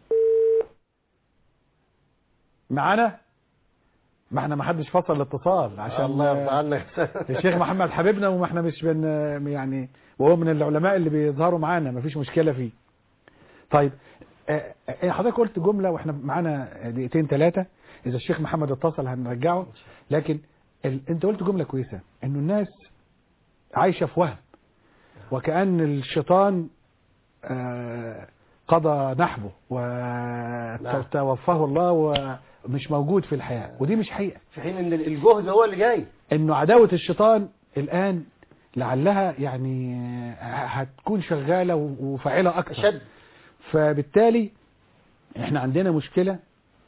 Speaker 2: معانا ما احنا ما حدش فصل الاتصال عشان
Speaker 3: الله يرضى عنك
Speaker 2: الشيخ محمد حبيبنا وما احنا مش بن يعني وهو من العلماء اللي بيظهروا معانا ما فيش مشكلة فيه طيب آه، آه، حضرتك قلت جملة واحنا معانا دقيقتين ثلاثة اذا الشيخ محمد اتصل هنرجعه لكن ال... انت قلت جملة كويسة انه الناس عايشة في وهم وكأن الشيطان آه، قضى نحبه وتوفاه الله ومش موجود في الحياة ودي مش حقيقة
Speaker 3: في حين ان الجهد هو اللي جاي
Speaker 2: انه عداوة الشيطان الان لعلها يعني هتكون شغالة وفاعلة اكثر
Speaker 3: شد
Speaker 2: فبالتالي احنا عندنا مشكلة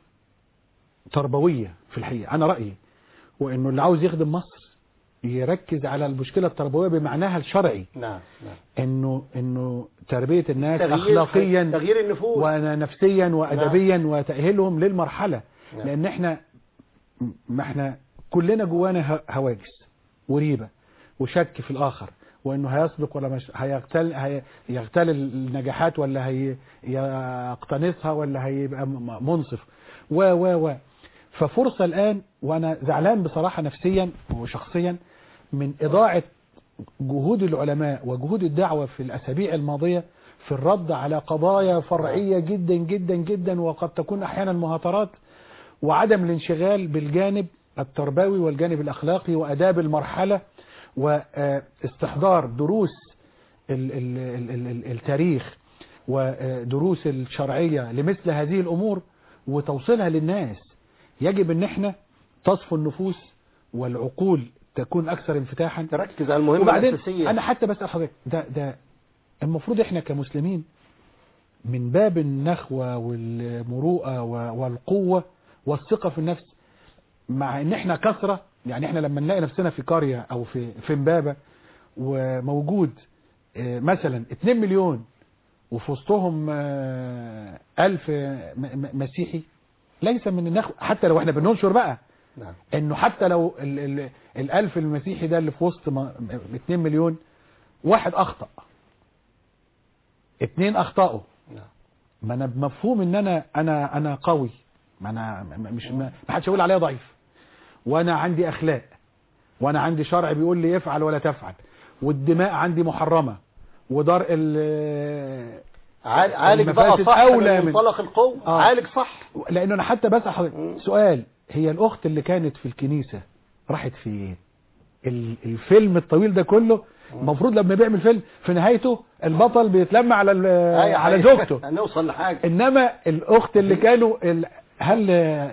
Speaker 2: تربوية في الحقيقة انا رأيي وانه اللي عاوز يخدم مصر يركز على المشكلة التربوية بمعناها الشرعي
Speaker 3: نعم نعم
Speaker 2: انه انه تربية الناس
Speaker 3: تغيير
Speaker 2: اخلاقيا
Speaker 3: تغيير النفوس
Speaker 2: ونفسيا وادبيا وتأهيلهم للمرحلة
Speaker 3: نعم.
Speaker 2: لان احنا ما احنا كلنا جوانا ه- هواجس وريبة وشك في الاخر وانه هيسبق ولا مش هيغتال هي- يغتال النجاحات ولا هي يقتنصها ولا هيبقى م- م- منصف و و و ففرصة الان وانا زعلان بصراحة نفسيا وشخصيا من اضاعة جهود العلماء وجهود الدعوة في الأسابيع الماضية في الرد على قضايا فرعية جدا جدا جدا وقد تكون أحيانا مهاترات وعدم الانشغال بالجانب التربوي والجانب الأخلاقي وأداب المرحلة واستحضار دروس ال- ال- ال- ال- ال- التاريخ ودروس الشرعية لمثل هذه الأمور وتوصيلها للناس يجب ان احنا تصفو النفوس والعقول تكون اكثر انفتاحا
Speaker 3: تركز على المهمة
Speaker 2: وبعدين
Speaker 3: الأساسية
Speaker 2: انا حتى بسأل حضرتك ده ده المفروض احنا كمسلمين من باب النخوة والمروءة و- والقوة والثقة في النفس مع ان احنا كثرة يعني احنا لما نلاقي نفسنا في قرية او في في امبابة وموجود آه، مثلا 2 مليون وفي وسطهم آه، ألف م- م- مسيحي ليس من النخوة حتى لو احنا بننشر بقى
Speaker 3: نعم
Speaker 2: انه حتى لو ال ال الالف المسيحي ده اللي في وسط ما- 2 مليون واحد اخطأ اتنين اخطأوا
Speaker 3: نعم.
Speaker 2: ما انا بمفهوم ان انا انا انا قوي ما انا م- م- مش ما ما حدش يقول عليا ضعيف وانا عندي اخلاق وانا عندي شرع بيقول لي افعل ولا تفعل والدماء عندي محرمة ودار ال
Speaker 3: عال- عالج بقى
Speaker 2: المفاسد
Speaker 3: صح
Speaker 2: أولى
Speaker 3: من
Speaker 2: من-
Speaker 3: منطلق القوة
Speaker 2: آه.
Speaker 3: عالج صح
Speaker 2: لانه انا حتى بسأل حضرتك
Speaker 3: مم.
Speaker 2: سؤال هي الاخت اللي كانت في الكنيسة راحت فين ال- الفيلم الطويل ده كله المفروض لما بيعمل فيلم في نهايته البطل بيتلم على ال-
Speaker 3: أي
Speaker 2: على
Speaker 3: حاجة.
Speaker 2: زوجته
Speaker 3: هنوصل لحاجة
Speaker 2: انما الاخت اللي كانوا ال... هل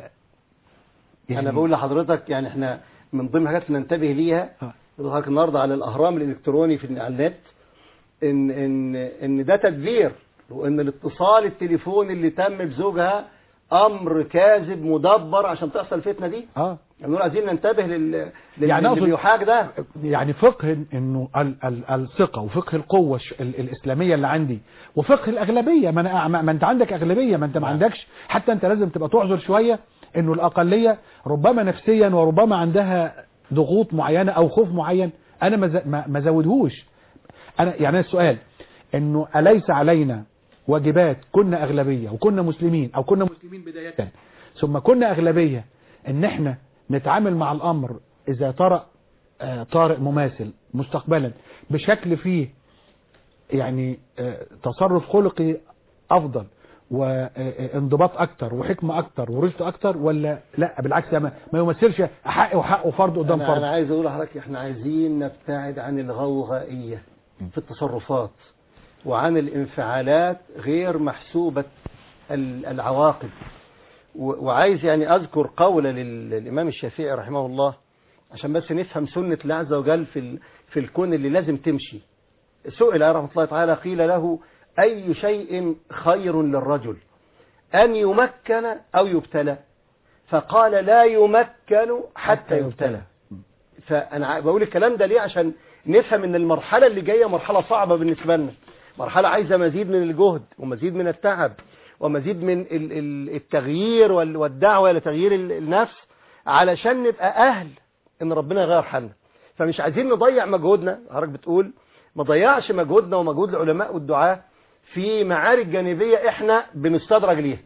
Speaker 3: انا بقول لحضرتك يعني احنا من ضمن الحاجات اللي ننتبه ليها
Speaker 2: آه.
Speaker 3: حضرتك النهارده على الاهرام الالكتروني في على النت ان ان ان ده تدبير وان الاتصال التليفوني اللي تم بزوجها امر كاذب مدبر عشان تحصل الفتنه دي
Speaker 2: اه
Speaker 3: نقول عايزين ننتبه لل لل-
Speaker 2: يعني
Speaker 3: اللي
Speaker 2: أقصد-
Speaker 3: بيحاج ده
Speaker 2: يعني فقه انه ال ال الثقه وفقه القوه الش- ال الاسلاميه اللي عندي وفقه الاغلبيه ما, أنا ما ما انت عندك اغلبيه ما انت ما عندكش حتى انت لازم تبقى تعذر شويه انه الاقليه ربما نفسيا وربما عندها ضغوط معينه او خوف معين انا ما ز- ما ما زودهوش انا يعني السؤال انه اليس علينا واجبات كنا اغلبيه وكنا مسلمين او كنا مسلمين بدايه ثم كنا اغلبيه ان احنا نتعامل مع الامر اذا طرأ آه، طارئ مماثل مستقبلا بشكل فيه يعني آه، تصرف خلقي افضل وانضباط اكتر وحكمه اكتر ورشد اكتر ولا لا بالعكس ده ما ما يمثلش حق وحق وفرض قدام
Speaker 3: انا, أنا
Speaker 2: فرض
Speaker 3: عايز اقول لحضرتك احنا عايزين نبتعد عن الغوغائيه في التصرفات وعن الانفعالات غير محسوبه ال- العواقب و- وعايز يعني اذكر قولا لل- للامام الشافعي رحمه الله عشان بس نفهم سنه الله عز وجل في ال- في الكون اللي لازم تمشي سئل رحمه الله تعالى قيل له اي شيء خير للرجل أن يمكن أو يبتلى فقال لا يمكن حتى يبتلى فأنا ع- بقول الكلام ده ليه عشان نفهم ان المرحلة اللي جاية مرحلة صعبة بالنسبة لنا مرحلة عايزة مزيد من الجهد ومزيد من التعب ومزيد من ال- ال- التغيير وال- والدعوة لتغيير ال- النفس علشان نبقى أهل ان ربنا يغير حالنا فمش عايزين نضيع مجهودنا حضرتك بتقول ما ضيعش مجهودنا ومجهود العلماء والدعاة في معارك جانبية احنا بنستدرج ليها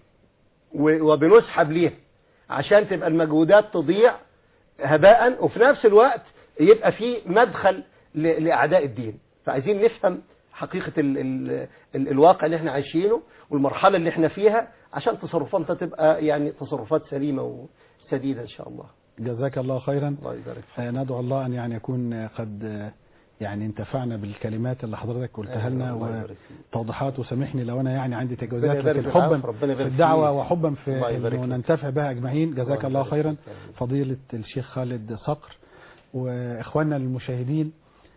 Speaker 3: و- وبنسحب ليها عشان تبقى المجهودات تضيع هباء وفي نفس الوقت يبقى في مدخل ل- لأعداء الدين فعايزين نفهم حقيقة ال ال ال الواقع اللي احنا عايشينه والمرحلة اللي احنا فيها عشان تصرفاتنا تبقى يعني تصرفات سليمة وسديدة إن شاء الله
Speaker 2: جزاك الله خيرا
Speaker 3: الله يبارك فيك
Speaker 2: آه، ندعو الله أن يعني يكون آه، قد آه، يعني انتفعنا بالكلمات اللي حضرتك قلتها لنا
Speaker 3: الله يبارك فيك.
Speaker 2: وتوضيحات وسامحني لو أنا يعني عندي تجاوزات
Speaker 3: ربنا يبارك
Speaker 2: لكن
Speaker 3: في
Speaker 2: حبا
Speaker 3: العفو، ربنا
Speaker 2: في
Speaker 3: يبارك
Speaker 2: الدعوة
Speaker 3: فيك.
Speaker 2: وحبا
Speaker 3: الله
Speaker 2: في
Speaker 3: يبارك
Speaker 2: أنه
Speaker 3: فيك.
Speaker 2: ننتفع بها أجمعين جزاك
Speaker 3: الله
Speaker 2: الله
Speaker 3: يبارك
Speaker 2: خيرا
Speaker 3: فيك.
Speaker 2: فضيلة الشيخ خالد صقر وإخواننا المشاهدين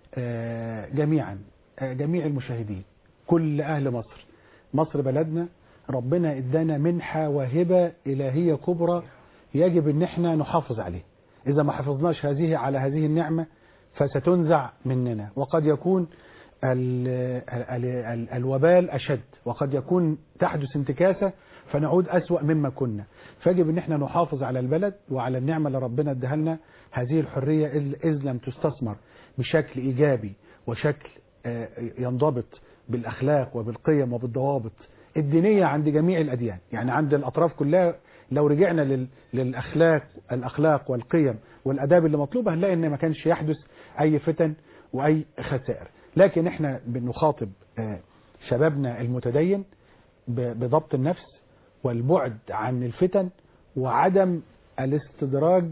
Speaker 2: آه، جميعا آه، جميع المشاهدين كل أهل مصر مصر بلدنا ربنا ادانا منحة وهبة إلهية كبرى يجب ان احنا نحافظ عليه اذا ما حفظناش هذه على هذه النعمة فستنزع مننا وقد يكون ال ال ال الوبال أشد وقد يكون تحدث انتكاسة فنعود أسوأ مما كنا فيجب ان احنا نحافظ على البلد وعلى النعمة اللي ربنا اداها لنا هذه الحرية إذ إذ لم تستثمر بشكل إيجابي وشكل آه، ينضبط بالأخلاق وبالقيم وبالضوابط الدينية عند جميع الأديان يعني عند الأطراف كلها لو رجعنا لل- للأخلاق الأخلاق والقيم والأداب اللي مطلوبة هنلاقي إن ما كانش يحدث أي فتن وأي خسائر لكن إحنا بنخاطب آه، شبابنا المتدين ب- بضبط النفس والبعد عن الفتن وعدم الاستدراج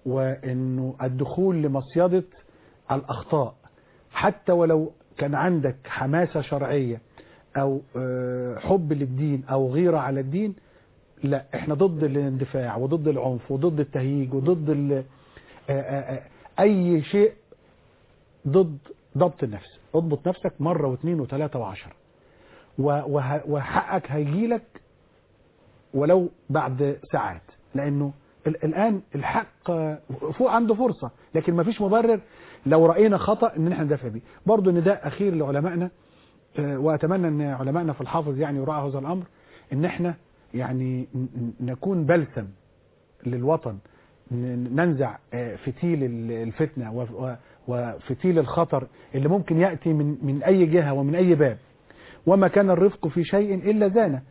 Speaker 2: وانه الدخول لمصيدة الاخطاء حتى ولو كان عندك حماسة شرعية او آه، حب للدين او غيرة على الدين لا احنا ضد الاندفاع وضد العنف وضد التهييج وضد ال- آه، آه، آه، اي شيء ضد ضبط النفس اضبط نفسك مرة واثنين وثلاثة وعشرة و- وه- وحقك هيجيلك ولو بعد ساعات لانه ال- الان الحق فوق عنده فرصه لكن ما فيش مبرر لو راينا خطا ان احنا ندافع بيه برضه نداء اخير لعلمائنا آه، واتمنى ان علمائنا في الحافظ يعني يراعوا هذا الامر ان احنا يعني ن- ن- نكون بلسم للوطن ن- ننزع آه، فتيل ال- الفتنه و- و- وفتيل الخطر اللي ممكن ياتي من من اي جهه ومن اي باب وما كان الرفق في شيء إلا زانه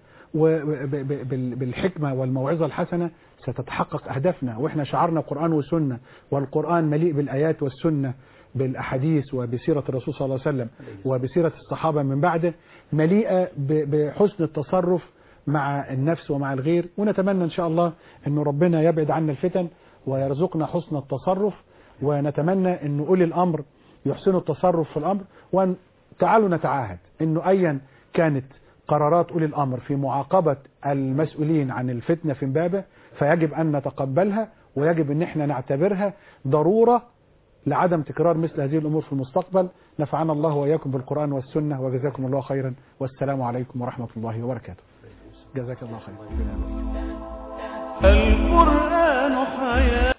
Speaker 2: وبالحكمة والموعظة الحسنة ستتحقق أهدافنا وإحنا شعرنا قرآن وسنة والقرآن مليء بالآيات والسنة بالأحاديث وبسيرة الرسول صلى الله عليه وسلم وبسيرة الصحابة من بعده مليئة ب- بحسن التصرف مع النفس ومع الغير ونتمنى إن شاء الله أن ربنا يبعد عنا الفتن ويرزقنا حسن التصرف ونتمنى أن أولي الأمر يحسنوا التصرف في الأمر وتعالوا نتعاهد أنه أيا كانت قرارات أولي الأمر في معاقبة المسؤولين عن الفتنة في امبابة فيجب أن نتقبلها ويجب أن احنا نعتبرها ضرورة لعدم تكرار مثل هذه الأمور في المستقبل نفعنا الله وإياكم بالقرآن والسنة وجزاكم الله خيرا والسلام عليكم ورحمة الله وبركاته جزاك الله خيرا
Speaker 1: القرآن حياة